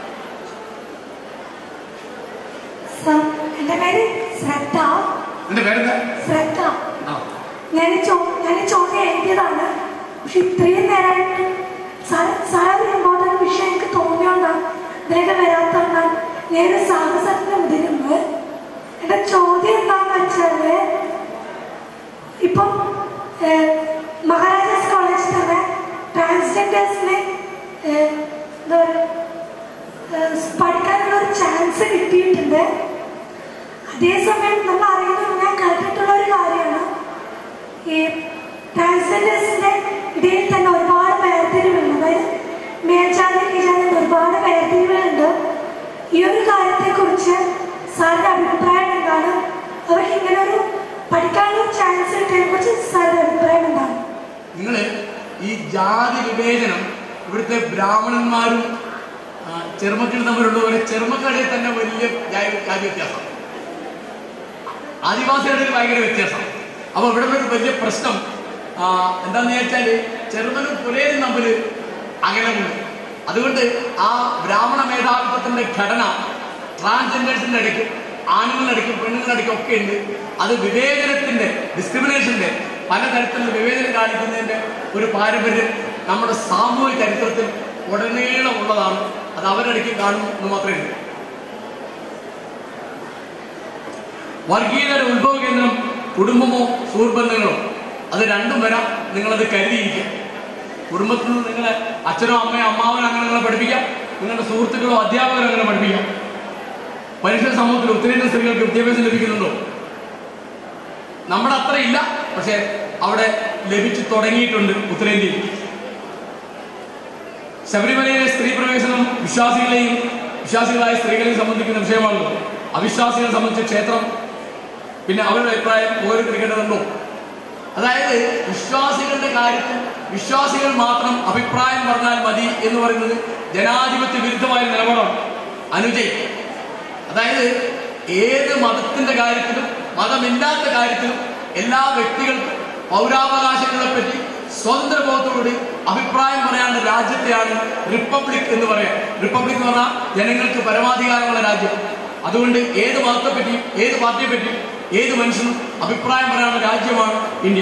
സർ, എന്റെ പേര് ശ്രദ്ധ എന്റെ പേരെന്താ ശ്രദ്ധ ആ ഞാൻ ഈ ചോ- ഞാൻ ഈ ചോദ്യം എഴുതിയതാണ് പക്ഷെ ഇത്രയും നേരമായിട്ട് സാർ സാർ ഇമ്പോർട്ടൻ്റ് വിഷയം എനിക്ക് തോന്നിയോണ്ടാണ് വേഗം വരാത്തോണ്ടാണ് ഞാൻ സാഹസത്തിന് മുതിരുന്നത് എന്റെ ചോദ്യം എന്താണെന്ന് വെച്ചാല് ഇപ്പം ഏഹ്, മഹാരാജാസ് കോളേജിൽ തന്നെ ട്രാൻസ്ജെൻഡേഴ്സിനെ ഏഹ്, എന്താ പറയുക ഏഹ്, പഠിക്കാനുള്ള ഒരു ചാൻസ് കിട്ടിയിട്ടുണ്ട് അതേസമയം നമ്മൾ അറിയുന്ന ഞാൻ കേട്ടിട്ടുള്ള ഒരു കാര്യമാണ് ഈ ട്രാൻസ്ജെൻഡേഴ്സിന്റെ ഇടയിൽ തന്നെ ഒരുപാട് വേർതിരിവുണ്ട് അതായത് മേൽജാതി കീഴ്ജാതി എന്ന് ഒരുപാട് വേർതിരിവുകളുണ്ട് ഈ ഒരു കാര്യത്തെക്കുറിച്ച് സാറിന്റെ അഭിപ്രായം എന്താണ് അവർക്ക് ഇങ്ങനെ ഒരു പഠിക്കാനുള്ള ചാൻസ് കിട്ടിയതിനെ കുറിച്ച് സാറിന്റെ അഭിപ്രായം എന്താണ് നിങ്ങൾ ഈ ജാതി വിവേചനം ഇവിടുത്തെ ബ്രാഹ്മണന്മാരും ആ, ചെറുമക്കളും തമ്മിലുള്ള പോലെ ചെറുമക്കളിൽ തന്നെ വലിയ ജാതി ജാതി വ്യത്യാസം ആദിവാസികളുടെ ഒരു ഭയങ്കര വ്യത്യാസം അപ്പൊ ഇവിടെ ഒരു വലിയ പ്രശ്നം ആ, എന്താന്ന് വെച്ചാല് ചെറുമനും പുലയനും തമ്മിൽ അകലമുണ്ട് അതുകൊണ്ട് ആ ബ്രാഹ്മണ മേധാവിത്വത്തിന്റെ ഘടന ട്രാൻസ്ജെൻഡേഴ്സിന്റെ ഇടയ്ക്ക് ആണുങ്ങളുടെ ഇടയ്ക്കും പെണ്ണുങ്ങളുടെ ഇടയ്ക്കും ഒക്കെ ഉണ്ട് അത് വിവേചനത്തിന്റെ ഡിസ്ക്രിമിനേഷന്റെ പലതരത്തിലുള്ള വിവേചനം കാണിക്കുന്നതിന്റെ ഒരു പാരമ്പര്യം നമ്മുടെ സാമൂഹിക ചരിത്രത്തിൽ ഉടനീളം ഉള്ളതാണ് അത് അവരുടെ ഇടയ്ക്ക് കാണുന്നു എന്ന് മാത്രമേ ഉള്ളൂ വർഗീയതയുടെ ഉത്ഭവ കേന്ദ്രം കുടുംബമോ സുഹൃബന്ധങ്ങളോ അത് രണ്ടും വരാം നിങ്ങളത് കരുതിയിരിക്കുക കുടുംബത്തിൽ നിന്ന് നിങ്ങളെ അച്ഛനോ അമ്മയോ അമ്മാവനോ അങ്ങനെ നിങ്ങളെ പഠിപ്പിക്കാം നിങ്ങളുടെ സുഹൃത്തുക്കളോ അധ്യാപകരോ അങ്ങനെ പഠിപ്പിക്കാം മനുഷ്യ സമൂഹത്തിൽ ഉത്തരേന്ത്യൻ സ്ത്രീകൾക്ക് വിദ്യാഭ്യാസം ലഭിക്കുന്നുണ്ടോ നമ്മുടെ അത്ര ഇല്ല പക്ഷെ അവിടെ ലഭിച്ചു തുടങ്ങിയിട്ടുണ്ട് ഉത്തരേന്ത്യയിൽ ശബരിമലയിലെ സ്ത്രീ പ്രവേശനം വിശ്വാസികളെയും വിശ്വാസികളായ സ്ത്രീകളെയും സംബന്ധിക്കുന്ന വിഷയമാണല്ലോ അവിശ്വാസികളെ സംബന്ധിച്ച ക്ഷേത്രം പിന്നെ അവരുടെ അഭിപ്രായം ഓരോരുത്തരിക്കേണ്ടതുണ്ടോ അതായത് വിശ്വാസികളുടെ കാര്യത്തിൽ വിശ്വാസികൾ മാത്രം അഭിപ്രായം പറഞ്ഞാൽ മതി എന്ന് പറയുന്നത് ജനാധിപത്യ വിരുദ്ധമായ നിലപാടാണ് അനുജയ് അതായത് ഏത് മതത്തിന്റെ കാര്യത്തിലും മതമില്ലാത്ത കാര്യത്തിലും എല്ലാ വ്യക്തികൾക്കും പൗരാവകാശങ്ങളെ പറ്റി സ്വതന്ത്ര ബോധത്തോടുകൂടി അഭിപ്രായം പറയാനുള്ള രാജ്യത്തെയാണ് റിപ്പബ്ലിക് എന്ന് പറയാം റിപ്പബ്ലിക് എന്ന് പറഞ്ഞാൽ ജനങ്ങൾക്ക് പരമാധികാരമുള്ള രാജ്യം അതുകൊണ്ട് ഏത് മതത്തെ പറ്റിയും ഏത് പാർട്ടിയെ പറ്റിയും ഏത് മനുഷ്യനും അഭിപ്രായം പറയാനുള്ള രാജ്യമാണ് ഇന്ത്യ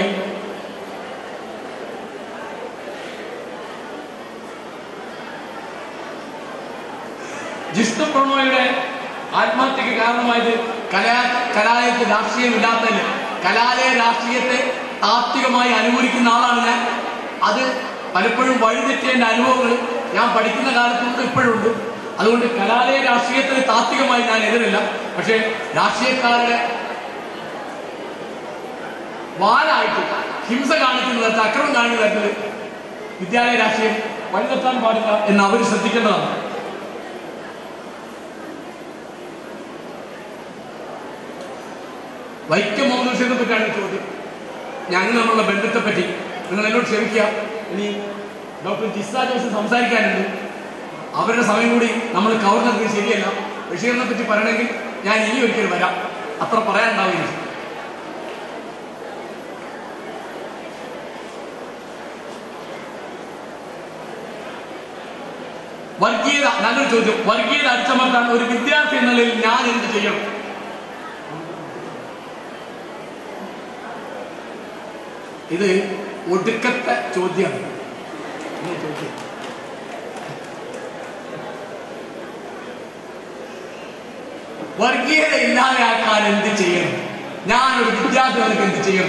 ജിഷ്ണു പ്രണോയുടെ ആത്മഹത്യക്ക് കാരണമായത് കലാ കലാലയത്തിൽ രാഷ്ട്രീയമില്ലാത്തതല്ല കലാലയ രാഷ്ട്രീയത്തെ താത്വികമായി അനുകൂലിക്കുന്ന ആളാണ് ഞാൻ അത് പലപ്പോഴും വഴിതെറ്റിയതിന്റെ അനുഭവങ്ങൾ ഞാൻ പഠിക്കുന്ന കാലത്തുണ്ട് ഇപ്പോഴുണ്ട് അതുകൊണ്ട് കലാലയ രാഷ്ട്രീയത്തിന് താത്വികമായി ഞാൻ എതിരില്ല പക്ഷേ രാഷ്ട്രീയക്കാരുടെ വാലായിട്ട് ഹിംസ കാണിക്കുന്ന തരത്തിൽ അക്രമം കാണിക്കുന്ന തരത്തിൽ വിദ്യാലയ രാഷ്ട്രീയം വഴിതെറ്റാൻ പാടില്ല എന്ന് അവർ ശ്രദ്ധിക്കേണ്ടതാണ് വൈക്കം മുഹമ്മദ് ബഷീറിനെ പറ്റിയാണ് ഈ ചോദ്യം ഞങ്ങൾ നമ്മളുടെ ബന്ധത്തെ പറ്റി നിങ്ങൾ എന്നോട് ക്ഷമിക്കുക ഇനി ഡോക്ടർ ജിസ്സ ജോസ് സംസാരിക്കാനുണ്ട് അവരുടെ സമയം കൂടി നമ്മൾ കവർന്നത് ശരിയല്ല ബഷീറിനെ പറ്റി പറയണമെങ്കിൽ ഞാൻ ഇനി ഒരിക്കലും വരാം അത്ര പറയാനുണ്ടാവില്ല വർഗീയത നല്ലൊരു ചോദ്യം വർഗീയത അടിച്ചമർത്താൻ ഒരു വിദ്യാർത്ഥി എന്ന നിലയിൽ ഞാൻ എന്ത് ചെയ്യണം ഇത് ഒടുക്കത്തെ ചോദ്യമാണ് ഈ ചോദ്യം. വർഗീയത ഇല്ലാതെയാക്കാൻ എന്ത് ചെയ്യണം ഞാനൊരു വിദ്യാർത്ഥികൾക്ക് എന്ത് ചെയ്യണം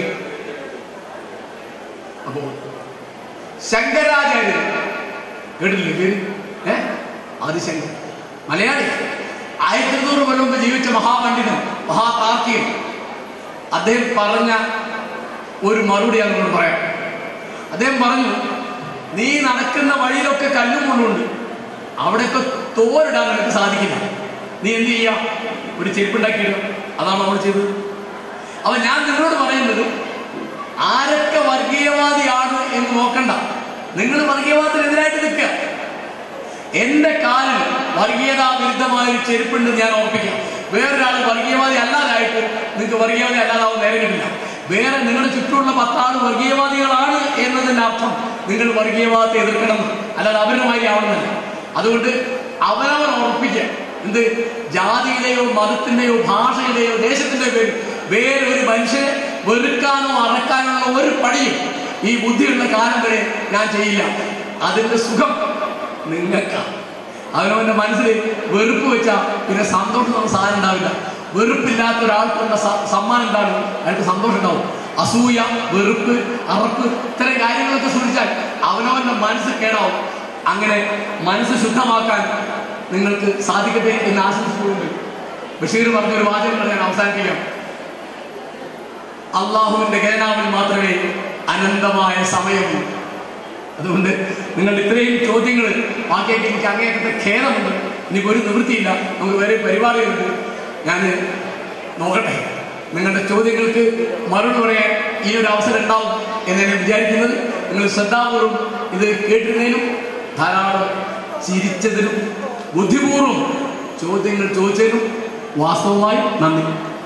അപ്പോ ശങ്കരാചാര്യൻ കേട്ടില്ലേ പേര് ഏ ആദിശങ്കർ മലയാളി ആയിരത്തി ഇരുന്നൂറ് കൊല്ലം മുമ്പ് ജീവിച്ച മഹാപണ്ഡിതൻ മഹാതാർക്കികൻ അദ്ദേഹം പറഞ്ഞ ഒരു മറുപടി അങ്ങോട്ട് പറയാം അദ്ദേഹം പറഞ്ഞു നീ നടക്കുന്ന വഴിയിലൊക്കെ കല്ലും കൊണ്ടുണ്ട് അവിടെയൊക്കെ തോരിടാൻ നിനക്ക് സാധിക്കില്ല നീ എന്ത് ചെയ്യാ ഒരു ചെരുപ്പുണ്ടാക്കിയിടുക അതാണ് നമ്മൾ ചെയ്തത് അപ്പൊ ഞാൻ നിങ്ങളോട് പറയുന്നത് ആരൊക്കെ വർഗീയവാദിയാണ് എന്ന് നോക്കണ്ട നിങ്ങൾ വർഗീയവാദത്തിനെതിരായിട്ട് നിൽക്കുക എന്റെ കാലിൽ വർഗീയതാ വിരുദ്ധമായ ഒരു ചെരുപ്പുണ്ടെന്ന് ഞാൻ ഓർപ്പിക്കാം വേറൊരാൾ വർഗീയവാദി അല്ലാതായിട്ട് നിങ്ങൾക്ക് വർഗീയവാദി അല്ലാതാവും നേരെ കിട്ടില്ല വേറെ നിങ്ങളുടെ ചുറ്റുമുള്ള പത്താൾ വർഗീയവാദികളാണ് എന്നതിന്റെ അർത്ഥം നിങ്ങൾ വർഗീയവാദത്തെ എതിർക്കണം അല്ലാതെ അവരുമായി ആവണമെന്നില്ല അതുകൊണ്ട് അവനവൻ ഉറപ്പിക്കുക എന്ത് ജാതിയുടെയോ മതത്തിന്റെയോ ഭാഷയുടെയോ ദേശത്തിന്റെയോ പേരിൽ വേറെ ഒരു മനുഷ്യനെ വെറുക്കാനോ അറക്കാനോ ഉള്ള ഒരു പണിയും ഈ ബുദ്ധിയുള്ള കാലം വരെ ഞാൻ ചെയ്യില്ല അതിന്റെ സുഖം നിങ്ങൾക്കാണ് അവനവന്റെ മനസ്സിൽ വെറുപ്പ് വെച്ചാൽ പിന്നെ സന്തോഷം എന്ന സാധനം ഉണ്ടാവില്ല വെറുപ്പില്ലാത്ത ഒരാൾക്കുള്ള സ- സമ്മാനം എന്താണ് അയാൾക്ക് സന്തോഷം ഉണ്ടാവും അസൂയ വെറുപ്പ് അറപ്പ് ഇത്തരം കാര്യങ്ങളൊക്കെ സൂക്ഷിച്ചാൽ അവനവന്റെ മനസ്സ് കേടാവും അങ്ങനെ മനസ്സ് ശുദ്ധമാക്കാൻ നിങ്ങൾക്ക് സാധിക്കട്ടെ എന്ന് ആശംസിച്ചുകൊണ്ട് ബഷീർ പറഞ്ഞൊരു വാചകം ഞാൻ അവസാനിപ്പിക്കാം അള്ളാഹുവിന്റെ ഖജനാവിൽ മാത്രമേ അനന്തമായ സമയമുള്ളൂ അതുകൊണ്ട് നിങ്ങൾ ഇത്രയും ചോദ്യങ്ങൾ ബാക്കിയായിട്ട് എനിക്ക് അങ്ങേയറ്റത്തെ ഖേദമുണ്ട് ഇനിയിപ്പോൾ ഒരു നിവൃത്തിയില്ല നമുക്ക് വേറെ പരിപാടികളുണ്ട് ഞാൻ നോക്കട്ടെ നിങ്ങളുടെ ചോദ്യങ്ങൾക്ക് മറുപടി പറയാൻ ഈ ഒരു അവസരം ഉണ്ടാവും എന്ന് ഞാൻ വിചാരിക്കുന്നത് നിങ്ങൾ ശ്രദ്ധാപൂർവം ഇത് കേട്ടിരുന്നതിനും ധാരാളം ചിരിച്ചതിനും ബുദ്ധിപൂർവ്വം ചോദ്യങ്ങൾ ചോദിച്ചതിനും വാസ്തവമായി നന്ദി